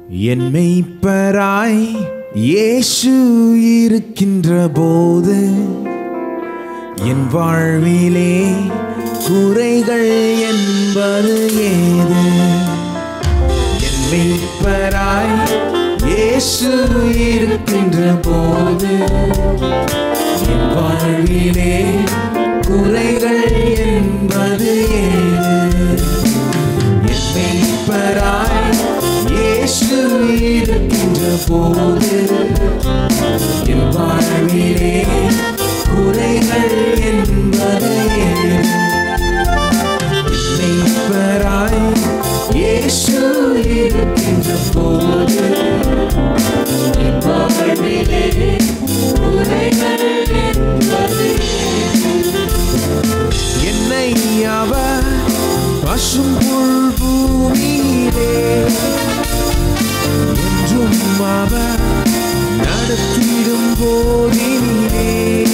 என் மெய்ப்பராய் இயேசு இருக்கின்ற போது என் வாழ்விலே குறைகள் என்பது ஏது என் மெய்ப்பராய் இயேசு இருக்கின்ற போது என் வாழ்விலே குறைகள் என்பது ஏது என் மெய்ப்பராய் இயேசு இருக்கின்ற போது என் வாழ்விலே குறைகள் என்பது ஏது மெய்ப்பராய் இயேசு இருக்கின்ற போது என் வாழ்விலே குறைகள் என்பது என்னை அவர் பசும் புல் பூமியிலே என்றும் அவர் நடத்திடும் போதினிலே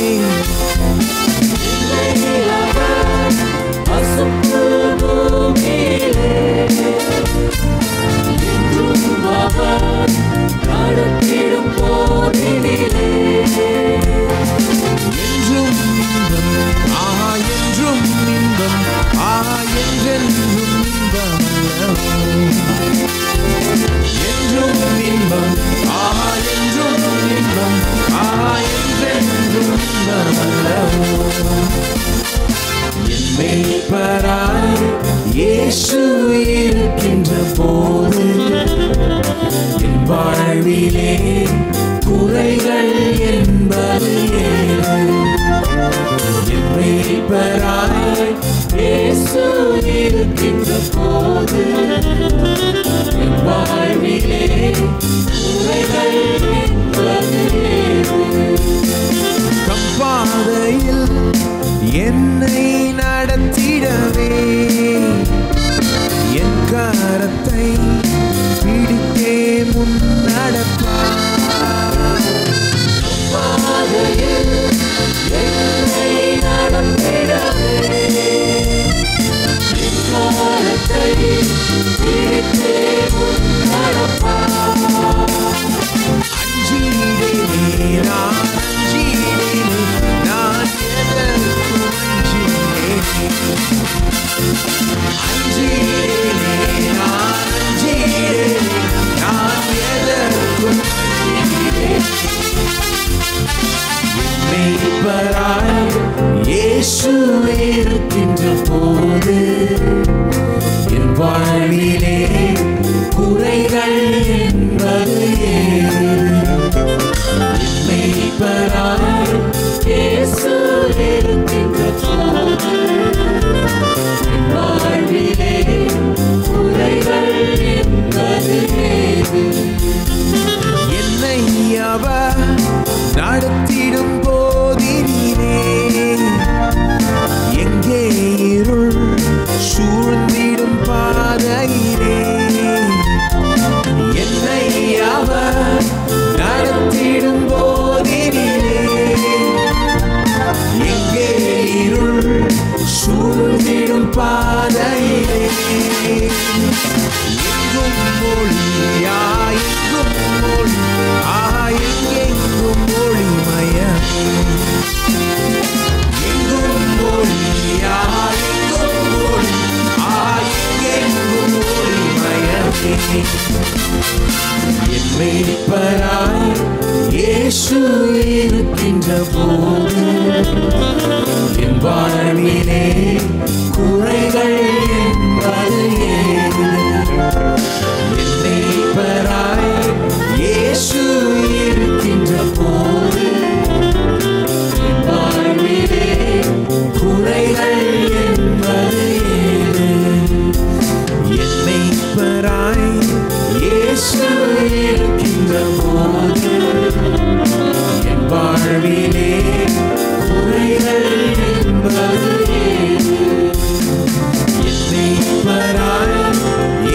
என்றும் இன்பம் ஆஹா என்றும் இன்பம் ஆஹா என்றென்றும் இன்பம் என்றும் இன்பம் ஆஹா என்றும் இன்பம் ஆஹா என்றென்றும் இன்பம் என் மெய்ப்பராய் இயேசு இருக்கின்ற போது என் வாழ்விலே குறைகள் என்பது ஏது என் மெய்ப்பராய் இயேசு இருக்கின்ற போது என் வாழ்விலே குறைகள் என்பது ஏது கம்பாதையில் என்னை நடத்திடவே என் கரத்தை பிடித்தே முன் நடப்பார் அஞ்சிடேனே நான் அஞ்சிடேனே நான் எதற்கும் அஞ்சிடேனே அஞ்சிடேனே நான் அஞ்சிடேனே நான் எதற்கும் மெய்ப்பராய் இயேசு இருக்கின்ற போது என் வாழ்விலே குறைகள் என்பது ஏது மெய்ப்பராய் இயேசு இருக்கின்ற போது என் வாழ்விலே குறைகள் என்பது ஏது என்னை அவர் நடத்திடும் போதினிலே எங்கே இருள் சூழ்ந்திடும் பாதையிலே என்னை அவர் நடத்திடும் போதினிலே எங்கே இருள் சூழ்ந்திடும் பாதையிலே எங்கும் மொழியா எங்கும் மொழி ஆ எங்கெங்கும் மொழிமயமே எங்கும் மொழியா எங்கும் மொழி ஆ எங்கெங்கும் மொழிமயமே என் மெய்ப்பராய் இயேசு இருக்கின்ற போது என் வாழ்விலே குறைகள் என்பது ஏது என் மெய்ப்பராய் இயேசு இருக்கின்ற போது என் வாழ்விலே குறைகள் என்பது ஏது என் மெய்ப்பராய் இயேசு இருக்கின்ற போது என் வாழ்விலே குறைகள் என்பது ஏது என் மெய்ப்பராய்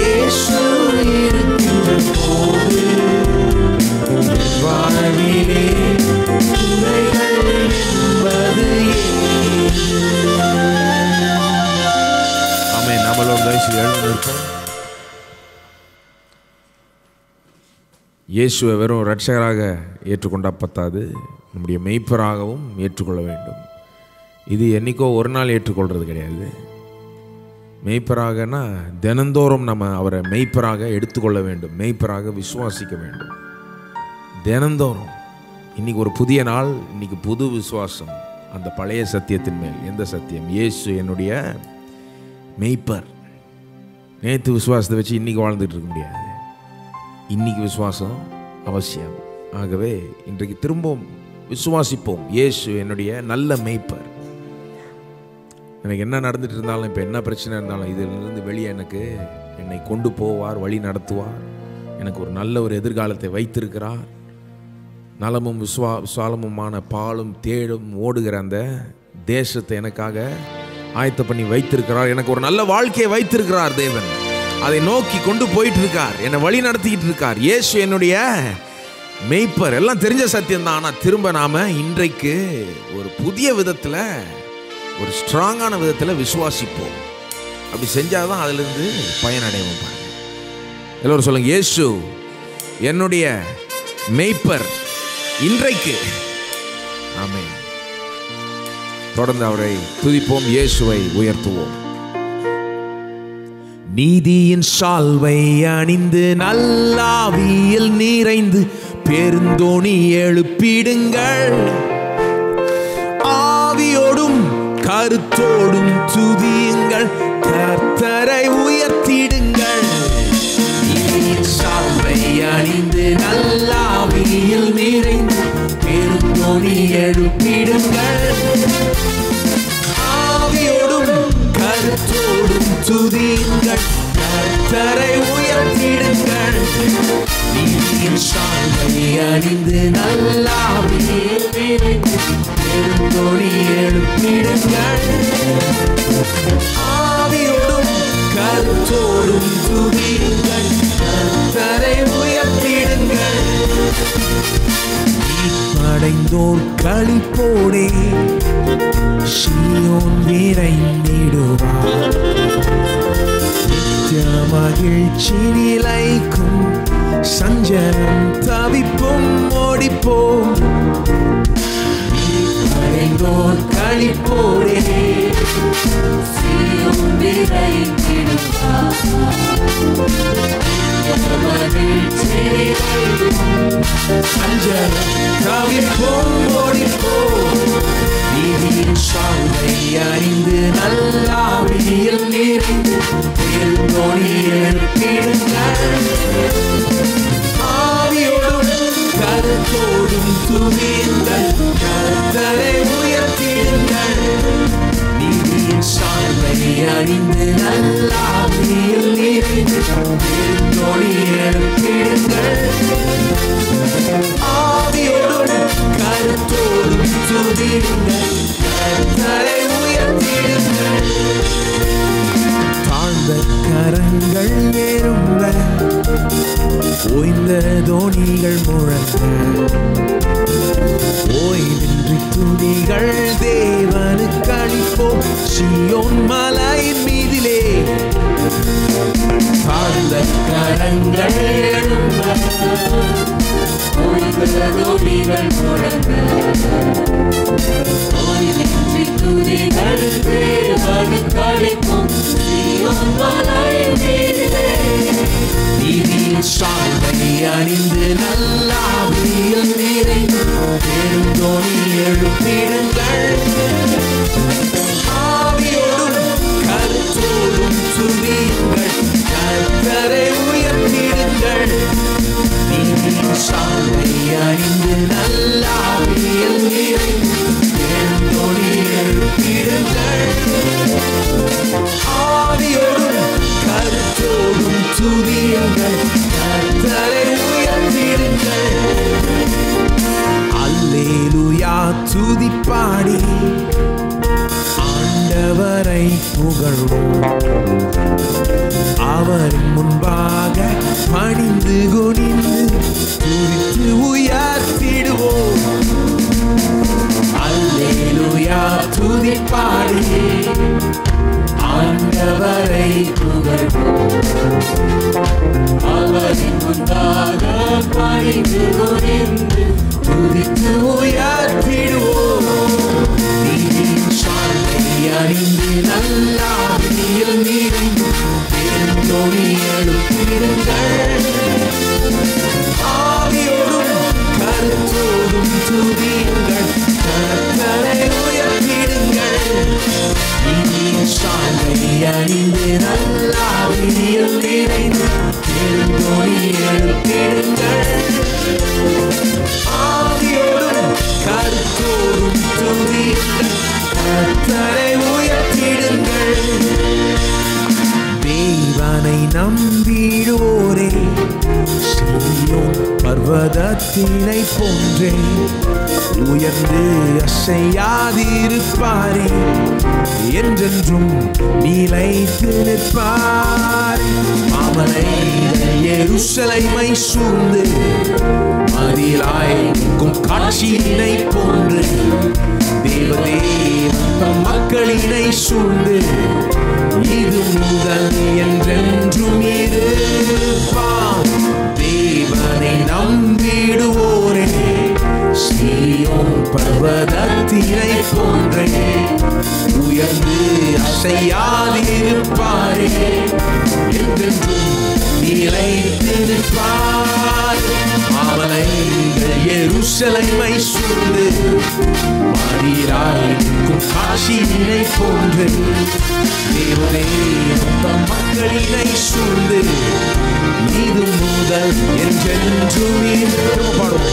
இயேசுவை வெறும் ரட்சகராக ஏற்றுக்கொண்டால் பத்தாது நம்முடைய மெய்ப்பராகவும் ஏற்றுக்கொள்ள வேண்டும் இது என்னைக்கோ ஒரு நாள் ஏற்றுக்கொள்கிறது கிடையாது மெய்ப்பராகனா தினந்தோறும் நம்ம அவரை மெய்ப்பராக எடுத்துக்கொள்ள வேண்டும் மெய்ப்பராக விசுவாசிக்க வேண்டும் தினந்தோறும் இன்னைக்கு ஒரு புதிய நாள் இன்னைக்கு புது விசுவாசம் அந்த பழைய சத்தியத்தின் மேல் எந்த சத்தியம் இயேசு என்னுடைய மெய்ப்பர் நேற்று விசுவாசத்தை வச்சு இன்னைக்கு வாழ்ந்துட்டு இருக்க முடியாது இன்னைக்கு விசுவாசம் அவசியம் ஆகவே இன்றைக்கு திரும்பவும் விசுவாசிப்போம் இயேசு என்னுடைய நல்ல மெய்ப்பர் எனக்கு என்ன நடந்துட்டு இருந்தாலும் இப்போ என்ன பிரச்சனை இருந்தாலும் இதிலிருந்து வெளியே எனக்கு என்னை கொண்டு போவார் வழி நடத்துவார் எனக்கு ஒரு நல்ல ஒரு எதிர்காலத்தை வைத்திருக்கிறார் நலமும் விஸ்வா விசாலமுமான பாலும் தேடும் ஓடுகிற அந்த தேசத்தை எனக்காக ஆயத்த பண்ணி வைத்திருக்கிறார் எனக்கு ஒரு நல்ல வாழ்க்கையை வைத்திருக்கிறார் தேவன் அதை நோக்கி கொண்டு போயிட்டு இருக்கார் என்னை வழி நடத்திக்கிட்டு இருக்கார் இயேசு என்னுடைய மெய்ப்பர் எல்லாம் தெரிஞ்ச சத்தியம் தான் ஆனால் திரும்ப நாம இன்றைக்கு ஒரு புதிய விதத்தில் ஒரு ஸ்ட்ராங்கான விதத்தில் விசுவாசிப்போம் அப்படி செஞ்சால் தான் அதிலிருந்து பயனடைவோம் பாருங்க எல்லோரும் சொல்லுங்க இயேசு என்னுடைய மெய்ப்பர் இன்றைக்கு ஆமென் தொடர்ந்து அவரை துதிப்போம் இயேசுவை உயர்த்துவோம் நீதியின் சால்வை அணிந்து நல்லாவியில் நிறைந்து பெருந்தோணி எழுப்பிடுங்கள் ஆவியோடும் கருத்தோடும் துதியுங்கள் கர்த்தரை உயர்த்திடுங்கள் நீதியின் சால்வை அணிந்து நல்லாவியில் நிறைந்து பெருந்தோணி எழுப்பிடுங்கள் ஆவியோடும் கருத்தோடும் துதியுங்கள் கர்த்தரை உயர்த்திடுங்கள் நீதியின் சால்வை அணிந்து நல்லாவியில் நிறைந்து பெருந்தோணி எழுப்பிடுங்கள் ஆவியோடும் கருத்தோடும் துதியுங்கள் கர்த்தரை உயர்த்திடுங்கள் அடைந்தோர் களிப்போடே சீயோன் விரைந்திடுவார் நித்திய மகிழ்ச்சி நிலைக்கும் சஞ்சலம் தவிப்பும் ஓடிப்போம் அடைந்தோர் களிப்போடே சஞ்சலம் தவிப்போம் ஓடிப்போம் நீதியின் சால்வை அறிந்து நல்லாவியில் நிறைந்து பெருந்தோணி எழுப்பிடுங்கள் ஆவியோடும் கருத்தோடும் துணியுங்கள் கர்த்தரை உயர்த்திடுங்கள் நீதியின் சால்வை அறிந்து நல்லாவியில் நிறைந்து பெருந்தோணி எழுப்பிடுங்கள் ஆவியோடும் கருத்தோடும் துதியுங்கள் கர்த்தரை உயர்த்திடுங்கள் தாழ்ந்த கரங்கள் ஏறுங்க ஓய்ந்த தோணிகள் முழங்க ஓய்வின்றி துணிகள் தேவனுக்கு அளிப்போம் சியோன் மலையின் மீதிலே தாழ்ந்த கரங்கள் எழும்ப நீதியின் சால்வை அணிந்து நல்லாவியில் நிறைந்து பெருந்தோணி எழுப்பிடுங்கள் ஆவியோடும் கருத்தோடும் துதியுங்கள் கர்த்தரை உயர்த்திடுங்கள் நீதியின் சால்வை அணிந்து நல்லாவியில் நிறைந்து பெருந்தோணி எழுப்பிடுங்கள் ஆவியோடும் கருத்தோடும் துதியுங்கள் கர்த்தரை உயர்த்திடுங்கள் அல்லேலுயா துதிப்பாடி ஆண்டவரை புகழ்வோம் அவரின் முன்பாக பணிந்து குனிந்து துதித்து உயர்த்திடுவோம் அல்லேலுயா துதிப்பாடி ஆண்டவரை புகழ்வோம் அவரின் முன்பாக பணிந்து எழுப்பிடுங்கள் ஆவியோடும் கருத்தோடும் துதியுங்கள் கர்த்தரை உயர்த்திடுங்கள் தேவனை நம்பிடுவோரே சீயோன் பர்வதத்தினை போன்றே உயர்ந்து அசையாதிருப்பாரே என்றென்றும் நிலைத்து நிற்பார் மாமலை எருசலைமை சூழ்ந்து மதிலாய்க்கும் காட்சியினை போன்று தேவதேவ தம் மக்களினை சூழ்ந்து இது முதல் என்றென்றும் இருப்பார் தேவனை நம்பிடுவோரே சீயோன் பர்வதத்தினை போன்றே உயர்ந்து அசையாதிருப்பாரே என்றென்றும் நிலைத்திருப்பார் மாமலைகள் எருசலைமை சூழ்ந்து மாறீராயிருக்கும் காட்சியினை போன்று தேவனே தம் மக்களினை சூழ்ந்து இது முதல் என்றென்றும் இருப்பாடும்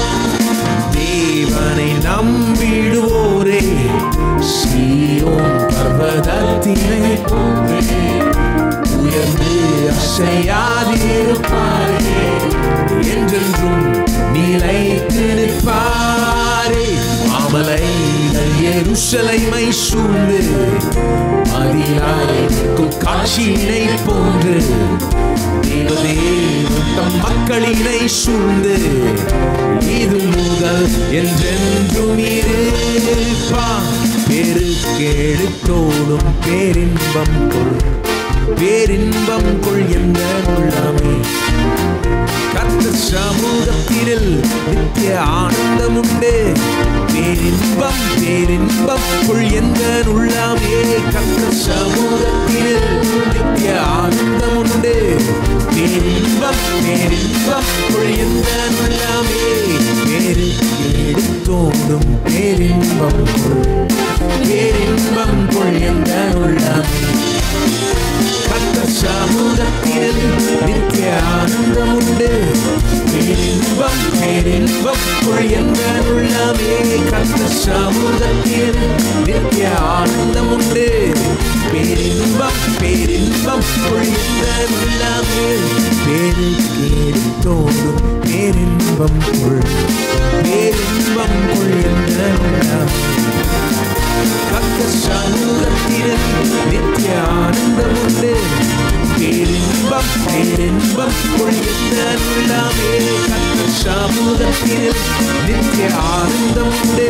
தேவனை நம்பிடுவோரே சீயோன் பர்வதத்தினை போன்றே உயர்ந்து அசையாதிருப்பாரே என்றென்றும் நிலைத்து நிற்பாரே மாமலைகள் எருசலைமை சூழ்ந்து மதியாயிருக்கும் காட்சியினை போன்று தேவதேவன் தம் மக்களினை சூழ்ந்து இது முதல் என்றென்றும் இருப்பான் பெருக்கெடுத்தோடும் பேரின்பம் கொள் பேரின்பம் கொள் என்ற உள்ளமே கத்த சமூகத்தினில் நித்திய ஆனந்தம் உண்டு பேரின்பம் பேரின்பம் கொள் எந்த உள்ளாமே கத்த சமூகத்தினில் நித்திய ஆனந்தம் உண்டு பேரின்பம் பேரின்பம் கொள் எந்த உள்ளாமே பேரு எடுத்தோடும் பேரின்பம் கொள் பேரின்பம் கொள் எந்த உள்ளாமே கத்த சமூகத்தில் நித்திய ஆனந்தம் உண்டு பேரின்பம் பேரின்பம் கொள் என்ற உள்ளமே கத்த சமூகத்தில் நித்திய ஆனந்தம் உண்டு பேரின்பம் பேரின்பம் கொள் என்ற உள்ளமே பேரு கேடுத்தோடும் பேரின்பம் கொள் பேரின்பம் கொள் என்ற உள்ளமே கத்த சமூகத்தில் நித்திய ஆனந்தம் உண்டு பேரின்பம் பேரின்பம் கொள்கின்ற உள்ளாமே கத்த சமூகத்தில் நித்திய ஆனந்தம் உண்டு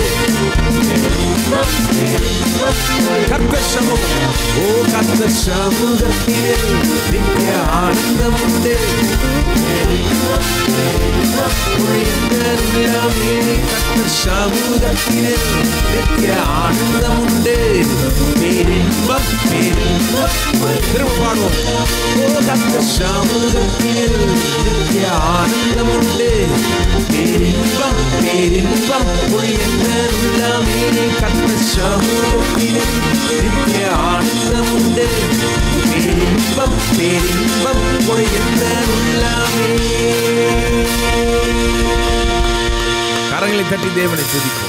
கத்த சமூகம் ஓ கத்த சமூகத்தில் நித்திய ஆனந்தம் உண்டு சமூகத்தில் நித்திய ஆனந்தம் உண்டு பேரின்பம் பேரின்பம் திரும்ப பாடுவோம் ஓ கத்த சமூகத்தில் நித்திய ஆனந்தம் உண்டு பேரின்பம் பேரின்பம் என்ற உள்ளமே கத்த சமூகத்தில் நித்திய ஆனந்தம் உண்டு பேரின்பம் பேரின்பம் என்ற உள்ளமே கரங்களை தட்டி தேவனை துதிப்போம்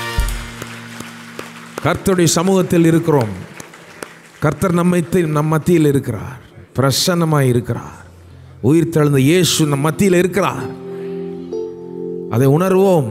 கர்த்தருடைய சமூகத்தில் இருக்கிறோம் கர்த்தர் நம்மை நம் மத்தியில் இருக்கிறார் பிரசன்னமாய் இருக்கிறார் உயிர் தெழுந்த இயேசு நம் மத்தியில் இருக்கிறார் அதை உணர்வோம்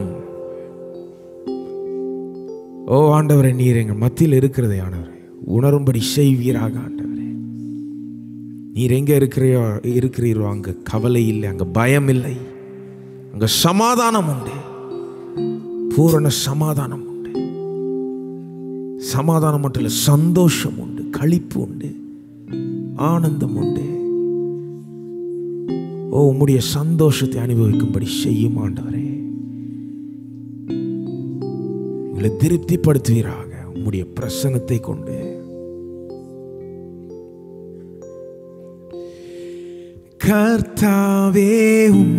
ஓ ஆண்டவரே நீர் எங்கள் மத்தியில் இருக்கிறதே ஆண்டவரே உணரும்படி செய்வீராக ஆண்டவரே நீர் எங்கே இருக்கிறையோ இருக்கிறீரோ அங்கே கவலை இல்லை அங்கே பயம் இல்லை அங்கே சமாதானம் உண்டு பூரண சமாதானம் உண்டு சமாதானம் மட்டும் இல்லை சந்தோஷம் உண்டு களிப்பு உண்டு ஆனந்தம் உண்டு ஓ உம்முடைய சந்தோஷத்தை அனுபவிக்கும்படி செய்யும் ஆண்டவரே எங்களை திருப்திப்படுத்துவீராக உம்முடைய பிரசனத்தை கொண்டு கர்த்தாவே உம்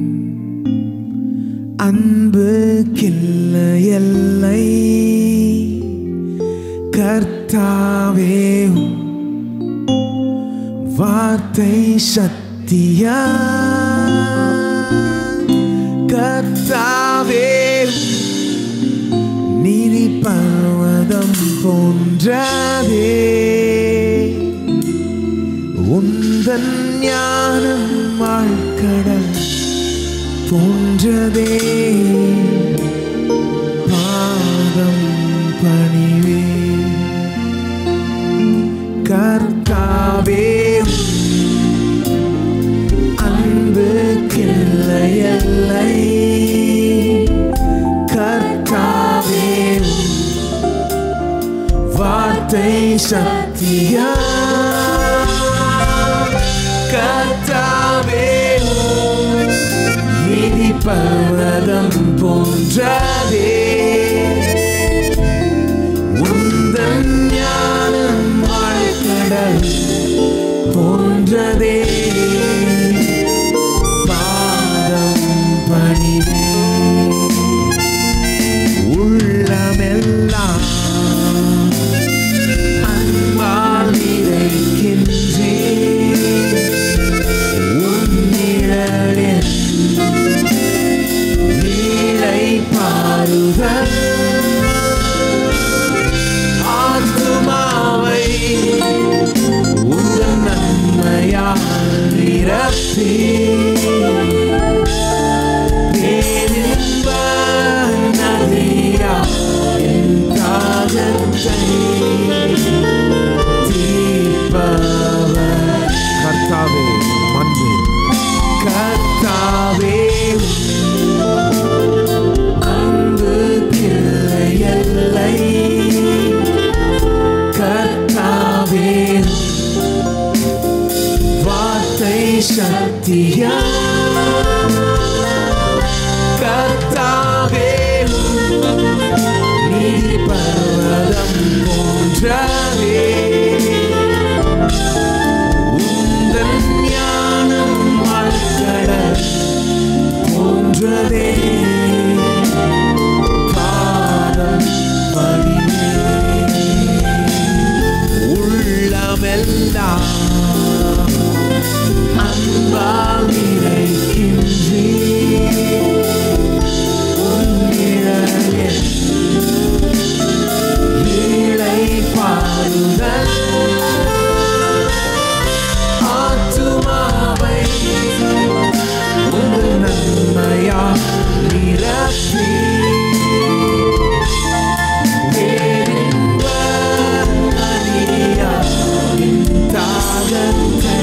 அன்பு கில்ல எல்லை கர்த்தாவே உம் வார்த்தை சத்தியா கர்த்தாவே நீதி பர்வதம் போன்றதே உந்தன் ஞானம் வாழ்க்கடல் போன்றதே பாதம் பணிவே கர்த்தாவே அன்பு கிள்ளை எல்லை கர்த்தாவே வார்த்தை சத்தியா கர்த்தாவே நீதி பர்வதம் போன்றதே உந்தன் ஞானம் வாழ்க்கடல் போன்றதே பாதம் பணிவே உள்ளமெல்லாம் அன்பால் நிறைக்கின்றே உன் நிழலில் நீலை பாருதல் ஆத்துமாவை உங்கள் நன்மையால் நிரப்பி பேரின்ப நதியா என் தாகத்தை தீர்ப்பவர் கர்த்தாவே மன்பு கர்த்தாவே அன்பு கிளை எல்லை கர்த்தாவே வார்த்தை சத்தியா கர்த்தாவே நீதி பர்வதம் போன்றவே உந்தன் ஞானம் வாழ்க்கடல் போன்றதே பாதம் படிவே உள்ளமெல்லாம் அன்பால் நிறைக்கின்றே உன் நிழலில் ஈழை பாருதல் ஆத்துமாவை உங்கள் நன்மையா நிரப்பி பேரின்ப நதியா என் தாகத்தை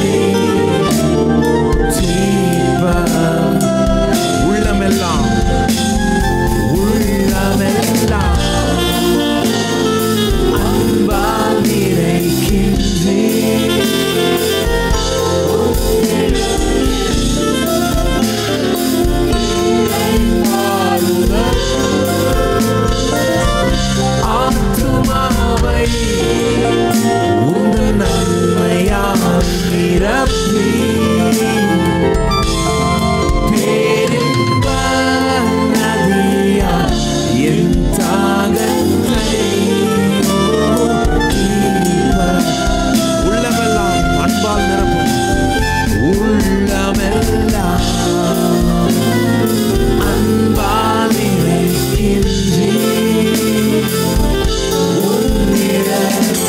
தீர்ப்பவர். உள்ளமெல்லாம் உள்ளமெல்லாம் அன்பால் நிறைக்கின்றே ஆத்துமாவை உங்கள் நன்மையால் நிரப்பி பேரின்ப நதியா என் தாகத்தை தீர்ப்பவர். உள்ளமெல்லாம் அன்பால் நிரப்பும் உள்ளமெல்லாம் அன்பால் நிறைக்கின்றே உன் நிழல்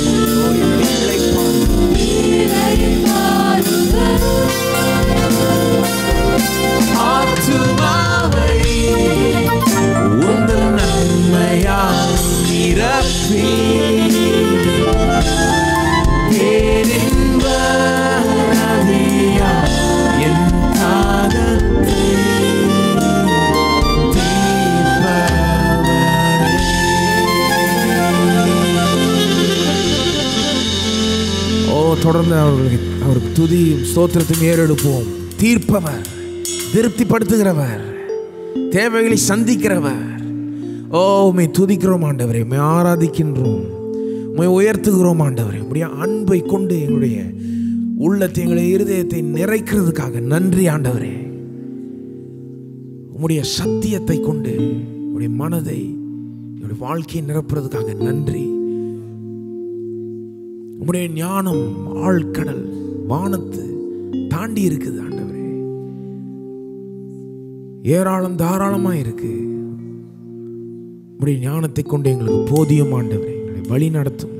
ஆத்துமாவை உந்தன் நன்மையால் நிரப்பி பேரின்ப நதியா என் தாகத்தை தீர்ப்பவரே. ஓ தொடர்ந்து அவர்களுக்கு அவருக்கு துதியும் ஸ்தோத்திரத்தையும் ஏறெடுப்போம் தீர்ப்பவர் திருப்திப்படுத்துகிறவர் தேவைகளை சந்திக்கிறவர் ஓ உம்மை துதிக்கிறோம் ஆண்டவரே உம்மை ஆராதிக்கின்றோம் உம்மை உயர்த்துகிறோம் ஆண்டவரே உடைய அன்பை கொண்டு எங்களுடைய உள்ளத்தை எங்களுடைய இருதயத்தை நிறைக்கிறதுக்காக நன்றி ஆண்டவரே உம்முடைய சத்தியத்தை கொண்டு உடைய மனதை என்னுடைய வாழ்க்கையை நிரப்புறதுக்காக நன்றி உம்முடைய ஞானம் ஆழ்கடல் வானத்து தாண்டி இருக்குது ஆண்டவரே ஏராளம் தாராளமாக இருக்கு உடைய ஞானத்தை கொண்டு எங்களுக்கு போதியும் ஆண்டவரே எங்களை வழி நடத்தும்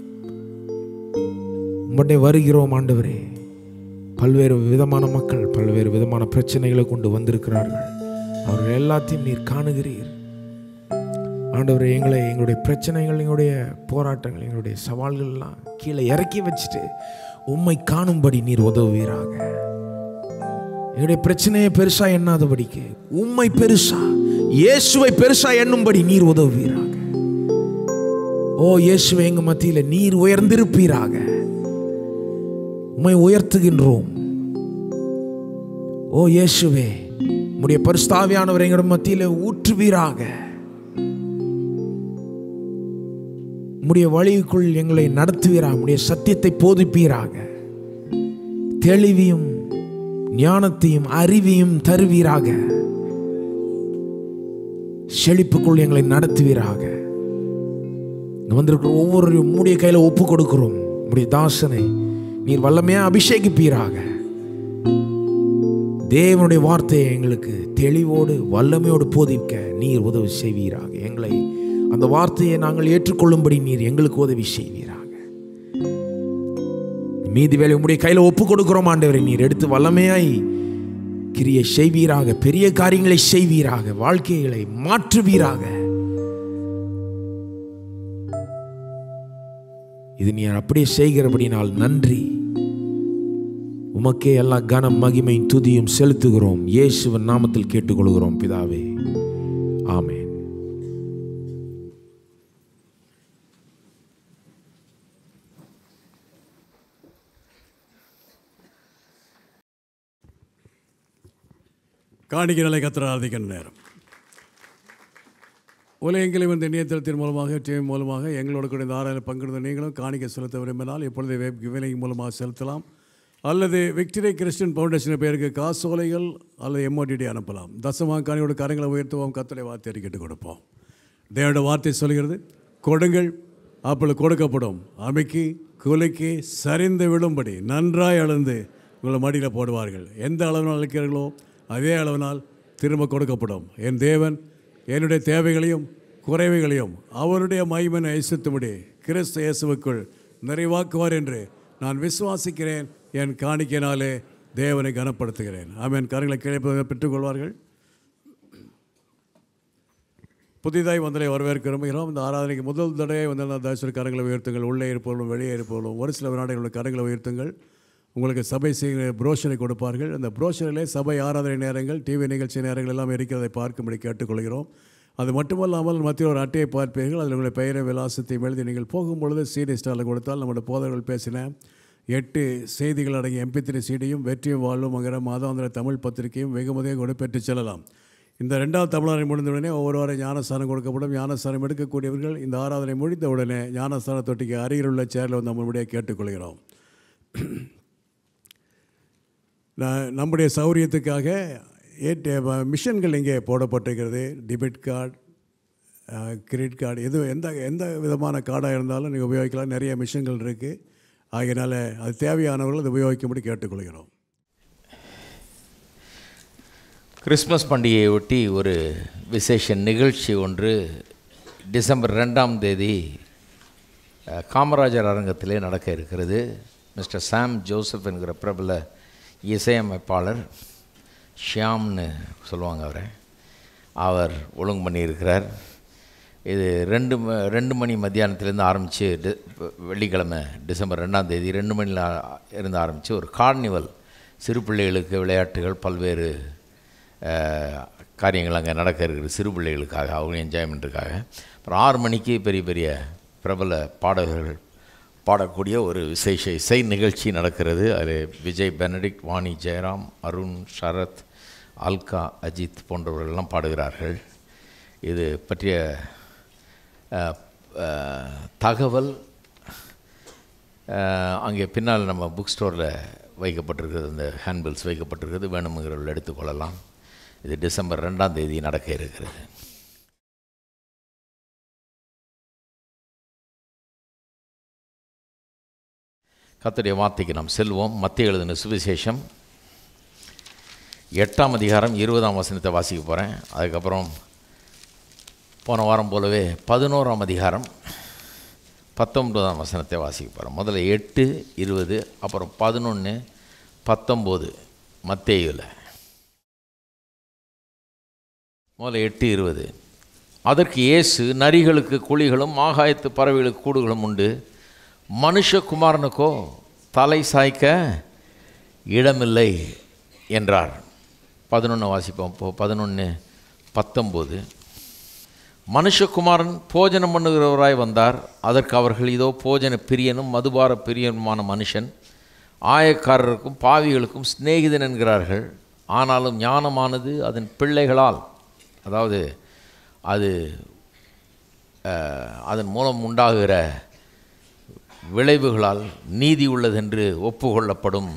உம்முடைய வருகிறோம் ஆண்டவரே பல்வேறு விதமான மக்கள் பல்வேறு விதமான பிரச்சனைகளை கொண்டு வந்திருக்கிறார்கள் அவர்கள் எல்லாத்தையும் நீர் காணுகிறீர் ஆண்டவரே எங்களை எங்களுடைய பிரச்சனைகள் எங்களுடைய போராட்டங்கள் எங்களுடைய சவால்கள்லாம் கீழே இறக்கி வச்சுட்டு உம்மை காணும்படி நீர் உதவுவீராக எங்களுடைய பிரச்சனையை பெருசா எண்ணாதபடிக்கு உம்மை பெருசா இயேசுவை பெருசா எண்ணும்படி நீர் உதவுவீராக ஓ இயேசுவை எங்க மத்தியில நீர் உயர்ந்திருப்பீராக உம்மை உயர்த்துகின்றோம் ஓ இயேசுவே உம்முடைய பரிஸ்தாவியானவர் எங்களுடைய மத்தியில ஊற்றுவீராக உம்முடைய வழிக்குள் எங்களை நடத்துவீராக உம்முடைய சத்தியத்தை போதிப்பீராக தெளிவையும் ஞானத்தையும் அறிவையும் தருவீராக செழிப்புக்குள் எங்களை நடத்துவீராக இங்க வந்திருக்கிற ஒவ்வொரு உம்முடைய கையில ஒப்பு கொடுக்கிறோம் உம்முடைய தாசனை நீர் வல்லமையா அபிஷேகிப்பீராக தேவனுடைய வார்த்தையை எங்களுக்கு தெளிவோடு வல்லமையோடு போதிக்க நீர் உதவி செய்வீராக எங்களை அந்த வார்த்தையை நாங்கள் ஏற்றுக்கொள்ளும்படி நீர் எங்களுக்கு உதவி செய்வீராக மீதி வேலை உம்முடைய கையில் ஒப்பு கொடுக்கிறோம் ஆண்டவரை நீர் எடுத்து வல்லமையாய் கிரியை செய்வீராக பெரிய காரியங்களை செய்வீராக வாழ்க்கைகளை மாற்றுவீராக இது நீர் அப்படியே செய்கிறபடினால் நன்றி உமக்கே எல்லா கனம் மகிமையும் துதியும் செலுத்துகிறோம் இயேசுவின் நாமத்தில் கேட்டுக்கொள்கிறோம் பிதாவே ஆமென் காணிக்கை நிலை கத்திர ஆராதிக்கிற நேரம் உலகெங்கிலும் இந்த இணையதளத்தின் மூலமாக டிவி மூலமாக எங்களோட கூட இந்த ஆராயில் பங்கெடுத்த நீங்களும் காணிக்கை செலுத்த விரும்பினால் இப்பொழுது வெப் கிவிலிங் மூலமாக செலுத்தலாம் அல்லது விக்டரி கிறிஸ்டியன் ஃபவுண்டேஷன் பேருக்கு காசோலைகள் அல்லது எம்ஓடிடி அனுப்பலாம் தசமாக காணியோட கரங்களை உயர்த்துவோம் கத்தரை வார்த்தை அறிக்கிட்டு கொடுப்போம் தேவோட வார்த்தை சொல்கிறது கொடுங்கள் அப்பொழுது கொடுக்கப்படும் அமைக்கி குலுக்கி சரிந்து விழும்படி நன்றாய் அளந்து உங்களை மடியில் போடுவார்கள் எந்த அளவினால் அழைக்கிறீர்களோ அதே அளவினால் திரும்ப கொடுக்கப்படும் என் தேவன் என்னுடைய தேவைகளையும் குறைவுகளையும் அவருடைய மகிமன் ஐசுத்தும்படி கிறிஸ்து இயேசுவுக்குள் நிறைவாக்குவார் என்று நான் விசுவாசிக்கிறேன் என் காணிக்கையினாலே தேவனை கனப்படுத்துகிறேன் ஆமென் கரங்களை கிடைப்பதை பெற்றுக்கொள்வார்கள் புதிதாய் வந்தனை வரவேற்க விரும்புகிறோம் இந்த ஆராதனைக்கு முதல் தடவை வந்த தாசர் கரங்களை உயர்த்துங்கள் உள்ளே இருப்பவர்களும் வெளியே இருப்பவர்களும் ஒரு சில நாடுகளில் கரங்களை உயர்த்துங்கள் உங்களுக்கு சபை செய்கிற புரோஷரை கொடுப்பார்கள் அந்த புரோஷரிலே சபை ஆராதனை நேரங்கள் டிவி நிகழ்ச்சி நேரங்கள் எல்லாம் இருக்கிறதை பார்க்கும்படி கேட்டுக்கொள்கிறோம் அது மட்டுமல்லாமல் மத்திய ஒரு அட்டையை பார்ப்பீர்கள் அதில் உங்களுடைய பெயரை விலாசத்தையும் எழுதி நீங்கள் போகும்பொழுது சீடி ஸ்டாலில் கொடுத்தால் நம்முடைய போதர்கள் பேசின எட்டு செய்திகள் அடங்கிய எம்பி த்ரீ சீடியும் வெற்றியும் வாழ்வும் மகர மாதாந்திர தமிழ் பத்திரிகையும் வெகுமதியாக கூட பெற்றுச் செல்லலாம் இந்த ரெண்டாவது தமிழரை முடிந்தவுடனே ஒவ்வொரு வாரம் ஞானஸ்தானம் கொடுக்கப்படும் ஞானஸ்தானம் எடுக்கக்கூடியவர்கள் இந்த ஆராதனை முடிந்த உடனே ஞானஸ்தான தொட்டிக்கு அருகில் உள்ள சேரில் வந்து நம்மளுடைய கேட்டுக்கொள்கிறோம் நான் நம்முடைய சௌரியத்துக்காக ஏடி மிஷன்கள் இங்கே போடப்பட்டிருக்கிறது டெபிட் கார்டு கிரெடிட் கார்டு எது எந்த எந்த விதமான கார்டாக இருந்தாலும் நீங்கள் உபயோகிக்கலாம் நிறைய மிஷன்கள் இருக்குது ஆகையினால அது தேவையானவர்கள் அதை உபயோகிக்கும்படி கேட்டுக்கொள்கிறோம் கிறிஸ்மஸ் பண்டிகையை ஒட்டி ஒரு விசேஷ நிகழ்ச்சி ஒன்று டிசம்பர் ரெண்டாம் தேதி அஹ், காமராஜர் அரங்கத்திலே நடக்க இருக்கிறது மிஸ்டர் சாம் ஜோசப் என்கிற பிரபல இசையமைப்பாளர் ஷியாம்னு சொல்லுவாங்க அவரை அவர் ஒழுங்கு பண்ணியிருக்கிறார் இது ரெண்டு ம- ரெண்டு மணி மத்தியானத்துலேருந்து ஆரம்பித்து டி வெள்ளிக்கிழமை டிசம்பர் ரெண்டாம் தேதி ரெண்டு மணியில் ஆ- இருந்து ஆரம்பித்து ஒரு கார்னிவல் சிறு பிள்ளைகளுக்கு விளையாட்டுகள் பல்வேறு அஹ், காரியங்கள் அங்கே நடக்க இருக்குது சிறு பிள்ளைகளுக்காக அவங்க என்ஜாய்மெண்ட்டுக்காக அப்புறம் ஆறு மணிக்கு பெரிய பெரிய பிரபல பாடகர்கள் பாடக்கூடிய ஒரு விசேஷ இசை நிகழ்ச்சி நடக்கிறது அதில் விஜய் பெனடிக்ட் வாணி ஜெயராம் அருண் சரத் அல்கா அஜித் போன்றவர்கள்லாம் பாடுகிறார்கள் இது பற்றிய அஹ், அஹ், தகவல் அஹ், அங்கே பின்னால் நம்ம புக் ஸ்டோரில் வைக்கப்பட்டிருக்கிறது அந்த ஹேண்ட்பில்ஸ் வைக்கப்பட்டிருக்கிறது வேணுங்கிறவர்கள் எடுத்துக்கொள்ளலாம் இது டிசம்பர் ரெண்டாம் தேதி நடக்க இருக்கிறது கர்த்தருடைய வார்த்தைக்கு நாம் செல்வோம் மத்திய எழுதின சுவிசேஷம் எட்டாம் அதிகாரம் இருபதாம் வசனத்தை வாசிக்க போகிறேன் அதுக்கப்புறம் போன வாரம் போலவே பதினோராம் அதிகாரம் பத்தொன்பதாம் வசனத்தை வாசிக்க போகிறோம் முதல்ல எட்டு இருபது அப்புறம் பதினொன்று பத்தொம்போது மத்தேயுல முதல்ல எட்டு இருபது அதற்கு இயேசு நரிகளுக்கு குழிகளும் ஆகாயத்து பறவைகளுக்கு கூடுகளும் உண்டு மனுஷகுமாரனுக்கோ தலை சாய்க்க இடமில்லை என்றார் பதினொன்று வாசிப்போம் இப்போ பதினொன்று பத்தொம்போது மனுஷகுமாரன் போஜனம் பண்ணுகிறவராய் வந்தார் அதற்கு அவர்கள் இதோ போஜன பிரியனும் மதுபார பிரியனுமான மனுஷன் ஆயக்காரருக்கும் பாவிகளுக்கும் சிநேகிதன் என்கிறார்கள் ஆனாலும் ஞானமானது அதன் பிள்ளைகளால் அதாவது அது அஹ், அதன் மூலம் உண்டாகிற விளைவுகளால் நீதி உள்ளதென்று ஒப்புக்கொள்ளப்படும்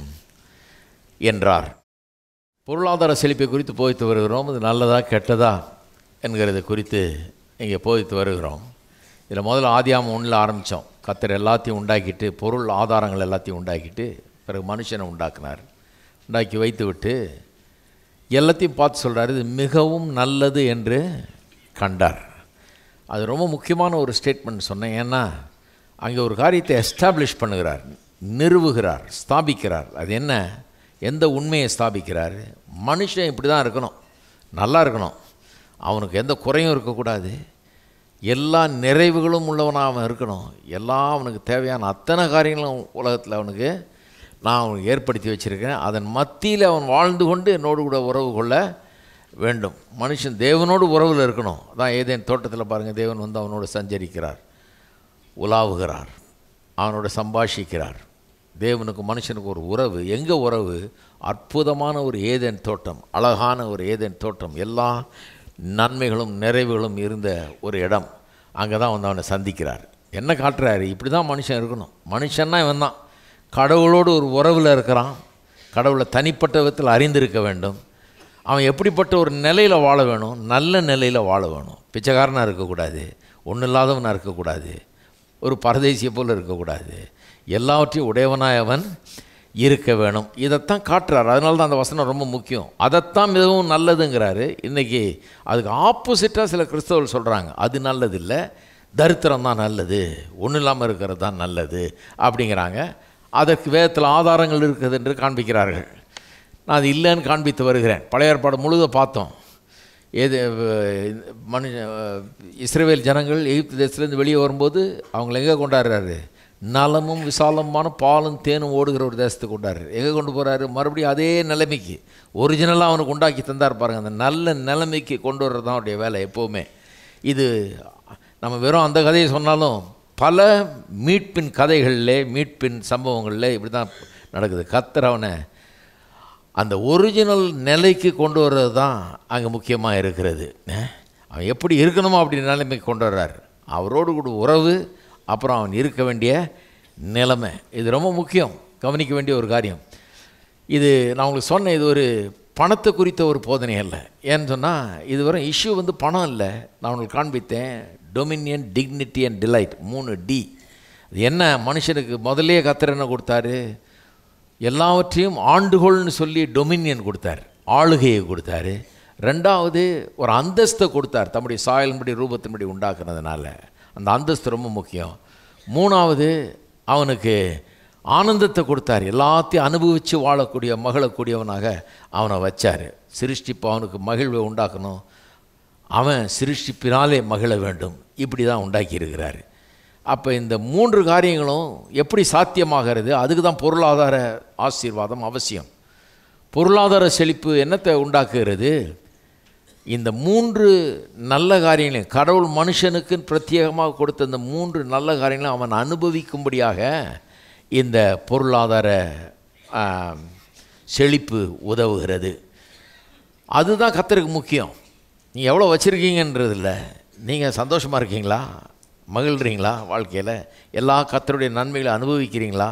என்றார் பொருளாதார செழிப்பை குறித்து போதித்து வருகிறோம் அது நல்லதா கெட்டதா என்கிறது குறித்து இங்கே போதித்து வருகிறோம் இதில் முதல்ல ஆதியாம ஒன்றில் ஆரம்பித்தோம் கத்தர் எல்லாத்தையும் உண்டாக்கிட்டு பொருள் ஆதாரங்கள் எல்லாத்தையும் உண்டாக்கிட்டு பிறகு மனுஷனை உண்டாக்குனார் உண்டாக்கி வைத்து விட்டு எல்லாத்தையும் பார்த்து சொல்கிறார் இது மிகவும் நல்லது என்று கண்டார் அது ரொம்ப முக்கியமான ஒரு ஸ்டேட்மெண்ட் சொன்னேன் ஏன்னா அங்கே ஒரு காரியத்தை எஸ்டாப்ளிஷ் பண்ணுகிறார் நிறுவுகிறார் ஸ்தாபிக்கிறார் அது என்ன எந்த உண்மையை ஸ்தாபிக்கிறார் மனுஷன் இப்படி தான் இருக்கணும் நல்லா இருக்கணும் அவனுக்கு எந்த குறையும் இருக்கக்கூடாது எல்லா நிறைவுகளும் உள்ளவனாக அவன் இருக்கணும் எல்லாம் அவனுக்கு தேவையான அத்தனை காரியங்களும் உலகத்தில் அவனுக்கு நான் அவனுக்கு ஏற்படுத்தி வச்சுருக்கேன் அதன் மத்தியில் அவன் வாழ்ந்து கொண்டு என்னோடு கூட உறவு கொள்ள வேண்டும் மனுஷன் தேவனோடு உறவில் இருக்கணும் அதான் ஏதேன் தோட்டத்தில் பாருங்கள் தேவன் வந்து அவனோடு சஞ்சரிக்கிறார் உலாவுகிறார் அவனோட சம்பாஷிக்கிறார் தேவனுக்கு மனுஷனுக்கு ஒரு உறவு எங்கே உறவு அற்புதமான ஒரு ஏதேன் தோட்டம் அழகான ஒரு ஏதேன் தோட்டம் எல்லா நன்மைகளும் நிறைவுகளும் இருந்த ஒரு இடம் அங்கே தான் வந்து அவனை சந்திக்கிறார் என்ன காட்டுறாரு இப்படி தான் மனுஷன் இருக்கணும் மனுஷன்னா இவன் தான் கடவுளோடு ஒரு உறவில் இருக்கிறான் கடவுளை தனிப்பட்ட விதத்தில் அறிந்திருக்க வேண்டும் அவன் எப்படிப்பட்ட ஒரு நிலையில் வாழ வேணும் நல்ல நிலையில் வாழ வேணும் பிச்சைக்காரனாக இருக்கக்கூடாது ஒன்றும் இல்லாதவனாக இருக்கக்கூடாது ஒரு பரதேசியை போல் இருக்கக்கூடாது எல்லாவற்றையும் உடையவனாய் அவன் இருக்க வேணும் இதைத்தான் காட்டுறாரு அதனால தான் அந்த வசனம் ரொம்ப முக்கியம் அதைத்தான் மிகவும் நல்லதுங்கிறாரு இன்றைக்கி அதுக்கு ஆப்போசிட்டாக சில கிறிஸ்தவர்கள் சொல்கிறாங்க அது நல்லது இல்லை தரித்திரம் தான் நல்லது ஒன்றும் இல்லாமல் இருக்கிறது தான் நல்லது அப்படிங்கிறாங்க அதற்கு வேதத்தில் ஆதாரங்கள் இருக்குது என்று காண்பிக்கிறார்கள் நான் அது இல்லைன்னு காண்பித்து வருகிறேன் பழைய ஏற்பாடு முழுதும் பார்த்தோம் ஏது மனுஷ இஸ்ரேல் ஜனங்கள் எகிப்து தேசத்துலேருந்து வெளியே வரும்போது அவங்கள எங்கே கொண்டாடுறாரு நலமும் விசாலமான பாலும் தேனும் ஓடுகிற ஒரு தேசத்துக்கு கொண்டாடுறாரு எங்கே கொண்டு போகிறாரு மறுபடியும் அதே நிலைமைக்கு ஒரிஜினலாக அவனுக்கு உண்டாக்கி தந்தார் பாருங்கள் அந்த நல்ல நிலைமைக்கு கொண்டு வர்றது தான் அவருடைய வேலை எப்போவுமே இது நம்ம வெறும் அந்த கதையை சொன்னாலும் பல மீட்பின் கதைகளில் மீட்பின் சம்பவங்களில் இப்படி தான் நடக்குது கத்தர் அவனை அந்த ஒரிஜினல் நிலைக்கு கொண்டு வர்றது தான் அங்கே முக்கியமாக இருக்கிறது அஹ், அவன் எப்படி இருக்கணுமோ அப்படி நிலைமைக்கு கொண்டு வர்றார் அவரோடு கூட உறவு அப்புறம் அவன் இருக்க வேண்டிய நிலைமை இது ரொம்ப முக்கியம் கவனிக்க வேண்டிய ஒரு காரியம் இது நான் உங்களுக்கு சொன்னேன் இது ஒரு பணத்தை குறித்த ஒரு போதனை அல்ல ஏன்னு சொன்னால் இது வரும் இஷ்யூ வந்து பணம் இல்லை நான் உங்களுக்கு காண்பித்தேன் டொமினியன் டிக்னிட்டி அண்ட் டிலைட் மூணு டி அது என்ன மனுஷனுக்கு முதல்லயே கத்தர் என்ன கொடுத்தாரு எல்லாவற்றையும் ஆண்டுகோள்னு சொல்லி டொமினியன் கொடுத்தார் ஆளுகையை கொடுத்தாரு ரெண்டாவது ஒரு அந்தஸ்தை கொடுத்தார் தம்முடைய சாயலின்படி ரூபத்தின்படி உண்டாக்குனதுனால அந்த அந்தஸ்து ரொம்ப முக்கியம் மூணாவது அவனுக்கு ஆனந்தத்தை கொடுத்தார் எல்லாத்தையும் அனுபவித்து வாழக்கூடிய மகளக்கூடியவனாக அவனை வச்சார் சிருஷ்டிப்பு அவனுக்கு மகிழ்வை உண்டாக்கணும் அவன் சிருஷ்டிப்பினாலே மகிழ வேண்டும் இப்படி தான் உண்டாக்கி இருக்கிறார் அப்போ இந்த மூன்று காரியங்களும் எப்படி சாத்தியமாகிறது அதுக்கு தான் பொருளாதார ஆசீர்வாதம் அவசியம் பொருளாதார செழிப்பு என்னத்தை உண்டாக்குகிறது இந்த மூன்று நல்ல காரியங்களையும் கடவுள் மனுஷனுக்கு பிரத்யேகமாக கொடுத்த இந்த மூன்று நல்ல காரியங்களும் அவன் அனுபவிக்கும்படியாக இந்த பொருளாதார ஆ, செழிப்பு உதவுகிறது அதுதான் கத்தருக்கு முக்கியம் நீ எவ்வளோ வச்சுருக்கீங்கன்றது இல்லை நீங்கள் சந்தோஷமாக இருக்கீங்களா மகிழ்கிறீங்களா வாழ்க்கையில் எல்லா கத்தருடைய நன்மைகளை அனுபவிக்கிறீங்களா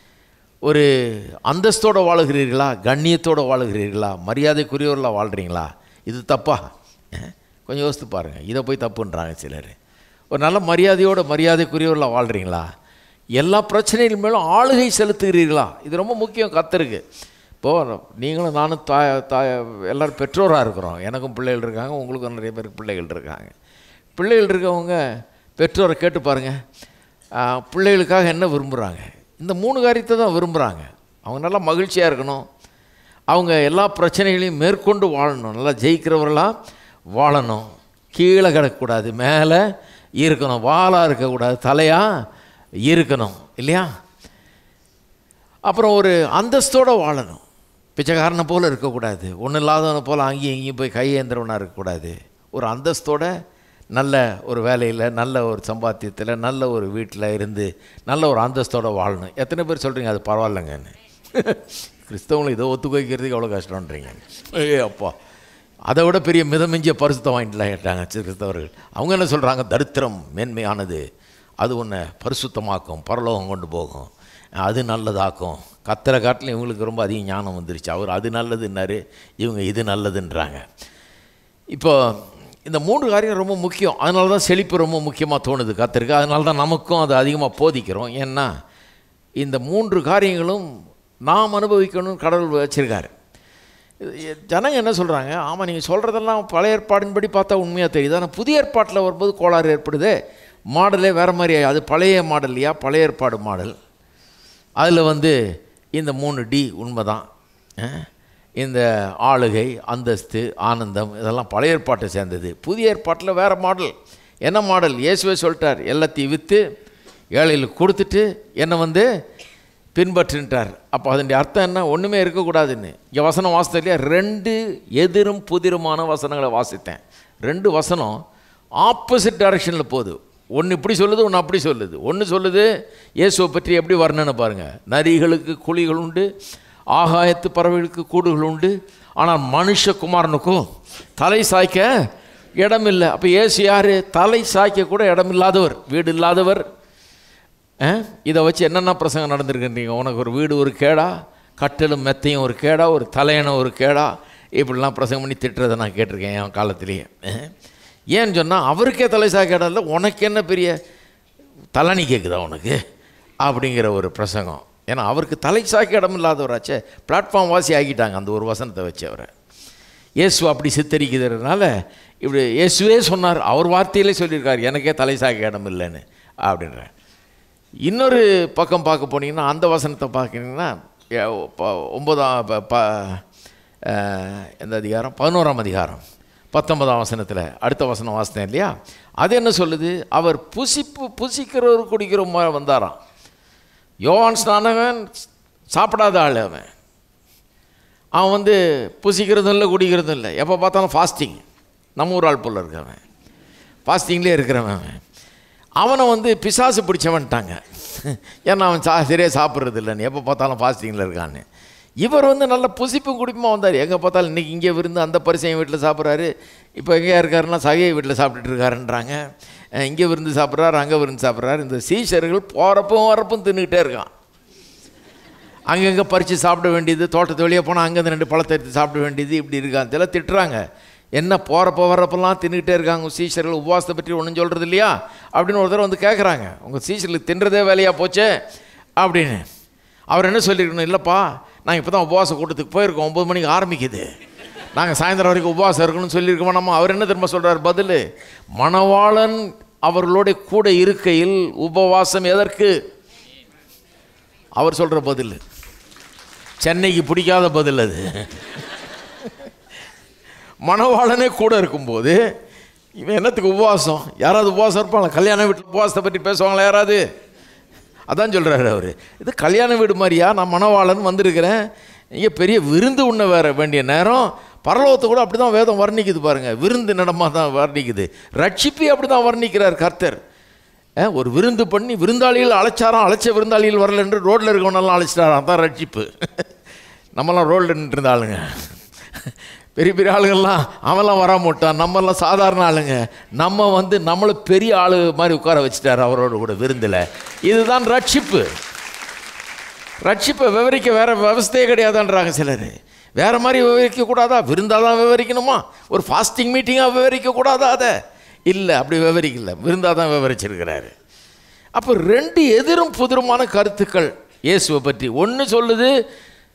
ஒரு அந்தஸ்தோடு வாழுகிறீர்களா கண்ணியத்தோடு வாழுகிறீர்களா மரியாதைக்குரியவர்களாக வாழ்கிறீங்களா இது தப்பா அஹ், கொஞ்சம் யோசித்து பாருங்கள் இதை போய் தப்புன்றாங்க சிலர் ஒரு நல்ல மரியாதையோட மரியாதைக்குரியவர்களாக வாழ்கிறீங்களா எல்லா பிரச்சனைகள் மேலும் ஆளுகை செலுத்துகிறீர்களா இது ரொம்ப முக்கியம் கத்தருக்கு இப்போது நீங்களும் நானும் தாய் தாய் எல்லோரும் பெற்றோராக இருக்கிறோம் எனக்கும் பிள்ளைகள் இருக்காங்க உங்களுக்கும் நிறைய பேருக்கு பிள்ளைகள் இருக்காங்க பிள்ளைகள் இருக்கவங்க பெற்றோரை கேட்டு பாருங்கள் பிள்ளைகளுக்காக என்ன விரும்புகிறாங்க இந்த மூணு காரியத்தை தான் விரும்புகிறாங்க அவங்க நல்லா மகிழ்ச்சியாக இருக்கணும் அவங்க எல்லா பிரச்சனைகளையும் மேற்கொண்டு வாழணும் நல்லா ஜெயிக்கிறவர்களாக வாழணும் கீழே கிடக்கக்கூடாது மேலே இருக்கணும் வாலாக இருக்கக்கூடாது தலையாக இருக்கணும் இல்லையா அப்புறம் ஒரு அந்தஸ்தோடு வாழணும் பிச்சைக்காரனை போல் இருக்கக்கூடாது ஒன்றும் இல்லாதவனை போல் அங்கேயும் இங்கேயும் போய் கையேந்திரவனாக இருக்கக்கூடாது ஒரு அந்தஸ்தோட நல்ல ஒரு வேலையில் நல்ல ஒரு சம்பாத்தியத்தில் நல்ல ஒரு வீட்டில் இருந்து நல்ல ஒரு அந்தஸ்தோடு வாழணும் எத்தனை பேர் சொல்கிறீங்க அது பரவாயில்லைங்கன்னு கிறிஸ்தவங்களை இதை ஒத்துக்க வைக்கிறதுக்கு எவ்வளோ கஷ்டம்ன்றீங்க ஏ அப்பா அதை விட பெரிய மிதமிஞ்சிய பரிசுத்தம் வாங்கிட்டுலாம் கேட்டாங்க கிறிஸ்தவர்கள் அவங்க என்ன சொல்கிறாங்க தரித்திரம் மேன்மையானது அது உன்னை பரிசுத்தமாக்கும் பரலோகம் கொண்டு போகும் அது நல்லதாக்கும் கத்தரை காட்டில் இவங்களுக்கு ரொம்ப அதிக ஞானம் வந்துருச்சு அவர் அது நல்லதுன்னாரு இவங்க இது நல்லதுன்றாங்க இப்போ இந்த மூன்று காரியம் ரொம்ப முக்கியம் அதனால தான் செழிப்பு ரொம்ப முக்கியமாக தோணுது கத்திருக்கு அதனால தான் நமக்கும் அது அதிகமாக போதிக்கிறோம் ஏன்னா இந்த மூன்று காரியங்களும் நாம் அனுபவிக்கணும்னு கடவுள் வச்சுருக்காரு ஜனங்க என்ன சொல்கிறாங்க ஆமாம் நீங்கள் சொல்கிறதெல்லாம் பழைய ஏற்பாடின்படி பார்த்தா உண்மையாக தெரியுது ஆனால் புதிய ஏற்பாட்டில் வரும்போது கோளாறு ஏற்படுது மாடலே வேறு மாதிரி அது பழைய மாடல் இல்லையா பழைய ஏற்பாடு மாடல் அதில் வந்து இந்த மூணு டி உண்மை தான் இந்த ஆளுகை அந்தஸ்து ஆனந்தம் இதெல்லாம் பழைய ஏற்பாட்டை சேர்ந்தது புதிய ஏற்பாட்டில் வேறு மாடல் என்ன மாடல் இயேசுவே சொல்லிட்டார் எல்லாத்தையும் விற்று ஏழைகளுக்கு கொடுத்துட்டு என்னை வந்து பின்பற்றுன்ட்டார் அப்போ அதனுடைய அர்த்தம் என்ன ஒன்றுமே இருக்கக்கூடாதுன்னு இங்கே வசனம் வாசித்த இல்லையா ரெண்டு எதிரும் புதிருமான வசனங்களை வாசித்தேன் ரெண்டு வசனம் ஆப்போசிட் டைரக்ஷனில் போகுது ஒன்று இப்படி சொல்லுது ஒன்று அப்படி சொல்லுது ஒன்று சொல்லுது இயேசுவை பற்றி எப்படி வர்ணனை பாருங்கள் நரிகளுக்கு குழிகள் உண்டு ஆகாயத்து பறவைகளுக்கு கூடுகள் உண்டு ஆனால் மனுஷகுமாரனுக்கும் தலை சாய்க்க இடம் இல்லை அப்போ இயேசு யார் தலை சாய்க்க கூட இடம் இல்லாதவர் வீடு இல்லாதவர் இதை வச்சு என்னென்ன பிரசங்கம் நடந்திருக்குன்றீங்க உனக்கு ஒரு வீடு ஒரு கேடா கட்டலும் மெத்தையும் ஒரு கேடா ஒரு தலையணம் ஒரு கேடா இப்படிலாம் பிரசங்கம் பண்ணி திட்டுறதை நான் கேட்டிருக்கேன் என் காலத்திலேயே ஏன்னு சொன்னால் அவருக்கே தலை சாய்க்க இடம் இல்லை உனக்கு என்ன பெரிய தலனி கேட்குதா உனக்கு அப்படிங்கிற ஒரு பிரசங்கம் ஏன்னா அவருக்கு தலை சாய்க்க இடம் இல்லாதவராச்சே பிளாட்ஃபார்ம் வாசி ஆக்கிட்டாங்க அந்த ஒரு வசனத்தை வச்சு அவரை இயேசு அப்படி சித்தரிக்கிறதுனால இப்படி இயேசுவே சொன்னார் அவர் வார்த்தையிலே சொல்லியிருக்கார் எனக்கே தலை சாய்க்க இடம் இல்லைன்னு அப்படின்ற இன்னொரு பக்கம் பார்க்க போனீங்கன்னா அந்த வசனத்தை பார்க்குறீங்கன்னா ஒம்பதாம் ப எந்த அதிகாரம் பதினோராம் அதிகாரம் பத்தொன்பதாம் வசனத்தில் அடுத்த வசனம் வாசித்தேன் இல்லையா அது என்ன சொல்லுது அவர் புசிப்பு புசிக்கிறவர் குடிக்கிற மாதிரி வந்தாராம் யோவான் ஸ்நானகன் சாப்பிடாத ஆள் அவன் அவன் வந்து புசிக்கிறதும் இல்லை குடிக்கிறதும் இல்லை எப்போ பார்த்தாலும் ஃபாஸ்டிங் நம்ம ஊர் ஆள் போல் இருக்கவன் ஃபாஸ்டிங்லேயே இருக்கிறவன் அவன் அவனை வந்து பிசாசு பிடிச்சவன்ட்டாங்க ஏன்னா அவன் சா சரியாக சாப்பிட்றது இல்லைன்னு எப்போ பார்த்தாலும் ஃபாஸ்டிங்கில் இருக்கான்னு இவர் வந்து நல்ல புசிப்பும் குடிப்புமா வந்தார் எங்கே பார்த்தாலும் இன்றைக்கி இங்கே விருந்து அந்த பரிசையும் வீட்டில் சாப்பிட்றாரு இப்போ எங்கேயா இருக்காருன்னா சகையை வீட்டில் சாப்பிட்டுட்டு இருக்காருன்றாங்க இங்கே விருந்து சாப்பிட்றாரு அங்கே விருந்து சாப்பிட்றாரு இந்த சீஷர்கள் போகிறப்பும் வரப்பும் தின்னுக்கிட்டே இருக்கான் அங்கங்கே பறித்து சாப்பிட வேண்டியது தோட்டத்து வெளியே போனால் அங்கேருந்து ரெண்டு பழத்தை எடுத்து சாப்பிட வேண்டியது இப்படி இருக்காங்க இதெல்லாம் திட்டுறாங்க என்ன போகிறப்ப வர்றப்பெல்லாம் தின்னுக்கிட்டே இருக்காங்க உங்கள் சீஷர்கள் உபவாசத்தை பற்றி ஒன்றும் சொல்கிறது இல்லையா அப்படின்னு ஒரு தடவை வந்து கேட்குறாங்க உங்கள் சீஷர்களுக்கு தின்றதே வேலையாக போச்சே அப்படின்னு அவர் என்ன சொல்லியிருக்கணும் இல்லைப்பா நாங்கள் இப்போ தான் உபவாச கூட்டத்துக்கு போயிருக்கோம் ஒம்பது மணிக்கு ஆரம்பிக்குது நாங்கள் சாயந்தரம் வரைக்கும் உபவாசம் இருக்கணும்னு சொல்லியிருக்க வேணாமா அவர் என்ன திரும்ப சொல்கிறார் பதில் மணவாளன் அவர்களோட கூட இருக்கையில் உபவாசம் எதற்கு அவர் சொல்கிற பதில் சென்னைக்கு பிடிக்காத பதில் அது மணவாளனே கூட இருக்கும்போது இவன் என்னத்துக்கு உபவாசம் யாராவது உபவாசம் இருப்பாங்களா கல்யாண வீட்டில் உபவாசத்தை பற்றி பேசுவாங்களா யாராவது அதான் சொல்கிறாரு அவர் இது கல்யாண வீடு மாதிரியா நான் மணவாளன் வந்திருக்கிறேன் இங்கே பெரிய விருந்து உண்ண வேற வேண்டிய நேரம் பரலோகத்தை கூட அப்படி தான் வேதம் வர்ணிக்குது பாருங்கள் விருந்து நடமாக தான் வர்ணிக்குது ரட்சிப்பி அப்படி தான் வர்ணிக்கிறார் கர்த்தர் ஒரு விருந்து பண்ணி விருந்தாளிகள் அழைச்சாராம் அழைச்ச விருந்தாளிகள் வரல என்று ரோட்டில் இருக்கவனெல்லாம் அழைச்சிட்டாராம் தான் ரட்சிப்பு நம்மலாம் ரோட்டில் நின்றுருந்த ஆளுங்க பெரிய பெரிய ஆளுங்கள்லாம் அவன்லாம் வர மாட்டான் நம்மெல்லாம் சாதாரண ஆளுங்க நம்ம வந்து நம்மளை பெரிய ஆளு மாதிரி உட்கார வச்சுட்டார் அவரோட கூட விருந்தில் இதுதான் ரட்சிப்பு ரட்சிப்பை விவரிக்க வேற விவஸ்தையே கிடையாதுன்றாங்க சிலர் வேற மாதிரி விவரிக்க கூடாதா விருந்தாக தான் விவரிக்கணுமா ஒரு ஃபாஸ்டிங் மீட்டிங்காக விவரிக்க கூடாதா அதை இல்லை அப்படி விவரிக்கல விருந்தாக தான் விவரிச்சிருக்கிறாரு அப்போ ரெண்டு எதிரும் புதிருமான கருத்துக்கள் இயேசுவை பற்றி ஒன்று சொல்லுது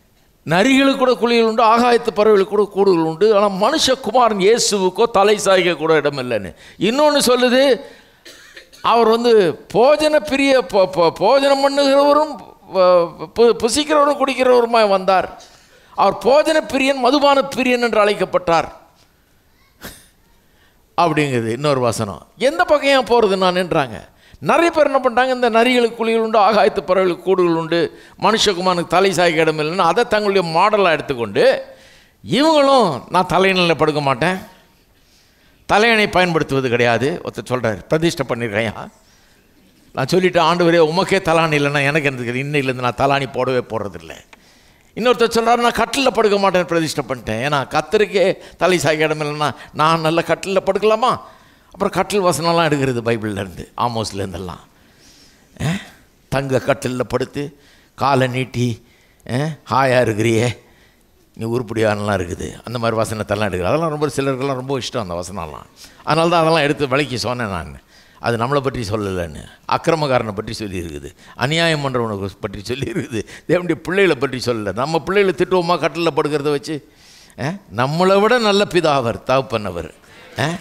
நரிகளுக்கு கூட குழிகள் உண்டு ஆகாயத்து பறவைகளுக்கு கூட கூடுகள் உண்டு ஆனால் மனுஷகுமாரன் இயேசுவுக்கோ தலை சாய்க்க கூட இடம் இல்லைன்னு இன்னொன்று சொல்லுது அவர் வந்து போஜன பிரிய போ- போ- போஜனம் பண்ணுகிறவரும் பு- பு- புசிக்கிறவரும் குடிக்கிறவருமாய் வந்தார் அவர் போஜன பிரியன் மதுபான பிரியன் என்று அழைக்கப்பட்டார் அப்படிங்கிறது இன்னொரு வசனம் எந்த பக்கம் ஏன் போகிறது நான்ன்றாங்க நிறைய பேர் என்ன பண்ணிட்டாங்க இந்த நரிகளுக்கு குழிகள் உண்டு ஆகாயத்து பறவைகளுக்கு கூடுகள் உண்டு மனுஷகுமானுக்கு தலை சாய்க்க இடம் இல்லைன்னு அதை தங்களுடைய மாடலாக எடுத்துக்கொண்டு இவங்களும் நான் தலைநிலையில் படுக்க மாட்டேன் தலையணை பயன்படுத்துவது கிடையாது ஒருத்தர் சொல்கிறார் பிரதிஷ்டை பண்ணியிருக்கையா நான் சொல்லிட்டேன் ஆண்டு வரே உமக்கே தலாணி இல்லைன்னா எனக்கு எனக்கு இன்னையிலேருந்து நான் தலாணி போடவே போடுறதில்ல இன்னொருத்தர் சொல்கிறாரு நான் கட்டிலில் படுக்க மாட்டேன் பிரதிஷ்டை பண்ணிட்டேன் ஏன்னா கத்தருக்கே தலை சாய்க்க இடம் இல்லைன்னா நான் நல்ல கட்டிலில் படுக்கலாமா அப்புறம் கட்டில் வசனம்லாம் எடுக்கிறது பைபிள்லேருந்து ஆமோஸ்லேருந்தெல்லாம் அஹ், தங்க கட்டிலில் படுத்து காலை நீட்டி ஹாயாக இருக்கிறியே நீ உருப்படியானலாம் இருக்குது அந்த மாதிரி வசனத்தெல்லாம் எடுக்குது அதெல்லாம் ரொம்ப சிலருக்கெல்லாம் ரொம்ப இஷ்டம் அந்த வசனம்லாம் அதனால தான் அதெல்லாம் எடுத்து விலைக்கு சொன்னேன் நான் அது நம்மளை பற்றி சொல்லலைன்னு அக்கிரமக்காரனை பற்றி சொல்லியிருக்குது அநியாயம் பண்ணுறவனை பற்றி சொல்லியிருக்குது தேவனுடைய பிள்ளைகளை பற்றி சொல்லலை நம்ம பிள்ளைகளை திட்டுவோமா கட்டிலில் படுக்கிறத வச்சு அஹ், நம்மளை விட நல்ல பிதாவர் தகப்பனவர் அஹ்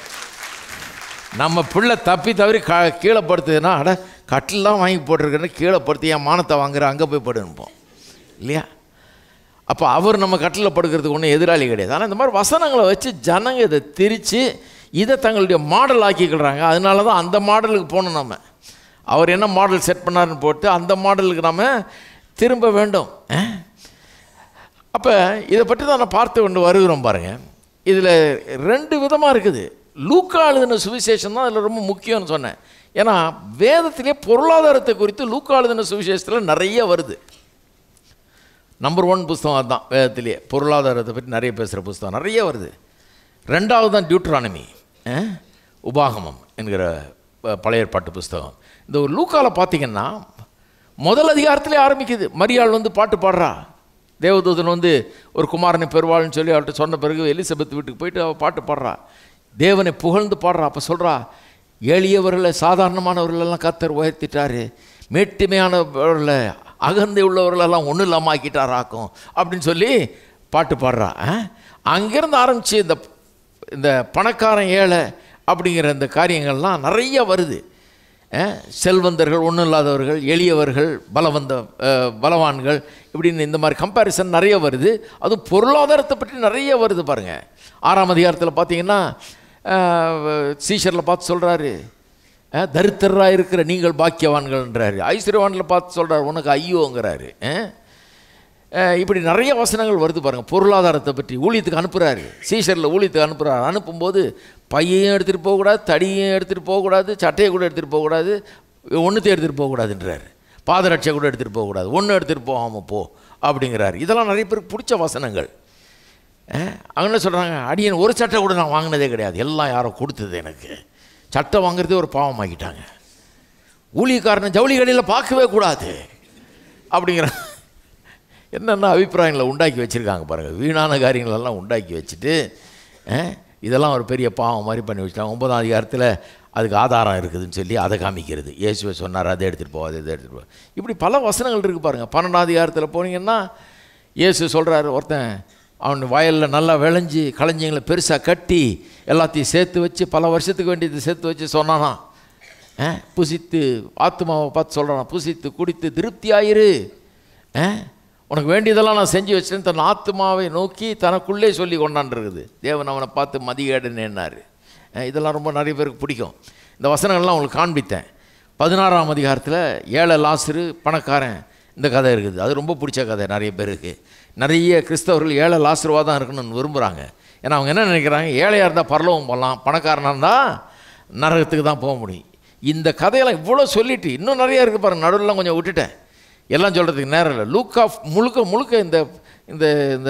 நம்ம பிள்ளை தப்பி தவறி க கீழே படுத்துதுன்னா அட கட்டிலாம் வாங்கி போட்டிருக்கேன்னு கீழே படுத்து என் மானத்தை வாங்குற அங்கே போய் படுப்போம் இல்லையா அப்போ அவர் நம்ம கட்டில் படுக்கிறதுக்கு ஒன்றும் எதிராளி கிடையாது ஆனால் இந்த மாதிரி வசனங்களை வச்சு ஜனங்க இதை திரித்து இதை தங்களுடைய மாடல் ஆக்கிக்கிறாங்க அதனால தான் அந்த மாடலுக்கு போகணும் நம்ம அவர் என்ன மாடல் செட் பண்ணாருன்னு போட்டு அந்த மாடலுக்கு நம்ம திரும்ப வேண்டும் அப்போ இதை பற்றி தான் நான் பார்த்து கொண்டு வருகிறோம் பாருங்கள் இதில் ரெண்டு விதமாக இருக்குது லூக்கா எழுதின சுவிசேஷம் தான் அதில் ரொம்ப முக்கியம்னு சொன்னேன் ஏன்னா வேதத்திலே பொருளாதாரத்தை குறித்து லூக்கா எழுதின சுவிசேஷத்தில் நிறைய வருது நம்பர் ஒன் புஸ்தகம் அதுதான் வேதத்திலேயே பொருளாதாரத்தை பற்றி நிறைய பேசுகிற புஸ்தகம் நிறைய வருது ரெண்டாவது தான் டியூட்ரானமி உபாகமம் என்கிற ப- பழைய ஏற்பாட்டு புஸ்தகம் இந்த ஒரு லூக்காவில் பார்த்தீங்கன்னா முதல் அதிகாரத்திலே ஆரம்பிக்குது மரியாள் வந்து பாட்டு பாடுறா தேவதூதன் வந்து ஒரு குமாரனை பெறுவாள்னு சொல்லி அவர்கிட்ட சொன்ன பிறகு எலிசபெத் வீட்டுக்கு போயிட்டு அவள் பாட்டு பாடுறா தேவனை புகழ்ந்து பாடுறா அப்போ சொல்கிறா எளியவர்களை சாதாரணமானவர்களெல்லாம் கத்தர் உயர்த்திட்டாரு மேட்டுமையானவர்களை அகந்தை உள்ளவர்களெல்லாம் ஒன்றும் இல்லாமல் ஆக்கிட்டாராக்கும் அப்படின்னு சொல்லி பாட்டு பாடுறா ஆ? அங்கேருந்து ஆரம்பித்து இந்த இந்த பணக்காரன் ஏழை அப்படிங்கிற இந்த காரியங்கள்லாம் நிறைய வருது அஹ், செல்வந்தர்கள் ஒன்றும் இல்லாதவர்கள் எளியவர்கள் பலவந்த அஹ், பலவான்கள் இப்படின்னு இந்த மாதிரி கம்பேரிசன் நிறைய வருது அதுவும் பொருளாதாரத்தை பற்றி நிறைய வருது பாருங்கள் ஆறாம் அதிகாரத்தில் பார்த்தீங்கன்னா சீஷரில் பார்த்து சொல்கிறாரு தரித்திரராக இருக்கிற நீங்கள் பாக்கியவான்கள்ன்றாரு ஐஸ்வர்யவானில் பார்த்து சொல்கிறார் உனக்கு ஐயோங்கிறாரு அஹ்? அஹ் இப்படி நிறைய வசனங்கள் வருது பாருங்கள் பொருளாதாரத்தை பற்றி ஊழியத்துக்கு அனுப்புகிறாரு சீசரில் ஊழியத்துக்கு அனுப்புகிறாரு அனுப்பும்போது பையையும் எடுத்துகிட்டு போகக்கூடாது தடியையும் எடுத்துகிட்டு போகக்கூடாது சட்டையை கூட எடுத்துகிட்டு போகக்கூடாது ஒன்றுத்தையும் எடுத்துகிட்டு போகக்கூடாதுன்றாரு பாதரட்சை கூட எடுத்துகிட்டு போகக்கூடாது ஒன்றும் எடுத்துகிட்டு போகாமல் போ அப்படிங்கிறாரு இதெல்லாம் நிறைய பேருக்கு பிடிச்ச வசனங்கள் அவங்க என்ன சொல்கிறாங்க அடியன் ஒரு சட்டை கூட நான் வாங்கினதே கிடையாது எல்லாம் யாரோ கொடுத்தது எனக்கு சட்டை வாங்குறதே ஒரு பாவமாக்கிட்டாங்க ஊழியக்காரனை ஜவுளி கடையில் பார்க்கவே கூடாது அப்படிங்கிற என்னென்ன அபிப்பிராயங்களை உண்டாக்கி வச்சுருக்காங்க பாருங்கள் வீணான காரியங்களெல்லாம் உண்டாக்கி வச்சுட்டு அஹ், இதெல்லாம் ஒரு பெரிய பாவம் மாதிரி பண்ணி வச்சுட்டாங்க ஒன்பதாம் அதிகாரத்தில் அதுக்கு ஆதாரம் இருக்குதுன்னு சொல்லி அதை காமிக்கிறது இயேசுவை சொன்னார் அதை எடுத்துகிட்டு போகாது இதை எடுத்துகிட்டு போ இப்படி பல வசனங்கள் இருக்குது பாருங்கள் பன்னெண்டாம் அதிகாரத்தில் போனீங்கன்னா இயேசு சொல்கிறாரு ஒருத்தன் அவன் வயலில் நல்லா விளைஞ்சி களஞ்சியங்களை பெருசாக கட்டி எல்லாத்தையும் சேர்த்து வச்சு பல வருஷத்துக்கு வேண்டியது சேர்த்து வச்சு சொன்னானாம் ஆ, புசித்து ஆத்மாவை பார்த்து சொல்கிறான் புசித்து குடித்து திருப்தியாயிரு ஆ, உனக்கு வேண்டியதெல்லாம் நான் செஞ்சு வச்சேன் தன் ஆத்மாவை நோக்கி தனக்குள்ளே சொல்லி கொண்டாண்டுருக்குது தேவன் அவனை பார்த்து மதிகேடுன்னு இதெல்லாம் ரொம்ப நிறைய பேருக்கு பிடிக்கும் இந்த வசனங்கள்லாம் உங்களுக்கு காண்பித்தேன் பதினாறாம் அதிகாரத்தில் ஏழை லாசரு பணக்காரன் இந்த கதை இருக்குது அது ரொம்ப பிடிச்ச கதை நிறைய பேருக்கு நிறைய கிறிஸ்தவர்கள் ஏழை லாசருவாக தான் இருக்கணும்னு விரும்புகிறாங்க ஏன்னா அவங்க என்ன நினைக்கிறாங்க ஏழையாக இருந்தால் பரலோகம் போகலாம் பணக்காரனாக இருந்தால் நரகத்துக்கு தான் போக முடியும் இந்த கதையெல்லாம் இவ்வளோ சொல்லிட்டு இன்னும் நிறைய இருக்குது பாருங்க நடுவில்லாம் கொஞ்சம் விட்டுட்டேன் எல்லாம் சொல்கிறதுக்கு நேரம் இல்லை லூக் ஆஃப் முழுக்க முழுக்க இந்த இந்த இந்த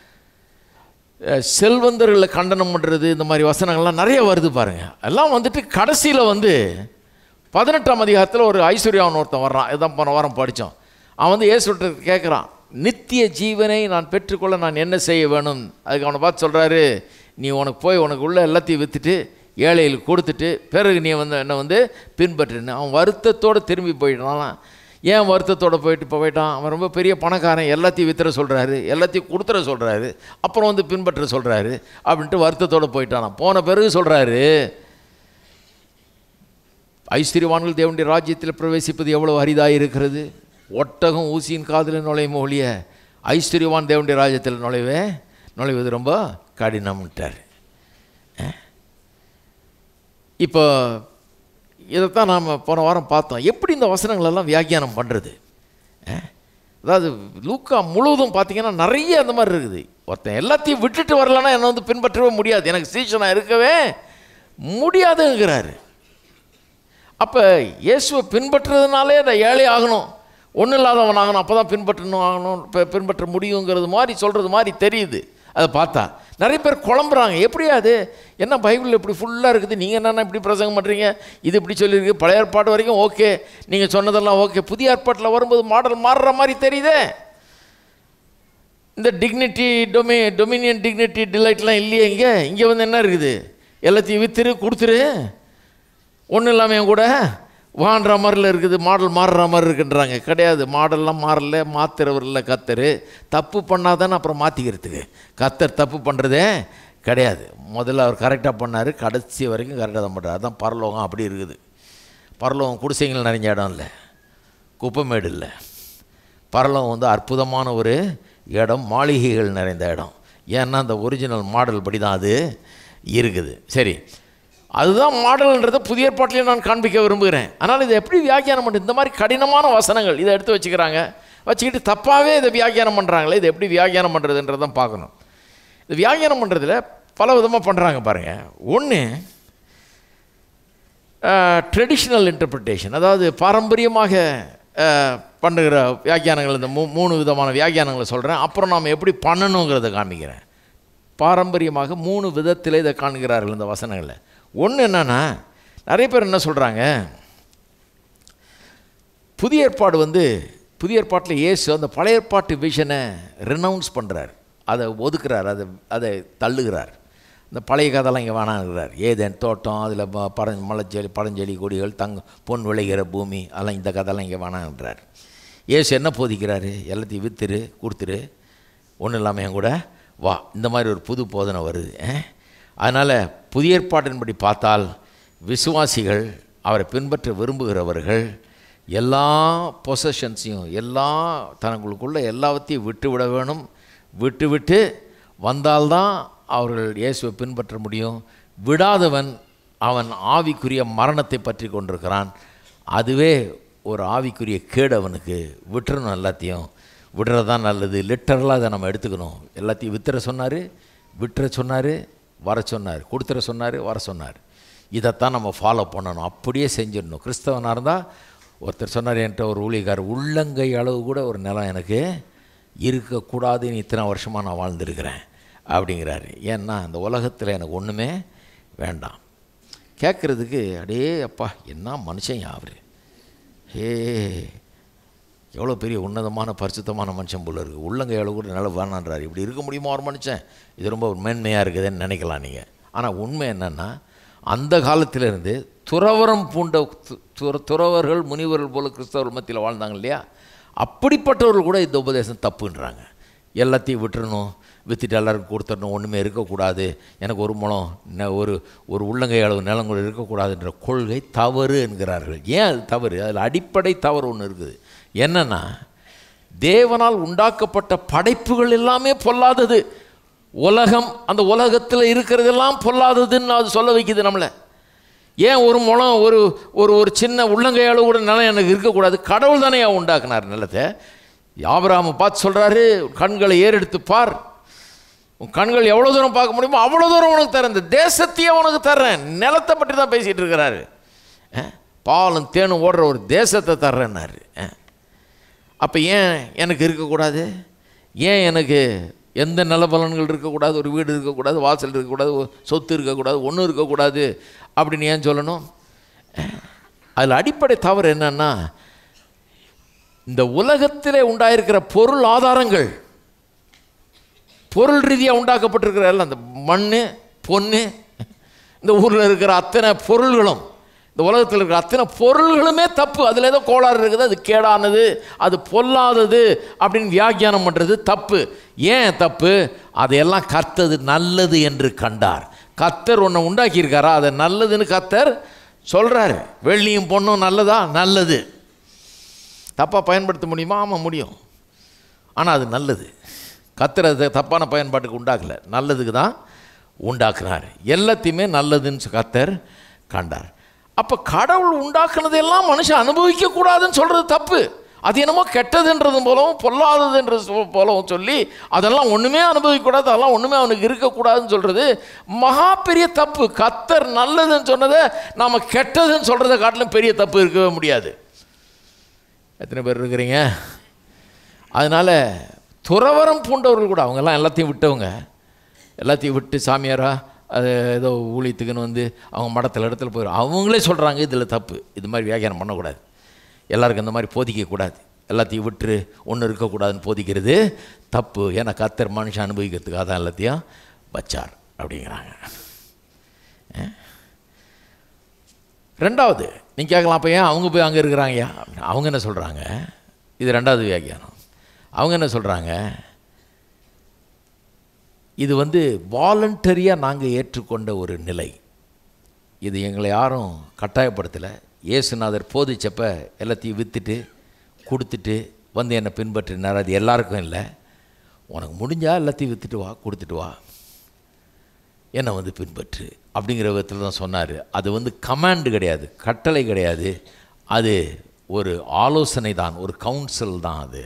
அஹ், செல்வந்தர்களை கண்டனம் பண்ணுறது இந்த மாதிரி வசனங்கள்லாம் நிறைய வருது பாருங்கள் எல்லாம் வந்துட்டு கடைசியில் வந்து பதினெட்டாம் அதிகாரத்தில் ஒரு ஐஸ்வர்யாவன் ஒருத்தன் வர்றான் இதுதான் போன வாரம் படித்தோம் அவன் வந்து ஏசுட்டு கேட்குறான் நித்திய ஜீவனை நான் பெற்றுக்கொள்ள நான் என்ன செய்ய வேணும் அதுக்கு அவனை பார்த்து சொல்கிறாரு நீ உனக்கு போய் உனக்கு உள்ள எல்லாத்தையும் விற்றுட்டு ஏழைகளுக்கு கொடுத்துட்டு பிறகு நீ வந்து என்ன வந்து பின்பற்றுன்னு அவன் வருத்தத்தோடு திரும்பி போயிட்டான் ஏன் வருத்தத்தோட போயிட்டு இப்போ போயிட்டான் அவன் ரொம்ப பெரிய பணக்காரன் எல்லாத்தையும் வித்துற சொல்கிறாரு எல்லாத்தையும் கொடுத்துற சொல்கிறாரு அப்புறம் வந்து பின்பற்ற சொல்கிறாரு அப்படின்ட்டு வருத்தத்தோட போயிட்டானா போன பிறகு சொல்கிறாரு ஐஸ்வர்யவான்கள் தேவனுடைய ராஜ்யத்தில் பிரவேசிப்பது எவ்வளவு அரிதாக இருக்கிறது ஒட்டகம் ஊசியின் காதில் நுழையும் ஒழிய ஐஸ்வர்யவான் தேவனுடைய ராஜ்யத்தில் நுழைவே நுழைவது ரொம்ப கடினம்ட்டார் இப்போ இதைத்தான் நாம் போன வாரம் பார்த்தோம் எப்படி இந்த வசனங்களெல்லாம் வியாக்கியானம் பண்ணுறது அதாவது லூக்கா முழுவதும் பார்த்தீங்கன்னா நிறைய அந்த மாதிரி இருக்குது ஒருத்தன் எல்லாத்தையும் விட்டுட்டு வரலன்னா என்னை வந்து பின்பற்றவே முடியாது எனக்கு சீசனாக இருக்கவே முடியாதுங்கிறாரு அப்போ இயேசுவை பின்பற்றுறதுனாலே அந்த ஏழை ஆகணும் ஒன்றும் இல்லாதவன் ஆகணும் அப்போ தான் பின்பற்றணும் ஆகணும் பி- பின்பற்ற முடியுங்கிறது மாதிரி சொல்கிறது மாதிரி தெரியுது அதை பார்த்தா நிறைய பேர் குழம்புறாங்க எப்படி அது என்ன பைபிள் இப்படி ஃபுல்லாக இருக்குது நீங்கள் என்னென்ன இப்படி பிரசங்கம் பண்ணுறீங்க இது இப்படி சொல்லியிருக்கு பழைய ஏற்பாடு வரைக்கும் ஓகே நீங்கள் சொன்னதெல்லாம் ஓகே புதிய ஏற்பாட்டில் வரும்போது மாடல் மாறுற மாதிரி தெரியுதே இந்த டிக்னிட்டி டொமி டொமினியன் டிக்னிட்டி டிலைட்லாம் இல்லையே இங்கே இங்கே வந்து என்ன இருக்குது எல்லாத்தையும் வித்துரு கொடுத்துரு ஒன்றும் இல்லாமல் என் கூட வான்ற மாதிரில இருக்குது மாடல் மாறுற மாதிரி இருக்குன்றாங்க கிடையாது மாடல்லாம் மாறல மாத்துறவர் இல்லை கத்தர் தப்பு பண்ணாதானே அப்புறம் மாற்றிக்கிறதுக்கு கத்தர் தப்பு பண்ணுறதே கிடையாது முதல்ல அவர் கரெக்டாக பண்ணார் கடைசி வரைக்கும் கரெக்டாக தான் பண்ணுறாரு அதான் பரலோகம் அப்படி இருக்குது பரலோகம் குடிசைகள் நிறைஞ்ச இடம் இல்லை குப்பமேடு இல்லை பரலோகம் வந்து அற்புதமான ஒரு இடம் மாளிகைகள் நிறைந்த இடம் ஏன்னா அந்த ஒரிஜினல் மாடல் படி தான் அது இருக்குது சரி அதுதான் மாடல்ன்றதை புதிய ஏற்பாட்டிலே நான் காண்பிக்க விரும்புகிறேன் ஆனால் இதை எப்படி வியாக்கியானம் பண்ணுறது இந்த மாதிரி கடினமான வசனங்கள் இதை எடுத்து வச்சுக்கிறாங்க வச்சுக்கிட்டு தப்பாகவே இதை வியாக்கியானம் பண்ணுறாங்களே இதை எப்படி வியாக்கியானம் பண்ணுறதுன்றதான் பார்க்கணும் இது வியாக்கியானம் பண்ணுறதுல பல விதமாக பண்ணுறாங்க பாருங்கள் ஒன்று ட்ரெடிஷ்னல் இன்டர்பிரிட்டேஷன் அதாவது பாரம்பரியமாக அஹ், பண்ணுகிற வியாக்கியானங்கள் இந்த மூ மூணு விதமான வியாக்கியானங்களை சொல்கிறேன் அப்புறம் நாம் எப்படி பண்ணணுங்கிறத காமிக்கிறேன் பாரம்பரியமாக மூணு விதத்தில் இதை காண்கிறார்கள் இந்த வசனங்களில் ஒன்று என்னன்னா நிறைய பேர் என்ன சொல்கிறாங்க புதிய ஏற்பாடு வந்து புதிய ஏற்பாட்டில் இயேசு அந்த பழைய ஏற்பாட்டு விஷனை ரினவுன்ஸ் பண்ணுறார் அதை ஒதுக்குறார் அதை அதை தள்ளுகிறார் இந்த பழைய கதைலாம் இங்கே வேணாங்கிறார் ஏதேன் தோட்டம் அதில் பழ மலைச்செடி பழஞ்செடி கொடிகள் தங்க பொன் விளைகிற பூமி அதெல்லாம் இந்த கதைலாம் இங்கே வேணாங்கிறார் இயேசு என்ன போதிக்கிறாரு எல்லாத்தையும் வித்துரு கொடுத்துரு ஒன்றும் இல்லாமல் என் கூட வா இந்த மாதிரி ஒரு புது போதனை வருது அதனால் புதிய ஏற்பாட்டின்படி பார்த்தால் விசுவாசிகள் அவரை பின்பற்ற விரும்புகிறவர்கள் எல்லா பொசஷன்ஸையும் எல்லா தனங்களுக்குள்ள எல்லாவற்றையும் விட்டு விட வேணும் விட்டு விட்டு வந்தால்தான் அவர்கள் இயேசுவை பின்பற்ற முடியும் விடாதவன் அவன் ஆவிக்குரிய மரணத்தை பற்றி கொண்டிருக்கிறான் அதுவே ஒரு ஆவிக்குரிய கேடு அவனுக்கு விட்டுறணும் எல்லாத்தையும் விடுறது தான் நல்லது லிட்டரலாக அதை நம்ம எடுத்துக்கணும் எல்லாத்தையும் வித்துற சொன்னார் விட்டுற சொன்னார் வர சொன்னார் கொடுத்துற சொன்னார் வர சொன்னார் இதைத்தான் நம்ம ஃபாலோ பண்ணணும் அப்படியே செஞ்சிடணும் கிறிஸ்தவனாக இருந்தால் ஒருத்தர் சொன்னார் என்கிட்ட ஒரு ஊழியக்காரர் உள்ளங்கை அளவு கூட ஒரு நிலம் எனக்கு இருக்கக்கூடாதுன்னு இத்தனை வருஷமாக நான் வாழ்ந்திருக்கிறேன் அப்படிங்கிறாரு ஏன்னா அந்த உலகத்தில் எனக்கு ஒன்றுமே வேண்டாம் கேட்குறதுக்கு அடே அப்பா என்ன மனுஷன் யாவர் ஹே எவ்வளோ பெரிய உன்னதமான பரிசுத்தமான மனுஷன் போல இருக்குது உள்ளங்கையால் கூட நல்லா வேணான்றார் இப்படி இருக்க முடியுமா ஒரு மனுஷன் இது ரொம்ப ஒரு மேன்மையாக இருக்குதுன்னு நினைக்கலாம் நீங்கள் ஆனால் உண்மை என்னென்னா அந்த காலத்திலிருந்து துறவரம் பூண்ட து- துற துறவர்கள் முனிவர்கள் போல கிறிஸ்தவர்கள் மத்தியில் வாழ்ந்தாங்க இல்லையா அப்படிப்பட்டவர்கள் கூட இந்த உபதேசம் தப்புன்றாங்க எல்லாத்தையும் விட்டுறணும் வித்துட்டு எல்லாருக்கும் கொடுத்துடணும் ஒன்றுமே இருக்கக்கூடாது எனக்கு ஒரு முழம் ந- ஒரு ஒரு உள்ளங்கை அளவு நிலம் கூட இருக்கக்கூடாதுன்ற கொள்கை தவறு என்கிறார்கள் ஏன் அது தவறு அதில் அடிப்படை தவறு ஒன்று இருக்குது என்னன்னா தேவனால் உண்டாக்கப்பட்ட படைப்புகள் எல்லாமே பொல்லாதது உலகம் அந்த உலகத்தில் இருக்கிறதெல்லாம் பொல்லாததுன்னு அது சொல்ல வைக்குது நம்மளை ஏன் ஒரு முழம் ஒரு ஒரு ஒரு சின்ன உள்ளங்கை அளவு கூட நிலம் எனக்கு இருக்கக்கூடாது கடவுள் தானே உண்டாக்குனார் நிலத்தை யாபராம பார்த்து சொல்கிறாரு கண்களை ஏறெடுத்து பார் உன் கண்கள் எவ்வளோ தூரம் பார்க்க முடியுமோ அவ்வளோ தூரம் உனக்கு தரேன் இந்த தேசத்தையே உனக்கு தர்றேன் நிலத்தை பற்றி தான் பேசிகிட்டு இருக்கிறாரு அஹ், பாலும் தேனும் ஓடுற ஒரு தேசத்தை தர்றேன்னாரு அஹ். அப்போ ஏன் எனக்கு இருக்கக்கூடாது ஏன் எனக்கு எந்த நிலபலன்கள் இருக்கக்கூடாது ஒரு வீடு இருக்கக்கூடாது வாசல் இருக்கக்கூடாது ஒரு சொத்து இருக்கக்கூடாது ஒன்றும் இருக்கக்கூடாது அப்படின்னு ஏன் சொல்லணும் அதில் அடிப்படை தவறு என்னன்னா இந்த உலகத்திலே உண்டாயிருக்கிற பொருள் ஆதாரங்கள் பொருள் ரீதியாக உண்டாக்கப்பட்டிருக்கிற எல்லாம் அந்த மண் பொண்ணு இந்த ஊரில் இருக்கிற அத்தனை பொருள்களும் இந்த உலகத்தில் இருக்கிற அத்தனை பொருள்களுமே தப்பு அதில் ஏதோ கோளாறு இருக்குது அது கேடானது அது பொல்லாதது அப்படின்னு வியாக்கியானம் பண்ணுறது தப்பு ஏன் தப்பு அதையெல்லாம் கர்த்தது நல்லது என்று கண்டார் கர்த்தர் ஒன்றை உண்டாக்கியிருக்காரா அதை நல்லதுன்னு கர்த்தர் சொல்கிறாரு வெள்ளியும் பொண்ணும் நல்லதா நல்லது தப்பாக பயன்படுத்த முடியுமா ஆமாம் முடியும் ஆனால் அது நல்லது கர்த்தர் அதை தப்பான பயன்பாட்டுக்கு உண்டாக்கலை நல்லதுக்கு தான் உண்டாக்குனார் எல்லாத்தையுமே நல்லதுன்னு கர்த்தர் கண்டார் அப்போ கடவுள் உண்டாக்குனதெல்லாம் மனுஷன் அனுபவிக்கக்கூடாதுன்னு சொல்கிறது தப்பு அது என்னமோ கெட்டதுன்றது போலவும் பொல்லாததுன்றது சொ- போலவும் சொல்லி அதெல்லாம் ஒன்றுமே அனுபவிக்கக்கூடாது அதெல்லாம் ஒன்றுமே அவனுக்கு இருக்கக்கூடாதுன்னு சொல்கிறது மகா பெரிய தப்பு கத்தர் நல்லதுன்னு சொன்னதை நாம் கெட்டதுன்னு சொல்கிறத காட்டிலும் பெரிய தப்பு இருக்கவே முடியாது எத்தனை பேர் இருக்கிறீங்க அதனால் துறவரம் பூண்டவர்கள் கூட அவங்கெல்லாம் எல்லாத்தையும் விட்டவங்க எல்லாத்தையும் விட்டு சாமியாரா அது ஏதோ ஊழியத்துக்குன்னு வந்து அவங்க மடத்தில் இடத்துல போயிடும் அவங்களே சொல்கிறாங்க இதில் தப்பு இது மாதிரி வியாக்கியானம் பண்ணக்கூடாது எல்லாருக்கும் இந்த மாதிரி போதிக்கக்கூடாது எல்லாத்தையும் விட்டு ஒன்று இருக்கக்கூடாதுன்னு போதிக்கிறது தப்பு ஏன்னா கத்தர் மனுஷன் அனுபவிக்கிறதுக்காக தான் எல்லாத்தையும் வச்சார் அப்படிங்கிறாங்க ரெண்டாவது நீ கேட்கலாம் அப்போ ஏன் அவங்க போய் அங்கே இருக்கிறாங்கயா அவங்க என்ன சொல்கிறாங்க இது ரெண்டாவது வியாக்கியானம் அவங்க என்ன சொல்கிறாங்க இது வந்து வாலண்டரியாக நாங்கள் ஏற்றுக்கொண்ட ஒரு நிலை இது எங்களை யாரும் கட்டாயப்படுத்தலை இயேசுநாதர் போதிச்சப்ப எல்லாத்தையும் விற்றுட்டு கொடுத்துட்டு வந்து என்னை பின்பற்றினார் அது எல்லாருக்கும் இல்லை உனக்கு முடிஞ்சால் எல்லாத்தையும் விற்றுட்டு வா கொடுத்துட்டு வா என்னை வந்து பின்பற்று அப்படிங்கிற விதத்தில் தான் சொன்னார் அது வந்து கமாண்டு கிடையாது கட்டளை கிடையாது அது ஒரு ஆலோசனை தான் ஒரு கவுன்சில் தான் அது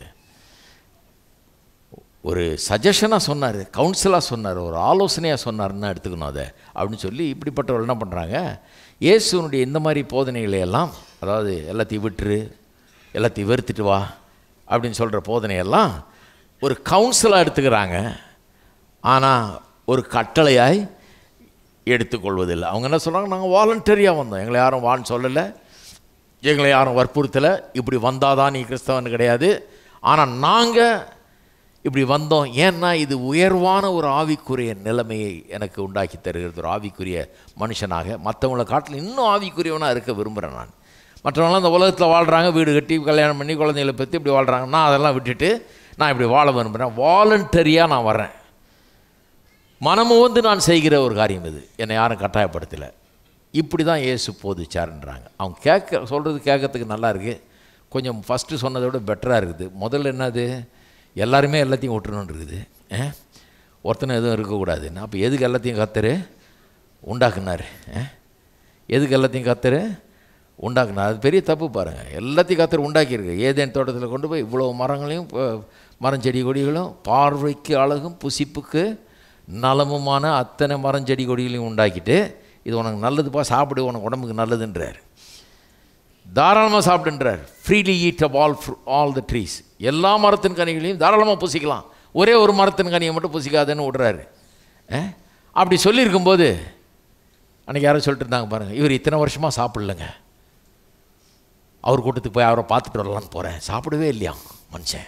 ஒரு சஜஷனாக சொன்னார் கவுன்சிலாக சொன்னார் ஒரு ஆலோசனையாக சொன்னார்னு எடுத்துக்கணும் அதை அப்படின்னு சொல்லி இப்படிப்பட்டவர்கள் என்ன பண்ணுறாங்க இயேசுனுடைய இந்த மாதிரி போதனைகளை எல்லாம் அதாவது எல்லாத்தையும் விட்டுரு எல்லாத்தையும் வெறுத்துட்டு வா அப்படின்னு சொல்கிற போதனையெல்லாம் ஒரு கவுன்சிலாக எடுத்துக்கிறாங்க ஆனால் ஒரு கட்டளையாய் எடுத்துக்கொள்வதில்லை அவங்க என்ன சொல்கிறாங்க நாங்கள் வாலண்டரியாக வந்தோம் எங்களை யாரும் வான்னு சொல்லலை எங்களை யாரும் வற்புறுத்தலை இப்படி வந்தால் தான் நீ கிறிஸ்தவன் கிடையாது ஆனால் நாங்கள் இப்படி வந்தோம் ஏன்னா இது உயர்வான ஒரு ஆவிக்குரிய நிலைமையை எனக்கு உண்டாக்கி தருகிறது ஒரு ஆவிக்குரிய மனுஷனாக மற்றவங்கள காட்டில் இன்னும் ஆவிக்குரியவனாக இருக்க விரும்புகிறேன் நான் மற்றவங்களாம் இந்த உலகத்தில் வாழ்கிறாங்க வீடு கட்டி கல்யாணம் பண்ணி குழந்தைகளை பற்றி இப்படி வாழ்கிறாங்க நான் அதெல்லாம் விட்டுட்டு நான் இப்படி வாழ விரும்புகிறேன் வாலண்டரியாக நான் வரேன் மனமும் வந்து நான் செய்கிற ஒரு காரியம் இது என்னை யாரும் கட்டாயப்படுத்தலை இப்படி தான் இயேசு போதிச்சாருன்றாங்க அவங்க கேட்க சொல்கிறது கேட்கறதுக்கு நல்லா இருக்குது கொஞ்சம் ஃபஸ்ட்டு சொன்னதை விட பெட்டராக இருக்குது முதல்ல என்னது எல்லாருமே எல்லாத்தையும் விட்டுறணுன்னு இருக்குது ஆ? ஒருத்தனும் எதுவும் இருக்கக்கூடாதுன்னு அப்போ எதுக்கு எல்லாத்தையும் கத்தரு உண்டாக்குனாரு ஆ? எதுக்கு எல்லாத்தையும் கத்தரு உண்டாக்குனார் அது பெரிய தப்பு பாருங்கள் எல்லாத்தையும் கத்தர் உண்டாக்கியிருக்கு ஏதேன் தோட்டத்தில் கொண்டு போய் இவ்வளோ மரங்களையும் ப- மரம் செடி கொடிகளும் பார்வைக்கு அழகும் புசிப்புக்கு நலமுமான அத்தனை மரம் செடி கொடிகளையும் உண்டாக்கிட்டு இது உனக்கு நல்லதுப்பா சாப்பிடு உனக்கு உடம்புக்கு நல்லதுன்றார் தாராளமாக சாப்பிடுன்றார் freely eat of all all the trees எல்லா மரத்தின் கனிகளையும் தாராளமாக புசிக்கலாம் ஒரே ஒரு மரத்தின் கனியை மட்டும் புசிக்காதுன்னு விடுறாரு ஆ? அப்படி சொல்லியிருக்கும்போது அன்றைக்கி யாரும் சொல்லிட்டு இருந்தாங்க பாருங்கள் இவர் இத்தனை வருஷமாக சாப்பிடலங்க அவர் கூட்டத்துக்கு போய் அவரை பார்த்துட்டு வரலான்னு போகிறேன் சாப்பிடவே இல்லையா மனுஷன்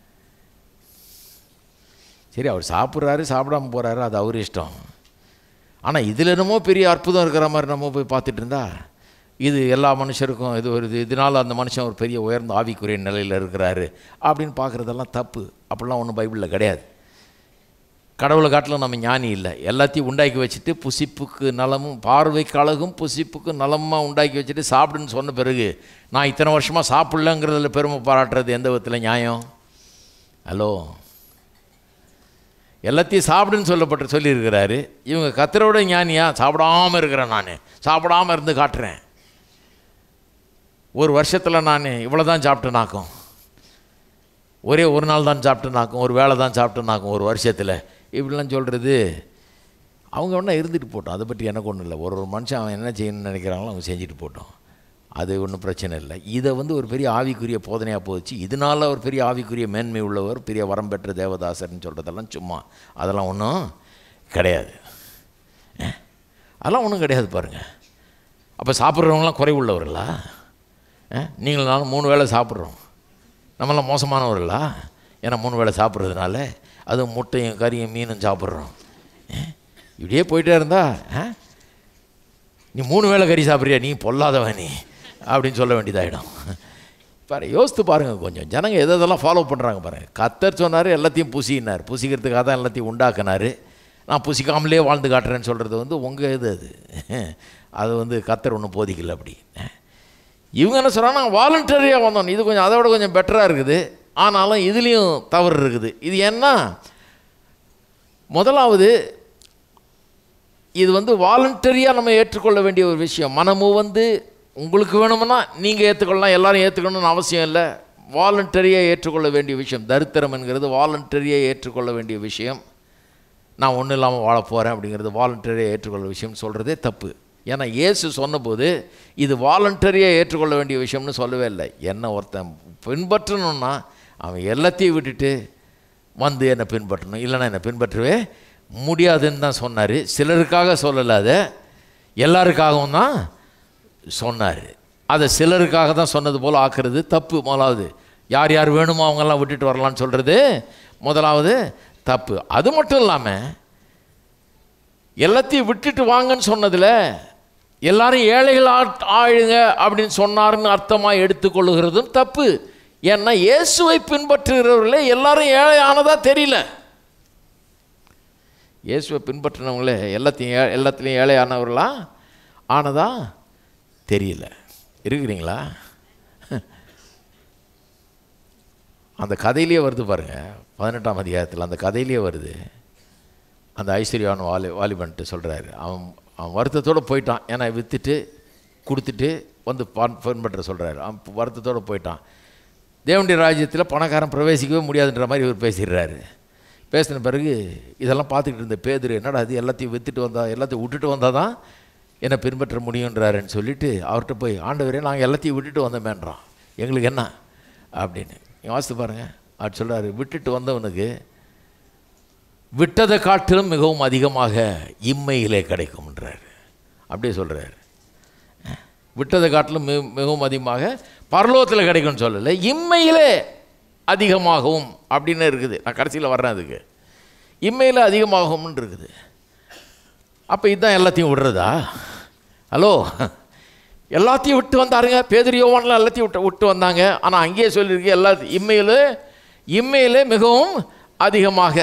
சரி அவர் சாப்பிட்றாரு சாப்பிடாம போகிறாரு அது அவர் இஷ்டம் ஆனால் இதில் என்னமோ பெரிய அற்புதம் இருக்கிற மாதிரி நம்ம போய் பார்த்துட்டு இருந்தா இது எல்லா மனுஷருக்கும் இது ஒரு இது இதனால் அந்த மனுஷன் ஒரு பெரிய உயர்ந்த ஆவிக்குரிய நிலையில் இருக்கிறாரு அப்படின்னு பார்க்குறதெல்லாம் தப்பு அப்படிலாம் ஒன்றும் பைபிளில் கிடையாது கடவுளை காட்டிலும் நம்ம ஞானி இல்லை எல்லாத்தையும் உண்டாக்கி வச்சுட்டு புசிப்புக்கு நலமும் பார்வைக்கு அழகும் புசிப்புக்கு நலமாக உண்டாக்கி வச்சுட்டு சாப்பிடுன்னு சொன்ன பிறகு நான் இத்தனை வருஷமாக சாப்பிட்லங்கிறதுல பெருமை பாராட்டுறது எந்த விதத்தில் நியாயம் ஹலோ எல்லாத்தையும் சாப்பிடுன்னு சொல்லப்பட்டு சொல்லியிருக்கிறாரு இவங்க கத்தரோட ஞானியா சாப்பிடாம இருக்கிறேன் நான் சாப்பிடாம இருந்து காட்டுறேன் ஒரு வருஷத்தில் நான் இவ்வளோ தான் சாப்பிட்டேனாக்கும் ஒரே ஒரு நாள் தான் சாப்பிட்டேனாக்கும் ஒரு வேளை தான் சாப்பிட்டேனாக்கும் ஒரு வருஷத்தில் இப்படிலாம் சொல்கிறது அவங்க வேணால் இருந்துட்டு போட்டோம் அதை பற்றி எனக்கு ஒன்றும் இல்லை ஒரு ஒரு மனுஷன் அவன் என்ன செய்யணும்னு நினைக்கிறாங்களோ அவங்க செஞ்சுட்டு போட்டோம் அது ஒன்றும் பிரச்சனை இல்லை இதை வந்து ஒரு பெரிய ஆவிக்குரிய போதனையாக போச்சு இதனால் ஒரு பெரிய ஆவிக்குரிய மேன்மை உள்ளவர் பெரிய வரம் பெற்ற தேவதாசர்னு சொல்கிறதெல்லாம் சும்மா அதெல்லாம் ஒன்றும் கிடையாது அஹ்? அதெல்லாம் ஒன்றும் கிடையாது பாருங்கள் அப்போ சாப்பிட்றவங்களாம் குறைவுள்ளவர்களா அஹ்? நீங்களும் நானும் மூணு வேளை சாப்பிட்றோம் நம்மளாம் மோசமானவர்களா ஏன்னா மூணு வேளை சாப்பிட்றதுனால அதுவும் முட்டையும் கறியும் மீனும் சாப்பிட்றோம் அஹ்? இப்படியே போயிட்டே இருந்தா அஹ்? நீ மூணு வேளை கறி சாப்பிட்றியா நீ பொல்லாதவன் நீ அப்படின்னு சொல்ல வேண்டியதாயிடும் பாரு யோசித்து பாருங்கள் கொஞ்சம் ஜனங்க எதை எதெல்லாம் ஃபாலோ பண்ணுறாங்க பாருங்கள் கத்தர் சொன்னார் எல்லாத்தையும் புசினார் புசிக்கிறதுக்காக தான் எல்லாத்தையும் உண்டாக்குனார் நான் புசிக்காமலே வாழ்ந்து காட்டுறேன்னு சொல்கிறது வந்து உங்கள் இது அது அது வந்து கத்தர் ஒன்றும் போதிக்கல அப்படி இவங்க என்ன சொல்கிறாங்க நாங்கள் வாலண்டரியாக வந்தோம் இது கொஞ்சம் அதை விட கொஞ்சம் பெட்டராக இருக்குது ஆனாலும் இதுலேயும் தவறு இருக்குது இது என்ன முதலாவது இது வந்து வாலண்டரியாக நம்ம ஏற்றுக்கொள்ள வேண்டிய ஒரு விஷயம் மனமு வந்து உங்களுக்கு வேணும்னா நீங்கள் ஏற்றுக்கொள்ளலாம் எல்லாரும் ஏற்றுக்கணும்னு அவசியம் இல்லை வாலண்டரியாக ஏற்றுக்கொள்ள வேண்டிய விஷயம் தரித்திரம் என்கிறது வாலண்டரியாக ஏற்றுக்கொள்ள வேண்டிய விஷயம் நான் ஒன்றும் இல்லாமல் வாழ போகிறேன் அப்படிங்கிறது வாலண்டரியாக ஏற்றுக்கொள்ள விஷயம் சொல்கிறதே தப்பு ஏன்னா இயேசு சொன்னபோது இது வாலண்டரியாக ஏற்றுக்கொள்ள வேண்டிய விஷயம்னு சொல்லவே இல்லை என்ன ஒருத்தன் பின்பற்றணும்னா அவன் எல்லாத்தையும் விட்டுட்டு வந்து என்னை பின்பற்றணும் இல்லைன்னா என்னை பின்பற்றவே முடியாதுன்னு தான் சொன்னார் சிலருக்காக சொல்லலை அதை எல்லாருக்காகவும் தான் சொன்னார் அதை சிலருக்காக தான் சொன்னது போல் ஆக்குறது தப்பு முதலாவது யார் யார் வேணுமோ அவங்கெல்லாம் விட்டுட்டு வரலான்னு சொல்கிறது முதலாவது தப்பு அது மட்டும் இல்லாமல் எல்லாத்தையும் விட்டுட்டு வாங்கன்னு சொன்னதில் எல்லாரும் ஏழைகள் ஆட்- ஆளுங்க அப்படின்னு சொன்னாருன்னு அர்த்தமாக எடுத்துக்கொள்ளுகிறதும் தப்பு ஏன்னா இயேசுவை பின்பற்றுகிறவர்களே எல்லாரும் ஏழை ஆனதா தெரியல இயேசுவை பின்பற்றினவங்களே எல்லாத்தையும் ஏ எல்லாத்துலேயும் ஏழையானவர்களா ஆனதா தெரியல இருக்கிறீங்களா அந்த கதையிலேயே வருது பாருங்க பதினெட்டாம் அதிகாரத்தில் அந்த கதையிலேயே வருது அந்த ஐஸ்வர்யான் வாலி வாலிபன்ட்டு சொல்கிறாரு அவன் அவன் வருத்தத்தோடு போயிட்டான் ஏன்னா விற்றுட்டு கொடுத்துட்டு வந்து பான் பின்பற்ற சொல்கிறாரு அவன் வருத்தத்தோடு போயிட்டான் தேவனுடைய ராஜ்யத்தில் பணக்காரன் பிரவேசிக்கவே முடியாதுன்ற மாதிரி இவர் பேசிடுறாரு பேசின பிறகு இதெல்லாம் பார்த்துக்கிட்டு இருந்த பேதுரு என்னடா அது எல்லாத்தையும் விற்றுட்டு வந்தா எல்லாத்தையும் விட்டுட்டு வந்தால் தான் என்னை பின்பற்ற முடியுன்றாருன்னு சொல்லிட்டு அவர்கிட்ட போய் ஆண்டவரே நாங்கள் எல்லாத்தையும் விட்டுட்டு வந்தோமேன்றான் எங்களுக்கு என்ன அப்படின்னு நீங்க வாசித்து பாருங்கள் அவர் சொல்கிறாரு விட்டுட்டு வந்தவனுக்கு விட்டதை காட்டிலும் மிகவும் அதிகமாக இம்மையிலே கிடைக்கும்ன்றார் அப்படியே சொல்கிறார் விட்டதை காட்டிலும் மிக மிகவும் அதிகமாக பரலோகத்தில் கிடைக்கும்னு சொல்லலை இம்மையிலே அதிகமாகவும் அப்படின்னு இருக்குது நான் கடைசியில் வர்றேன் அதுக்கு இம்மையில் அதிகமாகும்னு இருக்குது அப்போ இதுதான் எல்லாத்தையும் விடுறதா ஹலோ எல்லாத்தையும் விட்டு வந்தாருங்க பேதர் யோவான்லாம் எல்லாத்தையும் விட்டு விட்டு வந்தாங்க ஆனால் அங்கேயே சொல்லியிருக்கு எல்லா இம்மையில் இம்மையிலே மிகவும் அதிகமாக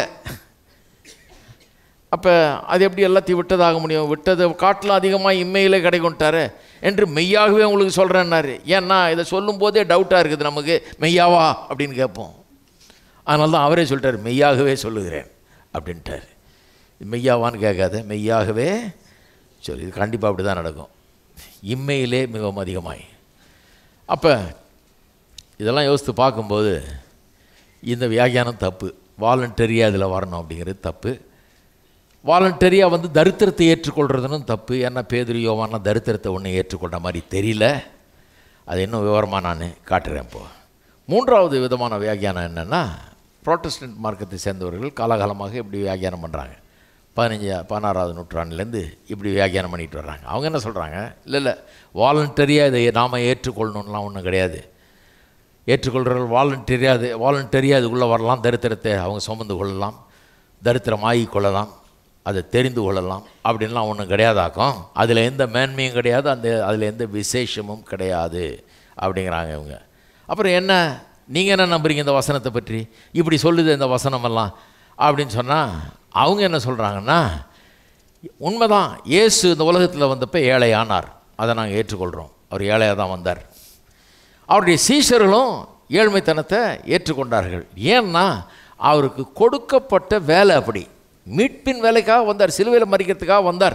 அப்போ அது எப்படி எல்லாத்தையும் விட்டதாக முடியும் விட்டதை காட்டிலும் அதிகமாக இம்மையிலே கிடைக்கும்ட்டாரு என்று மெய்யாகவே உங்களுக்கு சொல்கிறேன்னாரு ஏன்னா இதை சொல்லும்போதே டவுட்டாக இருக்குது நமக்கு மெய்யாவா அப்படின்னு கேட்போம் அதனால தான் அவரே சொல்லிட்டார் மெய்யாகவே சொல்லுகிறேன் அப்படின்ட்டார் மெய்யாவான்னு கேட்காத மெய்யாகவே சொல்லி இது கண்டிப்பாக அப்படி தான் நடக்கும் இம்மையிலே மிகவும் அதிகமாய் அப்போ இதெல்லாம் யோசித்து பார்க்கும்போது இந்த வியாக்கியானம் தப்பு வாலண்டரியாக இதில் வரணும் அப்படிங்கிறது தப்பு வாலண்டரியாக வந்து தரித்திரத்தை ஏற்றுக்கொள்கிறதுனும் தப்பு ஏன்னா பேதுரு யோவானா தரித்திரத்தை ஒன்றும் ஏற்றுக்கொண்ட மாதிரி தெரியல அது இன்னும் விவரமாக நான் காட்டுறேன் இப்போ மூன்றாவது விதமான வியாக்கியானம் என்னென்னா ப்ரோட்டஸ்டன்ட் மார்க்கத்தை சேர்ந்தவர்கள் காலகாலமாக இப்படி வியாக்கியானம் பண்ணுறாங்க பதினஞ்சு பதினாறாவது நூற்றாண்டுலேருந்து இப்படி வியாக்கியானம் பண்ணிட்டு வர்றாங்க அவங்க என்ன சொல்கிறாங்க இல்லை இல்லை வாலண்டரியாக இதை நாம் ஏற்றுக்கொள்ளணும்லாம் ஒன்றும் கிடையாது ஏற்றுக்கொள்கிறவர்கள் வாலண்டரியாக அது வாலண்டரியாக அதுக்குள்ளே வரலாம் தரித்திரத்தை அவங்க சுமந்து கொள்ளலாம் தரித்திரம் ஆகிக் கொள்ளலாம் அதை தெரிந்து கொள்ளலாம் அப்படின்லாம் ஒன்றும் கிடையாதாக்கும் அதில் எந்த மேன்மையும் கிடையாது அந்த அதில் எந்த விசேஷமும் கிடையாது அப்படிங்கிறாங்க இவங்க அப்புறம் என்ன நீங்கள் என்ன நம்புறீங்க இந்த வசனத்தை பற்றி இப்படி சொல்லுது இந்த வசனமெல்லாம் அப்படின்னு சொன்னால் அவங்க என்ன சொல்கிறாங்கன்னா உண்மைதான் இயேசு இந்த உலகத்தில் வந்தப்போ ஏழையானார் அதை நாங்கள் ஏற்றுக்கொள்கிறோம் அவர் ஏழையாக தான் வந்தார் அவருடைய சீஷர்களும் ஏழ்மைத்தனத்தை ஏற்றுக்கொண்டார்கள் ஏன்னா அவருக்கு கொடுக்கப்பட்ட வேலை அப்படி மீட்பின் வேலைக்காக வந்தார் சிலுவையில் மறிக்கிறதுக்காக வந்தார்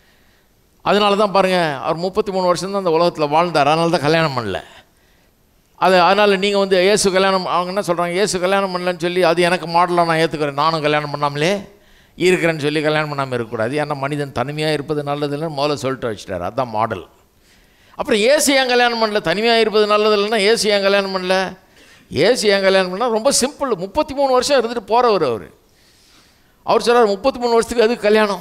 அதனால தான் பாருங்கள் அவர் முப்பத்தி மூணு வருஷம் தான் அந்த உலகத்தில் வாழ்ந்தார் அதனால தான் கல்யாணம் பண்ணல அது அதனால் நீங்கள் வந்து இயேசு கல்யாணம் அவங்க என்ன சொல்கிறாங்க இயேசு கல்யாணம் பண்ணலன்னு சொல்லி அது எனக்கு மாடலாக நான் ஏற்றுக்கிறேன் நானும் கல்யாணம் பண்ணாமலே இருக்கிறேன்னு சொல்லி கல்யாணம் பண்ணாமல் இருக்கக்கூடாது ஏன்னா மனிதன் தனிமையாக இருப்பது நல்லதில்லைன்னு முதல்ல சொல்லிட்டு வச்சுட்டார் அதுதான் மாடல் அப்புறம் ஏசு ஏன் கல்யாணம் பண்ணல தனிமையாக இருப்பது நல்லது இல்லைன்னா ஏசு ஏன் கல்யாணம் பண்ணல ஏசு ஏன் கல்யாணம் பண்ணால் ரொம்ப சிம்பிள் முப்பத்தி மூணு வருஷம் இருந்துட்டு போகிறவர் அவர் அவர் சொல்கிறார் முப்பத்தி மூணு வருஷத்துக்கு எதுக்கு கல்யாணம்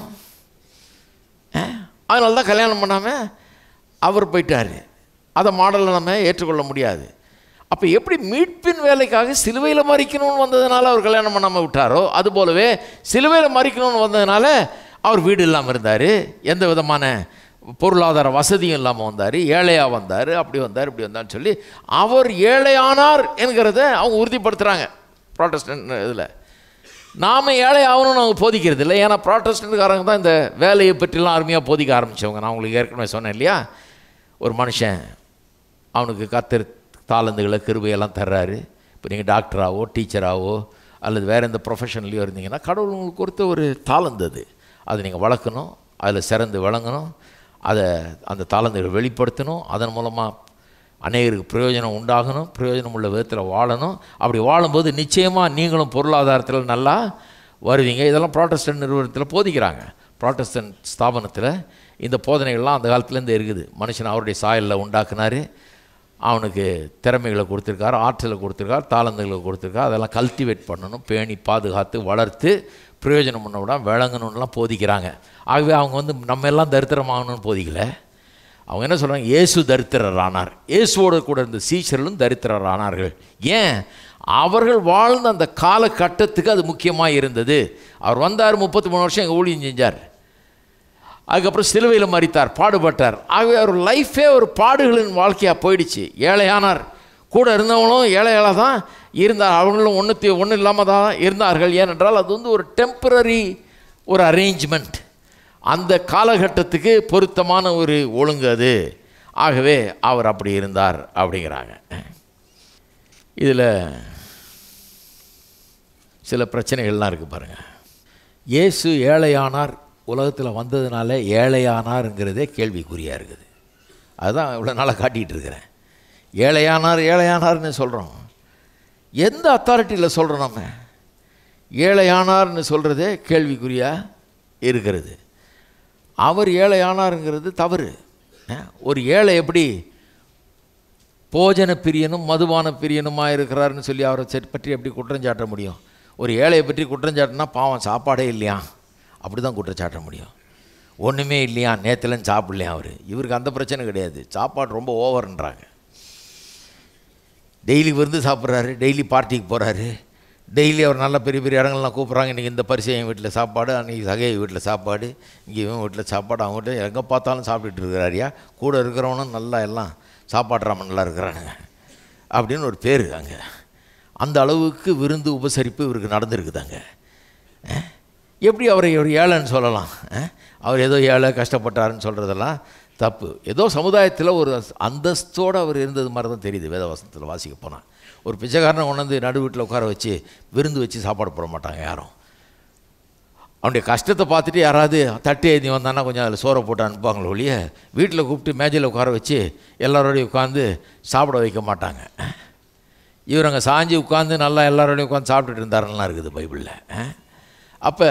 அதனால தான் கல்யாணம் பண்ணாமல் அவர் போயிட்டார் அதை மாடலை நம்ம ஏற்றுக்கொள்ள முடியாது அப்போ எப்படி மீட்பின் வேலைக்காக சிலுவையில் மறிக்கணும்னு வந்ததுனால அவர் கல்யாணம் பண்ணாமல் விட்டாரோ அதுபோலவே சிலுவையில் மறிக்கணும்னு வந்ததுனால அவர் வீடு இல்லாமல் இருந்தார் எந்த விதமான பொருளாதார வசதியும் இல்லாமல் வந்தார் ஏழையாக வந்தார் அப்படி வந்தார் இப்படி வந்தார்னு சொல்லி அவர் ஏழையானார் என்கிறத அவங்க உறுதிப்படுத்துகிறாங்க ப்ராட்டஸ்டன்ட் இதில் நாம் ஏழை ஆகணும்னு அவங்க போதிக்கிறது இல்லை ஏன்னா ப்ராட்டஸ்டன்ட்காரங்க தான் இந்த வேலையை பற்றிலாம் அருமையாக போதிக்க ஆரம்பித்தவங்க நான் உங்களுக்கு ஏற்கனவே சொன்னேன் இல்லையா ஒரு மனுஷன் அவனுக்கு கத்தர் தாளந்துகளை கிருபையெல்லாம் தர்றாரு இப்போ நீங்கள் டாக்டராகவோ டீச்சராகவோ அல்லது வேறு எந்த ப்ரொஃபஷன்லேயோ இருந்தீங்கன்னா கடவுள் உங்களுக்கு கொடுத்த ஒரு தாளந்து அது அதை நீங்கள் வளர்க்கணும் அதில் சிறந்து விளங்கணும் அதை அந்த தாளந்துகளை வெளிப்படுத்தணும் அதன் மூலமாக அநேகருக்கு பிரயோஜனம் உண்டாகணும் பிரயோஜனம் உள்ள விதத்தில் வாழணும் அப்படி வாழும்போது நிச்சயமாக நீங்களும் பொருளாதாரத்தில் நல்லா வருவீங்க இதெல்லாம் ப்ராட்டஸ்டன்ட் நிறுவனத்தில் போதிக்கிறாங்க ப்ராட்டஸ்டன்ட் ஸ்தாபனத்தில் இந்த போதனைகள்லாம் அந்த காலத்துலேருந்து இருக்குது மனுஷன் அவருடைய சாயலில் உண்டாக்குனாரு அவனுக்கு திறமைகளை கொடுத்துருக்காரு ஆற்றலை கொடுத்துருக்காரு தாளந்துகளை கொடுத்துருக்காரு அதெல்லாம் கல்டிவேட் பண்ணணும் பேணி பாதுகாத்து வளர்த்து பிரயோஜனம் பண்ண விட விளங்கணும்லாம் போதிக்கிறாங்க ஆகவே அவங்க வந்து நம்ம எல்லாம் தரித்திரமாகணும்னு போதிக்கலை அவங்க என்ன சொல்கிறாங்க இயேசு தரித்திரர் ஆனார் இயேசுவோட கூட இருந்த சீஷர்களும் தரித்திரர் ஆனார்கள் ஏன் அவர்கள் வாழ்ந்த அந்த காலகட்டத்துக்கு அது முக்கியமாக இருந்தது அவர் வந்தார் முப்பத்தி மூணு வருஷம் எங்கள் ஊழியம் செஞ்சார் அதுக்கப்புறம் சிலுவையில் மறித்தார் பாடுபட்டார் ஆகவே அவர் லைஃபே ஒரு பாடுகளின் வாழ்க்கையாக போயிடுச்சு ஏழையானார் கூட இருந்தவங்களும் ஏழைகளாக தான் இருந்தார் அவங்களும் ஒன்று ஒன்றும் இல்லாமல் தான் இருந்தார்கள் ஏனென்றால் அது வந்து ஒரு டெம்பரரி ஒரு அரேஞ்ச்மெண்ட் அந்த காலகட்டத்துக்கு பொருத்தமான ஒரு ஒழுங்கு அது ஆகவே அவர் அப்படி இருந்தார் அப்படிங்கிறாங்க இதில் சில பிரச்சனைகள்லாம் இருக்குது பாருங்கள் இயேசு ஏழையானார் உலகத்தில் வந்ததுனால ஏழையானாருங்கிறதே கேள்விக்குறியாக இருக்குது அதுதான் இவ்வளோ நாளாக காட்டிகிட்டு இருக்கிறேன் ஏழையானார் ஏழையானார்னு சொல்கிறோம் எந்த அத்தாரிட்டியில் சொல்கிறோம் நம்ம ஏழையானார்னு சொல்கிறதே கேள்விக்குறியாக இருக்கிறது அவர் ஏழையானாருங்கிறது தவறு அஹ், ஒரு ஏழை எப்படி போஜன பிரியனும் மதுபான பிரியனுமாக இருக்கிறாருன்னு சொல்லி அவரை செட் பற்றி எப்படி குற்றம் சாட்ட முடியும் ஒரு ஏழையை பற்றி குற்றம் சாட்டினா பாவம் சாப்பாடே இல்லையா அப்படி தான் குற்றம் சாட்ட முடியும் ஒன்றுமே இல்லையா நேற்றுலன்னு சாப்பிடலையா அவர் இவருக்கு அந்த பிரச்சனை கிடையாது சாப்பாடு ரொம்ப ஓவர்ன்றாங்க டெய்லி விருந்து சாப்பிட்றாரு டெய்லி பார்ட்டிக்கு போகிறாரு டெய்லி அவர் நல்ல பெரிய பெரிய இடங்கள்லாம் கூப்பிட்றாங்க இன்றைக்கி இந்த பரிசு என் வீட்டில் சாப்பாடு அன்றைக்கி சகை வீட்டில் சாப்பாடு இங்கே இவன் வீட்டில் சாப்பாடு அவங்க வீட்டில் எங்கே பார்த்தாலும் சாப்பிட்டுட்டு இருக்கிறாரியா கூட இருக்கிறவனும் நல்லா எல்லாம் சாப்பாடுறாம நல்லா இருக்கிறானுங்க அப்படின்னு ஒரு பேர் அங்கே அந்த அளவுக்கு விருந்து உபசரிப்பு இவருக்கு நடந்திருக்குதாங்க அஹ்? எப்படி அவரை ஒரு ஏழைன்னு சொல்லலாம் அஹ்? அவர் ஏதோ ஏழை கஷ்டப்பட்டாருன்னு சொல்கிறதெல்லாம் தப்பு ஏதோ சமுதாயத்தில் ஒரு அந்தஸ்தோடு அவர் இருந்தது மாதிரி தான் தெரியுது வேதவாசனத்தில் வாசிக்க போனால் ஒரு பிச்சைக்காரனை கொண்டாந்து நடு வீட்டில் உட்கார வச்சு விருந்து வச்சு சாப்பாடு போட மாட்டாங்க யாரும் அவனுடைய கஷ்டத்தை பார்த்துட்டு யாராவது தட்டி எழுதி வந்தான்னா கொஞ்சம் அதில் சோறை போட்டு அனுப்புவாங்களே ஒழிய வீட்டில் கூப்பிட்டு மேஜையில் உட்கார வச்சு எல்லாரோடையும் உட்காந்து சாப்பிட வைக்க மாட்டாங்க இவர் அங்கே சாஞ்சி உட்காந்து நல்லா எல்லாரோடையும் உட்காந்து சாப்பிட்டுட்டு இருந்தாருலாம் இருக்குது பைபிளில் அப்போ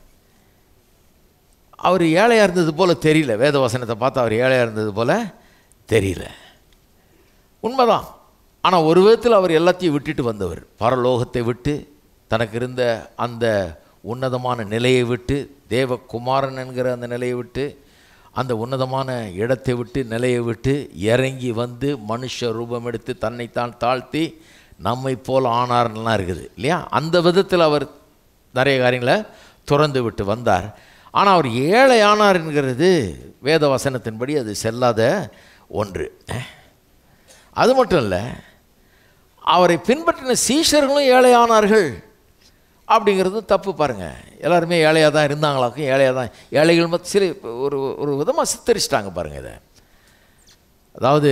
அவர் ஏழையாக இருந்தது போல் தெரியல வேத வசனத்தை பார்த்து அவர் ஏழையாக இருந்தது போல் தெரியல உண்மைதான் ஆனால் ஒரு விதத்தில் அவர் எல்லாத்தையும் விட்டுட்டு வந்தவர் பரலோகத்தை விட்டு தனக்கு இருந்த அந்த உன்னதமான நிலையை விட்டு தேவகுமாரன் என்கிற அந்த நிலையை விட்டு அந்த உன்னதமான இடத்தை விட்டு நிலையை விட்டு இறங்கி வந்து மனுஷ ரூபம் எடுத்து தன்னைத்தான் தாழ்த்தி நம்மை போல் ஆனார்லாம் இருக்குது இல்லையா அந்த விதத்தில் அவர் நிறைய காரியங்களை துறந்து விட்டு வந்தார் ஆனால் அவர் ஏழை ஆனார் என்கிறது வேத வசனத்தின்படி அது செல்லாத ஒன்று அது மட்டும் இல்லை அவரை பின்பற்றின சீஷர்களும் ஏழையானார்கள் அப்படிங்கிறது தப்பு பாருங்கள் எல்லாருமே ஏழையாக தான் இருந்தாங்களாக்கும் ஏழையாக தான் ஏழைகள் மத்த சில ஒரு ஒரு விதமாக சித்தரிச்சிட்டாங்க பாருங்கள் இதை அதாவது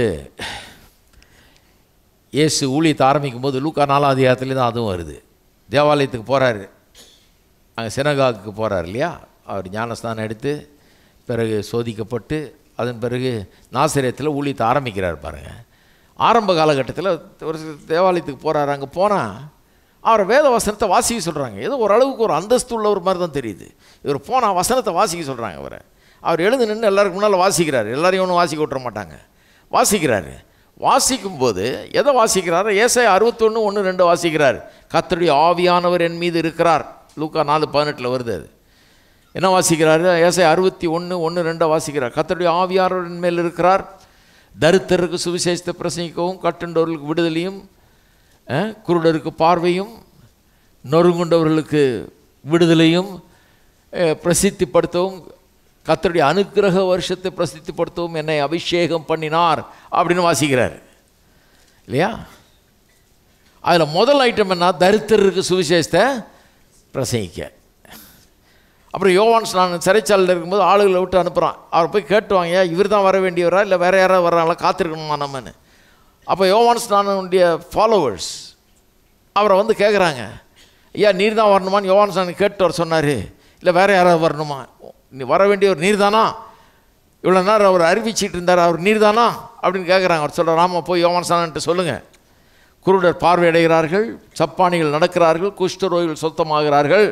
இயேசு ஊழியத்தை ஆரம்பிக்கும் போது லூக்கா நாலாம் அதிகாரத்துலேயே தான் அதுவும் வருது தேவாலயத்துக்கு போகிறாரு அங்கே சினகாவுக்கு போகிறார் இல்லையா அவர் ஞானஸ்தானம் எடுத்து பிறகு சோதிக்கப்பட்டு அதன் பிறகு நாசிரியத்தில் ஊழியத்தை ஆரம்பிக்கிறார் பாருங்கள் ஆரம்ப காலகட்டத்தில் ஒரு தேவாலயத்துக்கு போகிறாரு அங்கே போனால் அவர் வேத வசனத்தை வாசிக்க சொல்கிறாங்க ஏதோ ஓரளவுக்கு ஒரு அந்தஸ்து உள்ள ஒரு மாதிரி தான் தெரியுது இவர் போனால் வசனத்தை வாசிக்க சொல்கிறாங்க அவரை அவர் எழுந்து நின்று எல்லாருக்கு முன்னால் வாசிக்கிறார் எல்லாரையும் ஒன்றும் வாசிக்க விட்டுற மாட்டாங்க வாசிக்கிறாரு வாசிக்கும்போது எதை வாசிக்கிறாரோ ஏசாய அறுபத்தொன்று ஒன்று ரெண்டு வாசிக்கிறார் கர்த்தருடைய ஆவியானவர் என் மீது இருக்கிறார் லூக்கா நாலு பதினெட்டில் வருது அது என்ன வாசிக்கிறாரு ஏசாய அறுபத்தி ஒன்று ஒன்று ரெண்டை வாசிக்கிறார் கர்த்தருடைய ஆவியானவரின் மேல் இருக்கிறார் தரித்திரருக்கு சுவிசேஷத்தை பிரசங்கிக்கவும் கட்டுண்டவர்களுக்கு விடுதலையும் அஹ், குருடருக்கு பார்வையும் நொறுங்குண்டவர்களுக்கு விடுதலையும் அஹ், பிரசித்திப்படுத்தவும் கர்த்தருடைய அனுக்கிரக வருஷத்தை பிரசித்திப்படுத்தவும் என்னை அபிஷேகம் பண்ணினார் அப்படின்னு வாசிக்கிறார் இல்லையா அதில் முதல் ஐட்டம் என்ன தரித்திரருக்கு சுவிசேஷத்தை பிரசங்கிக்க அப்புறம் யோவான் ஸ்நானன் சிறைச்சாலையில் இருக்கும்போது ஆளுகளை விட்டு அனுப்புகிறான் அவரை போய் கேட்டுவாங்க இவர் தான் வர வேண்டியவரா இல்லை வேறு யாராவது வர்றாங்களா காத்திருக்கணுமா நம்மன்னு அப்போ யோவான் ஸ்நானனுடைய ஃபாலோவர்ஸ் அவரை வந்து கேட்குறாங்க ஐயா நீர் தான் வரணுமான்னு யோவான் ஸ்நானன் கேட்டு வர சொன்னார் இல்லை வேறு யாராவது வரணுமா நீ வர வேண்டியவர் நீர் தானா இவ்வளோ நேரம் அவர் அறிவிச்சிட்டு இருந்தார் அவர் நீர் தானா அப்படின்னு கேட்குறாங்க அவர் சொல்கிறார் ஆமாம் போய் யோவான் ஸ்நானன்ட்டு சொல்லுங்கள் குருடர் பார்வையடைகிறார்கள் சப்பானிகள் நடக்கிறார்கள் குஷ்டரோகிகள் சுத்தமாகிறார்கள்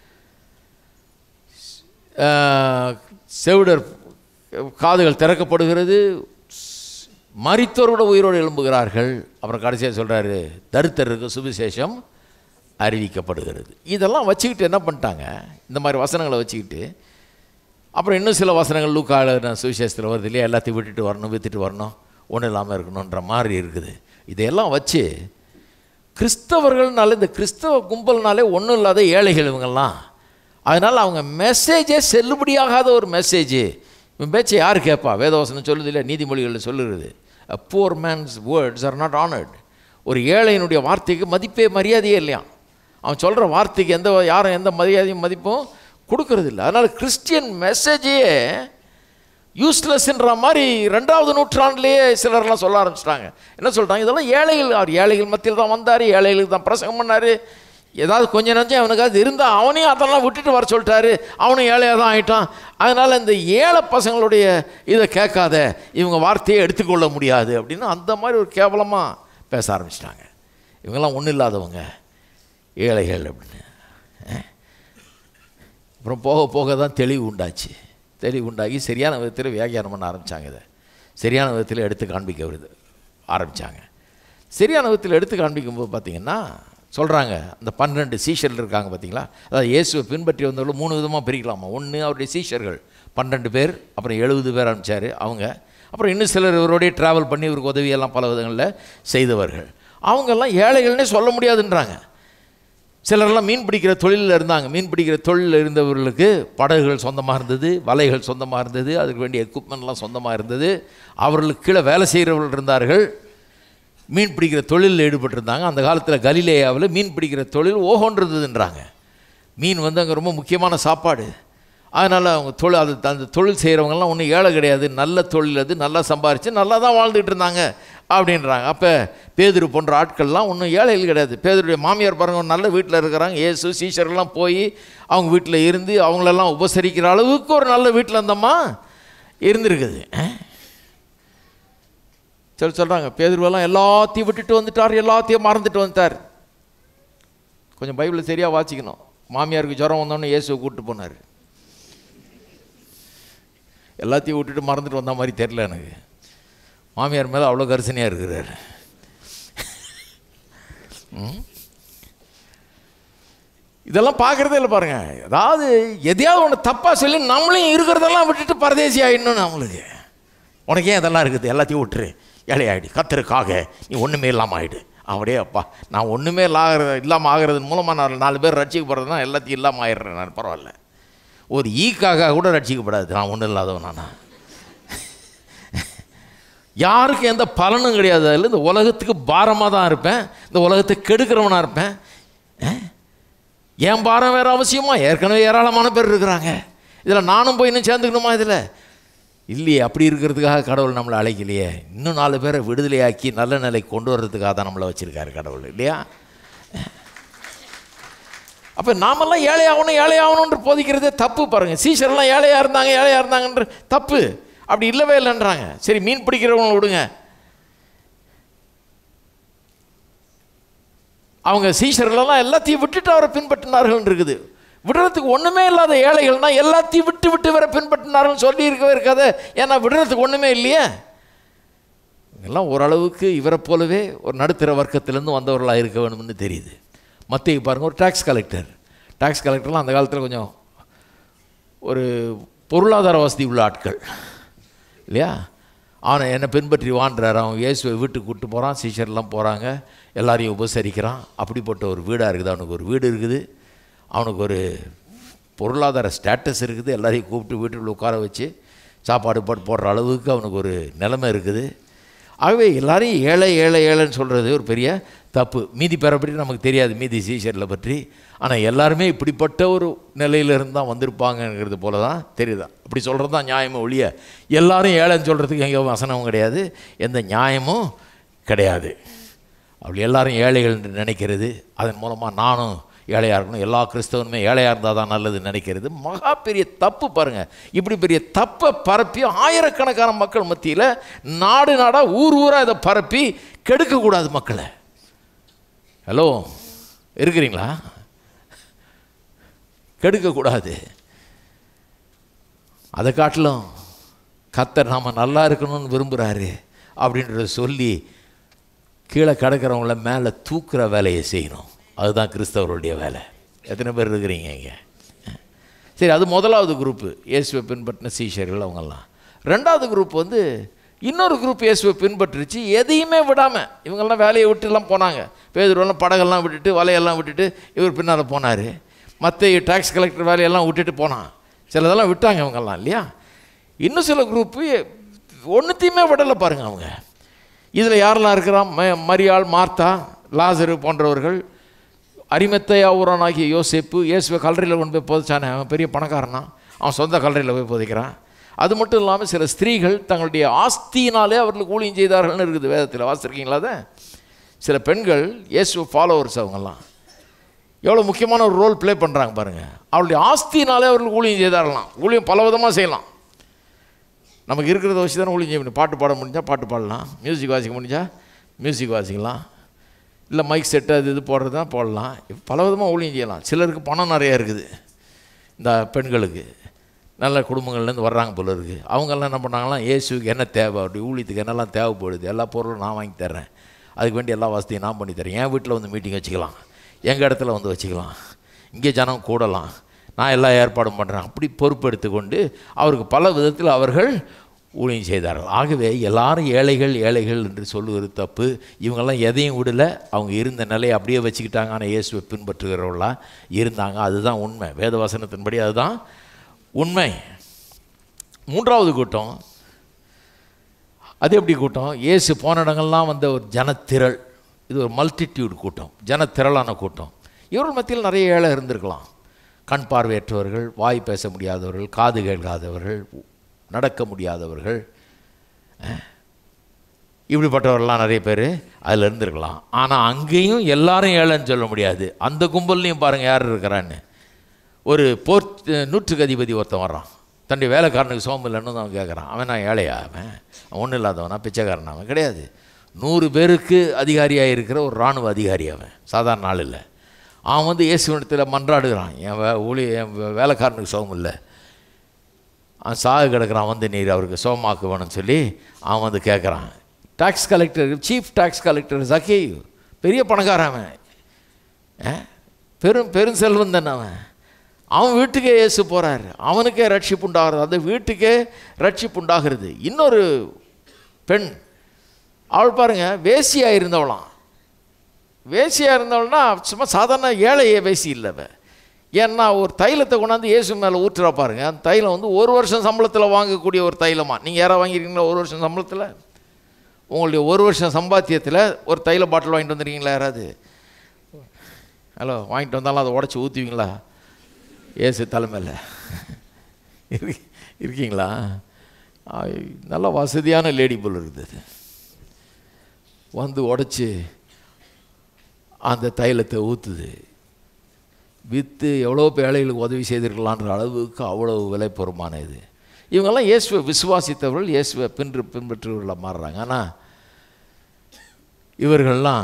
ஆஹ், செவிடர் காதுகள் திறக்கப்படுகிறது மரித்தோரோட உயிரோடு எழும்புகிறார்கள் அப்புறம் கடைசியாக சொல்கிறாரு தரித்திரருக்கு சுவிசேஷம் அறிவிக்கப்படுகிறது இதெல்லாம் வச்சுக்கிட்டு என்ன பண்ணிட்டாங்க இந்த மாதிரி வசனங்களை வச்சுக்கிட்டு அப்புறம் இன்னும் சில வசனங்கள் லூக்கால சுவிசேஷத்தில் வருது இல்லையா எல்லாத்தையும் விட்டுட்டு வரணும் வித்துட்டு வரணும் ஒன்றும் இல்லாமல் இருக்கணுன்ற மாதிரி இருக்குது இதையெல்லாம் வச்சு கிறிஸ்தவர்கள்னால இந்த கிறிஸ்தவ கும்பல்னாலே ஒன்றும் இல்லாத ஏழைகள் இவங்கெல்லாம் அதனால் அவங்க மெசேஜே செல்லுபடியாகாத ஒரு மெசேஜ் இவன் பேச்சை யார் கேட்பா வேதவசனம் சொல்லுது இல்லை நீதிமொழிகளில் சொல்லுறது a poor man's words are not honored ஒரு ஏழையினுடைய வார்த்தைக்கு மதிப்பே மரியாதையே இல்லையா அவன் சொல்கிற வார்த்தைக்கு எந்த யாரும் எந்த மரியாதையும் மதிப்பும் கொடுக்கறது இல்லை அதனால் கிறிஸ்டியன் மெசேஜே யூஸ்லெஸ்ன்ற மாதிரி ரெண்டாவது நூற்றாண்டுலேயே சிலர்லாம் சொல்ல ஆரம்பிச்சிட்டாங்க என்ன சொல்கிறாங்க இதெல்லாம் ஏழைகள் அவர் ஏழைகள் மத்தியில் தான் வந்தார் ஏழைகளுக்கு தான் பிரசங்கம் பண்ணார் ஏதாவது கொஞ்சம் நஞ்சம் அவனுக்காவது இருந்தால் அவனையும் அதெல்லாம் விட்டுட்டு வர சொல்லிட்டாரு அவனும் ஏழையாக தான் ஆயிட்டான் அதனால் இந்த ஏழை பசங்களுடைய இதை கேட்காத இவங்க வார்த்தையை எடுத்துக்கொள்ள முடியாது அப்படின்னு அந்த மாதிரி ஒரு கேவலமாக பேச ஆரம்பிச்சிட்டாங்க இவங்கெல்லாம் ஒன்றும் இல்லாதவங்க ஏழைகள் அப்படின்னு அஹ். அப்புறம் போக போக தான் தெளிவு உண்டாச்சு தெளிவு உண்டாகி சரியான விதத்தில் வியாக்கியானம் பண்ண ஆரம்பித்தாங்க இதை சரியான விதத்தில் எடுத்து காண்பிக்க வருது ஆரம்பித்தாங்க சரியான விதத்தில் எடுத்து காண்பிக்கும்போது பார்த்தீங்கன்னா சொல்கிறாங்க அந்த பன்னெண்டு சீஷர்கள் இருக்காங்க பார்த்தீங்களா அதாவது இயேசுவை பின்பற்றி வந்தவர்கள் மூணு விதமாக பிரிக்கலாமா ஒன்று அவருடைய சீஷர்கள் பன்னெண்டு பேர் அப்புறம் எழுபது பேர் அனுப்பிச்சார் அவங்க அப்புறம் இன்னும் சிலர் இவரோடய ட்ராவல் பண்ணி இவருக்கு உதவியெல்லாம் பல விதங்களில் செய்தவர்கள் அவங்கெல்லாம் ஏழைகள்னே சொல்ல முடியாதுன்றாங்க சிலரெல்லாம் மீன் பிடிக்கிற தொழிலில் இருந்தாங்க மீன் பிடிக்கிற தொழிலில் இருந்தவர்களுக்கு படகுகள் சொந்தமாக இருந்தது வலைகள் சொந்தமாக இருந்தது அதுக்கு வேண்டிய எக்யூப்மெண்ட்லாம் சொந்தமாக இருந்தது அவர்களுக்கு கீழே வேலை செய்கிறவர்கள் இருந்தார்கள் மீன் பிடிக்கிற தொழிலில் ஈடுபட்டிருந்தாங்க அந்த காலத்தில் கலிலேயாவில் மீன் பிடிக்கிற தொழில் ஓஹோன்றதுன்றாங்க மீன் வந்து அங்கே ரொம்ப முக்கியமான சாப்பாடு அதனால் அவங்க தொழில் அது அந்த தொழில் செய்கிறவங்கலாம் ஒன்றும் ஏழை கிடையாது நல்ல தொழில் அது நல்லா சம்பாரித்து நல்லா தான் வாழ்ந்துட்டு இருந்தாங்க அப்படின்றாங்க அப்போ பேதுரு போன்ற ஆட்கள்லாம் ஒன்றும் ஏழைகள் கிடையாது பேதுருடைய மாமியார் பாருங்க ஒரு நல்ல வீட்டில் இருக்கிறாங்க இயேசு சீஷர்லாம் போய் அவங்க வீட்டில் இருந்து அவங்களெல்லாம் உபசரிக்கிற அளவுக்கு ஒரு நல்ல வீட்டில் இருந்தம்மா இருந்திருக்குது அஹ். சொல்லி சொல்கிறாங்க பேதுருவெல்லாம் எல்லாத்தையும் விட்டுட்டு வந்துட்டார் எல்லாத்தையும் மறந்துட்டு வந்துட்டார் கொஞ்சம் பைபிளில் சரியாக வாசிக்கணும் மாமியாருக்கு ஜுரம் வந்தோடனே இயேசுவை கூப்பிட்டு போனார் எல்லாத்தையும் விட்டுட்டு மறந்துட்டு வந்த மாதிரி தெரில எனக்கு மாமியார் மேலே அவ்வளோ கரிசனையாக இருக்கிறார் ம்? இதெல்லாம் பார்க்குறதே இல்லை பாருங்கள் அதாவது எதையாவது ஒன்று தப்பாக சொல்லி நம்மளையும் இருக்கிறதெல்லாம் விட்டுட்டு பரதேசி ஆகிடணும் நம்மளுக்கு உனக்கு ஏன் இதெல்லாம் இருக்குது எல்லாத்தையும் விட்டுரு ஏழையாயிடு கத்தருக்காக நீ ஒன்றுமே இல்லாமல் ஆயிடு அப்படியே அப்பா நான் ஒன்றுமே இல்லாகிற இல்லாமல் ஆகிறதன் மூலமாக நான் நாலு பேர் ரட்சிக்கப்படுறதுனா எல்லாத்தையும் இல்லாமல் ஆயிடுறேன் நான் பரவாயில்ல ஒரு ஈக்காக கூட ரட்சிக்கப்படாது நான் ஒன்றும் இல்லாதவன் நானா யாருக்கும் எந்த பலனும் கிடையாது அதில் இந்த உலகத்துக்கு பாரமாக தான் இருப்பேன் இந்த உலகத்தை கெடுக்கிறவனாக இருப்பேன் அஹ்? என் பாரம் வேறு அவசியமா ஏற்கனவே ஏராளமான பேர் இருக்கிறாங்க இதில் நானும் போய் இன்னும் சேர்ந்துக்கணுமா இதில் இல்லையே அப்படி இருக்கிறதுக்காக கடவுள் நம்மளை அழைக்கலையே இன்னும் நாலு பேரை விடுதலையாக்கி நல்ல நிலை கொண்டு வர்றதுக்காக தான் நம்மளை வச்சுருக்காரு கடவுள் இல்லையா அப்போ நாமெல்லாம் ஏழையாகணும் ஏழையாகணுன்ற போதிக்கிறதே தப்பு பாருங்கள் சீஷர்லாம் ஏழையாக இருந்தாங்க ஏழையாக இருந்தாங்கன்ற தப்பு அப்படி இல்லவே இல்லைன்றாங்க சரி மீன் பிடிக்கிறவங்க விடுங்க அவங்க சீஷர்களெல்லாம் எல்லாத்தையும் விட்டுட்டு அவரை பின்பற்றினார்கள் இருக்குது விடுறதுக்கு ஒன்றுமே இல்லாத ஏழைகள்னா எல்லாத்தையும் விட்டு விட்டு வர பின்பற்றினார்கள் சொல்லி இருக்கவே இருக்காது ஏன்னா விடுறதுக்கு ஒன்றுமே இல்லையே எல்லாம் ஓரளவுக்கு இவரை போலவே ஒரு நடுத்தர வர்க்கத்திலேருந்து வந்தவர்களாக இருக்க வேணும்னு தெரியுது மத்திய பாருங்கள் ஒரு டாக்ஸ் கலெக்டர் டாக்ஸ் கலெக்டர்லாம் அந்த காலத்தில் கொஞ்சம் ஒரு பொருளாதார வசதி உள்ள ஆட்கள் இல்லையா அவனை என்னை பின்பற்றி வாண்டுறாரு அவன் இயேசுவை வீட்டுக்கு கூப்பிட்டு போகிறான் சீஷர்லாம் போகிறாங்க எல்லாரையும் உபசரிக்கிறான் அப்படிப்பட்ட ஒரு வீடாக இருக்குது அவனுக்கு ஒரு வீடு இருக்குது அவனுக்கு ஒரு பொருளாதார ஸ்டேட்டஸ் இருக்குது எல்லாரையும் கூப்பிட்டு வீட்டுக்குள்ள உட்கார வச்சு சாப்பாடு போட்டு போடுற அளவுக்கு அவனுக்கு ஒரு நிலைமை இருக்குது ஆகவே எல்லாரையும் ஏழை ஏழை ஏழைன்னு சொல்கிறது ஒரு பெரிய தப்பு மீதி பேரை பற்றி நமக்கு தெரியாது மீதி சீஷரில் பற்றி ஆனால் எல்லாருமே இப்படிப்பட்ட ஒரு நிலையிலிருந்து தான் வந்திருப்பாங்கங்கிறது போல தான் தெரியுதா அப்படி சொல்கிறது தான் நியாயமும் ஒழிய எல்லாரும் ஏழைன்னு சொல்கிறதுக்கு எங்கே வசனமும் கிடையாது எந்த நியாயமும் கிடையாது அப்படி எல்லாரும் ஏழைகள் என்று நினைக்கிறது அதன் மூலமாக நானும் ஏழையாக இருக்கணும் எல்லா கிறிஸ்தவனுமே ஏழையாக இருந்தால் தான் நல்லதுன்னு நினைக்கிறது மகா பெரிய தப்பு பாருங்கள் இப்படி பெரிய தப்பை பரப்பி ஆயிரக்கணக்கான மக்கள் மத்தியில் நாடு நாடாக ஊர் ஊராக இதை பரப்பி கெடுக்கக்கூடாது மக்களை ஹலோ இருக்கிறீங்களா கெடுக்கக்கூடாது அதை காட்டிலும் கத்தர் நாம் நல்லா இருக்கணும்னு விரும்புகிறாரு அப்படின்றத சொல்லி கீழே கிடக்கிறவங்கள மேலே தூக்குற வேலையை செய்யணும் அதுதான் கிறிஸ்தவருடைய வேலை எத்தனை பேர் இருக்கிறீங்க இங்கே சரி அது முதலாவது குரூப்பு இயேசுவை பின்பற்றின சீஷர்கள் அவங்கெல்லாம் ரெண்டாவது குரூப் வந்து இன்னொரு குரூப் இயேசுவை பின்பற்றுச்சு எதையுமே விடாமல் இவங்கெல்லாம் வேலையை விட்டுலாம் போனாங்க பேதுருவெல்லாம் படகெல்லாம் விட்டுட்டு வலையெல்லாம் விட்டுட்டு இவர் பின்னால் போனார் மற்ற டேக்ஸ் கலெக்டர் வேலையெல்லாம் விட்டுட்டு போனான் சிலதெல்லாம் விட்டாங்க இவங்கெல்லாம் இல்லையா இன்னும் சில குரூப்பு ஒன்றுத்தையுமே விடலை பாருங்க அவங்க இதில் யாரெல்லாம் இருக்கிறான் ம மரியாள் மார்த்தா லாசரு போன்றவர்கள் அரிமத்தையா ஊரானாகிய யோசேப்பு இயேசுவை கல்லறையில் கொண்டு போய் புதைச்சானே அவன் பெரிய பணக்காரனா அவன் சொந்த கல்லறையில் போய் புதைக்கிறான் அது மட்டும் இல்லாமல் சில ஸ்திரீகள் தங்களுடைய ஆஸ்தியினாலே அவர்களுக்கு ஊழியம் செய்தார்கள்னு இருக்குது வேதத்தில் வாசிருக்கீங்களா அதை சில பெண்கள் இயேசு ஃபாலோவர்ஸ் அவங்கெல்லாம் எவ்வளோ முக்கியமான ஒரு ரோல் ப்ளே பண்ணுறாங்க பாருங்கள் அவளுடைய ஆஸ்தினாலே அவர்களுக்கு ஊழியம் செய்தாரலாம் ஊழியம் பல விதமாக செய்யலாம் நமக்கு இருக்கிறத வச்சு தானே ஊழியம் செய்ய முடியும் பாட்டு பாட முடிஞ்சால் பாட்டு பாடலாம் மியூசிக் வாசிக்க முடிஞ்சால் மியூசிக் வாசிக்கலாம் இல்லை மைக் செட்டு அது இது போடுறது தான் போடலாம் பல விதமாக ஊழியம் செய்யலாம் சிலருக்கு பணம் நிறையா இருக்குது இந்த பெண்களுக்கு நல்ல குடும்பங்கள்லேருந்து வர்றாங்க போல இருக்குது அவங்கெல்லாம் என்ன பண்ணாங்களாம் இயேசுக்கு என்ன தேவை அப்படி ஊழியத்துக்கு என்னெல்லாம் தேவைப்படுது எல்லா பொருளும் நான் வாங்கி தர்றேன் அதுக்கு வேண்டிய எல்லா வசதியும் நான் பண்ணி தரேன் என் வீட்டில் வந்து மீட்டிங் வச்சுக்கலாம் எங்கள் இடத்துல வந்து வச்சுக்கலாம் இங்கே ஜனம் கூடலாம் நான் எல்லா ஏற்பாடும் பண்ணுறேன் அப்படி பொறுப்பெடுத்து கொண்டு அவருக்கு பல விதத்தில் அவர்கள் ஊழியம் செய்தார்கள் ஆகவே எல்லாரும் ஏழைகள் ஏழைகள் என்று சொல்லுவது தப்பு இவங்கெல்லாம் எதையும் விடலை அவங்க இருந்த நிலையை அப்படியே வச்சுக்கிட்டாங்க ஆனால் இயேசுவை பின்பற்றுகிறவர்களாக இருந்தாங்க அதுதான் உண்மை வேதவசனத்தின்படி அதுதான் உண்மை மூன்றாவது கூட்டம் அது எப்படி கூட்டம் இயேசு போன இடங்கள்லாம் வந்த ஒரு ஜனத்திரள் இது ஒரு மல்டிடியூட் கூட்டம் ஜனத்திரளான கூட்டம் இவர்கள் மத்தியில் நிறைய ஏழை இருந்திருக்கலாம் கண் பார்வையற்றவர்கள் வாய் பேச முடியாதவர்கள் காது கேட்காதவர்கள் நடக்க முடியாதவர்கள் அஹ், இப்படிப்பட்டவர்கள்லாம் நிறைய பேர் அதில் இருந்திருக்கலாம் ஆனால் அங்கேயும் எல்லாரும் ஏழைன்னு சொல்ல முடியாது அந்த கும்பல்லையும் பாருங்கள் யார் இருக்கிறான்னு ஒரு போர் நூற்றுக்கு அதிபதி ஒருத்தன் வர்றான் தன்னுடைய வேலைக்காரனுக்கு சோம்பு இல்லைன்னு அவன் கேட்குறான் அவன் நான் ஏழையா அவன் அவன் ஒன்றும் இல்லாதவனா பிச்சைக்காரன் அவன் கிடையாது நூறு பேருக்கு அதிகாரியாக இருக்கிற ஒரு இராணுவ அதிகாரி அவன் சாதாரண ஆள் இல்லை அவன் வந்து இயேசுவனத்தில் மன்றாடுகிறான் என் வே ஊழி என் வே- வேலைக்காரனுக்கு சோகம் இல்லை அவன் சாகு கிடக்குறான் வந்து நீர் அவருக்கு சோமாக்கு வேணும்னு சொல்லி அவன் வந்து கேட்குறான் tax collector chief tax collector ஜக்கி பெரிய பணக்காரன் அவன் ஆ? பெரும் பெரும் செல்வம் தானே அவன் அவன் வீட்டுக்கே இயேசு போகிறார் அவனுக்கே ரட்சிப்பு உண்டாகிறது அந்த வீட்டுக்கே ரட்சிப்பு உண்டாகிறது இன்னொரு பெண் அவள் பாருங்க வேசியாக இருந்தவளாம் வேசியாக இருந்தவள்னா சும்மா சாதாரண ஏழைய வேசி இல்லை அவ ஏன்னா ஒரு தைலத்தை கொண்டாந்து இயேசு மேலே ஊற்றுறா பாருங்க அந்த தைலம் வந்து ஒரு வருஷம் சம்பளத்தில் வாங்கக்கூடிய ஒரு தைலமா நீங்கள் யாராவது வாங்கியிருக்கீங்களா ஒரு வருஷம் சம்பளத்தில் உங்களுடைய ஒரு வருஷம் சம்பாத்தியத்தில் ஒரு தைல பாட்டில் வாங்கிட்டு வந்துருக்கீங்களா யாராவது ஹலோ வாங்கிட்டு வந்தாலும் அதை உடச்சி ஊற்றுவீங்களா ஏசு தலைமையில் இருக்கு இருக்கீங்களா ஆ, நல்ல வசதியான லேடி போல் இருக்குது வந்து உடச்சி அந்த தைலத்தை ஊற்றுது விற்று எவ்வளோ ஏழைகளுக்கு உதவி செய்திருக்கலான்ற அளவுக்கு அவ்வளவு விலை பொறுமான இது இவங்கெல்லாம் இயேசுவை விசுவாசித்தவர்கள் இயேசுவை பின்பற்று பின்பற்றுவர்களாக மாறுறாங்க ஆனால் இவர்கள்லாம்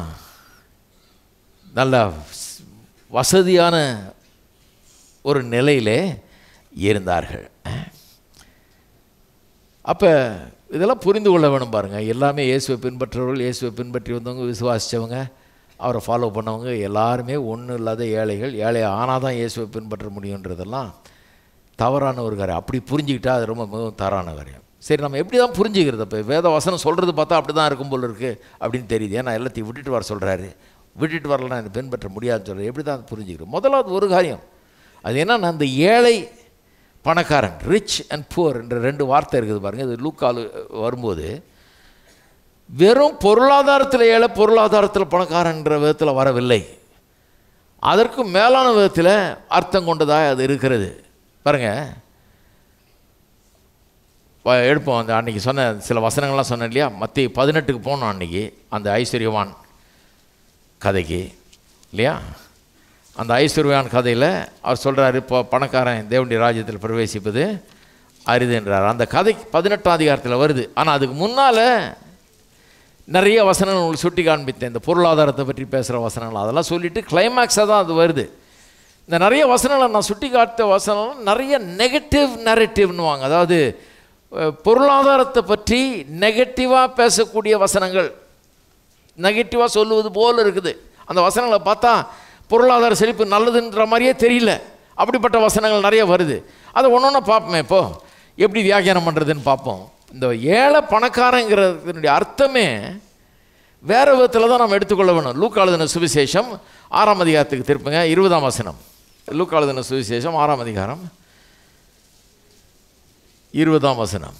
நல்ல வசதியான ஒரு நிலையிலே இருந்தார்கள் அப்போ இதெல்லாம் புரிந்து கொள்ள வேணும் பாருங்கள் எல்லாமே இயேசுவை பின்பற்றவர்கள் இயேசுவை பின்பற்றி வந்தவங்க விசுவாசித்தவங்க அவரை ஃபாலோ பண்ணவங்க எல்லாருமே ஒன்றும் இல்லாத ஏழைகள் ஏழை ஆனால் தான் இயேசுவை பின்பற்ற முடியுன்றதெல்லாம் தவறான ஒரு காரியம் அப்படி புரிஞ்சுக்கிட்டா அது ரொம்ப மிகவும் தவறான காரியம் சரி நம்ம எப்படி தான் புரிஞ்சுக்கிறது இப்போ வேத வசனம் சொல்கிறது பார்த்தா அப்படி தான் இருக்கும் போல இருக்குது அப்படின்னு தெரியுது ஏன்னா எல்லாத்தையும் விட்டுட்டு வர சொல்கிறாரு விட்டுட்டு வரலாம் இதை பின்பற்ற முடியாதுன்னு சொல்கிறார் எப்படி தான் புரிஞ்சுக்கிறோம் முதலாவது ஒரு காரியம் அது என்னன்னா அந்த ஏழை பணக்காரன் ரிச் அண்ட் புவர் என்ற ரெண்டு வார்த்தை இருக்குது பாருங்கள் இது லூக்கால் வரும்போது வெறும் பொருளாதாரத்தில் ஏழை பொருளாதாரத்தில் பணக்காரன்ற விதத்தில் வரவில்லை அதற்கு மேலான விதத்தில் அர்த்தம் கொண்டதாக அது இருக்கிறது பாருங்க வ- எடுப்போம் அந்த அன்னைக்கு சொன்ன சில வசனங்கள்லாம் சொன்னேன் இல்லையா மத்திய பதினெட்டுக்கு போனோம் அன்னைக்கு அந்த ஐஸ்வர்யவான் கதைக்கு இல்லையா அந்த ஐஸ்வர்யவான் கதையில் அவர் சொல்கிறாரு இப்போ பணக்காரன் தேவனுடைய ராஜ்யத்தில் பிரவேசிப்பது அரிதுன்றார் அந்த கதை பதினெட்டாம் அதிகாரத்தில் வருது ஆனால் அதுக்கு முன்னால் நிறைய வசனங்கள் உங்களுக்கு சுட்டி காண்பித்தேன் இந்த பொருளாதாரத்தை பற்றி பேசுகிற வசனங்கள் அதெல்லாம் சொல்லிட்டு கிளைமேக்ஸாக தான் அது வருது இந்த நிறைய வசனங்களை நான் சுட்டி காட்ட வசனம் நிறைய நெகட்டிவ் நெரட்டிவ்னுவாங்க அதாவது அஹ், பொருளாதாரத்தை பற்றி நெகட்டிவாக பேசக்கூடிய வசனங்கள் நெகட்டிவாக சொல்லுவது போல் இருக்குது அந்த வசனங்களை பார்த்தா பொருளாதார செழிப்பு நல்லதுன்ற மாதிரியே தெரியல அப்படிப்பட்ட வசனங்கள் நிறைய வருது அதை ஒன்று ஒன்று பார்ப்போமே இப்போ எப்படி வியாக்கியானம் பண்ணுறதுன்னு பார்ப்போம் இந்த ஏழை பணக்காரங்கிறதுனுடைய அர்த்தமே வேறு விதத்தில் தான் நம்ம எடுத்துக்கொள்ள வேணும் லூக்காளுதின சுவிசேஷம் ஆறாம் அதிகாரத்துக்கு திருப்புங்க இருபதாம் வசனம் லூக்காளுதின சுவிசேஷம் ஆறாம் அதிகாரம் இருபதாம் வசனம்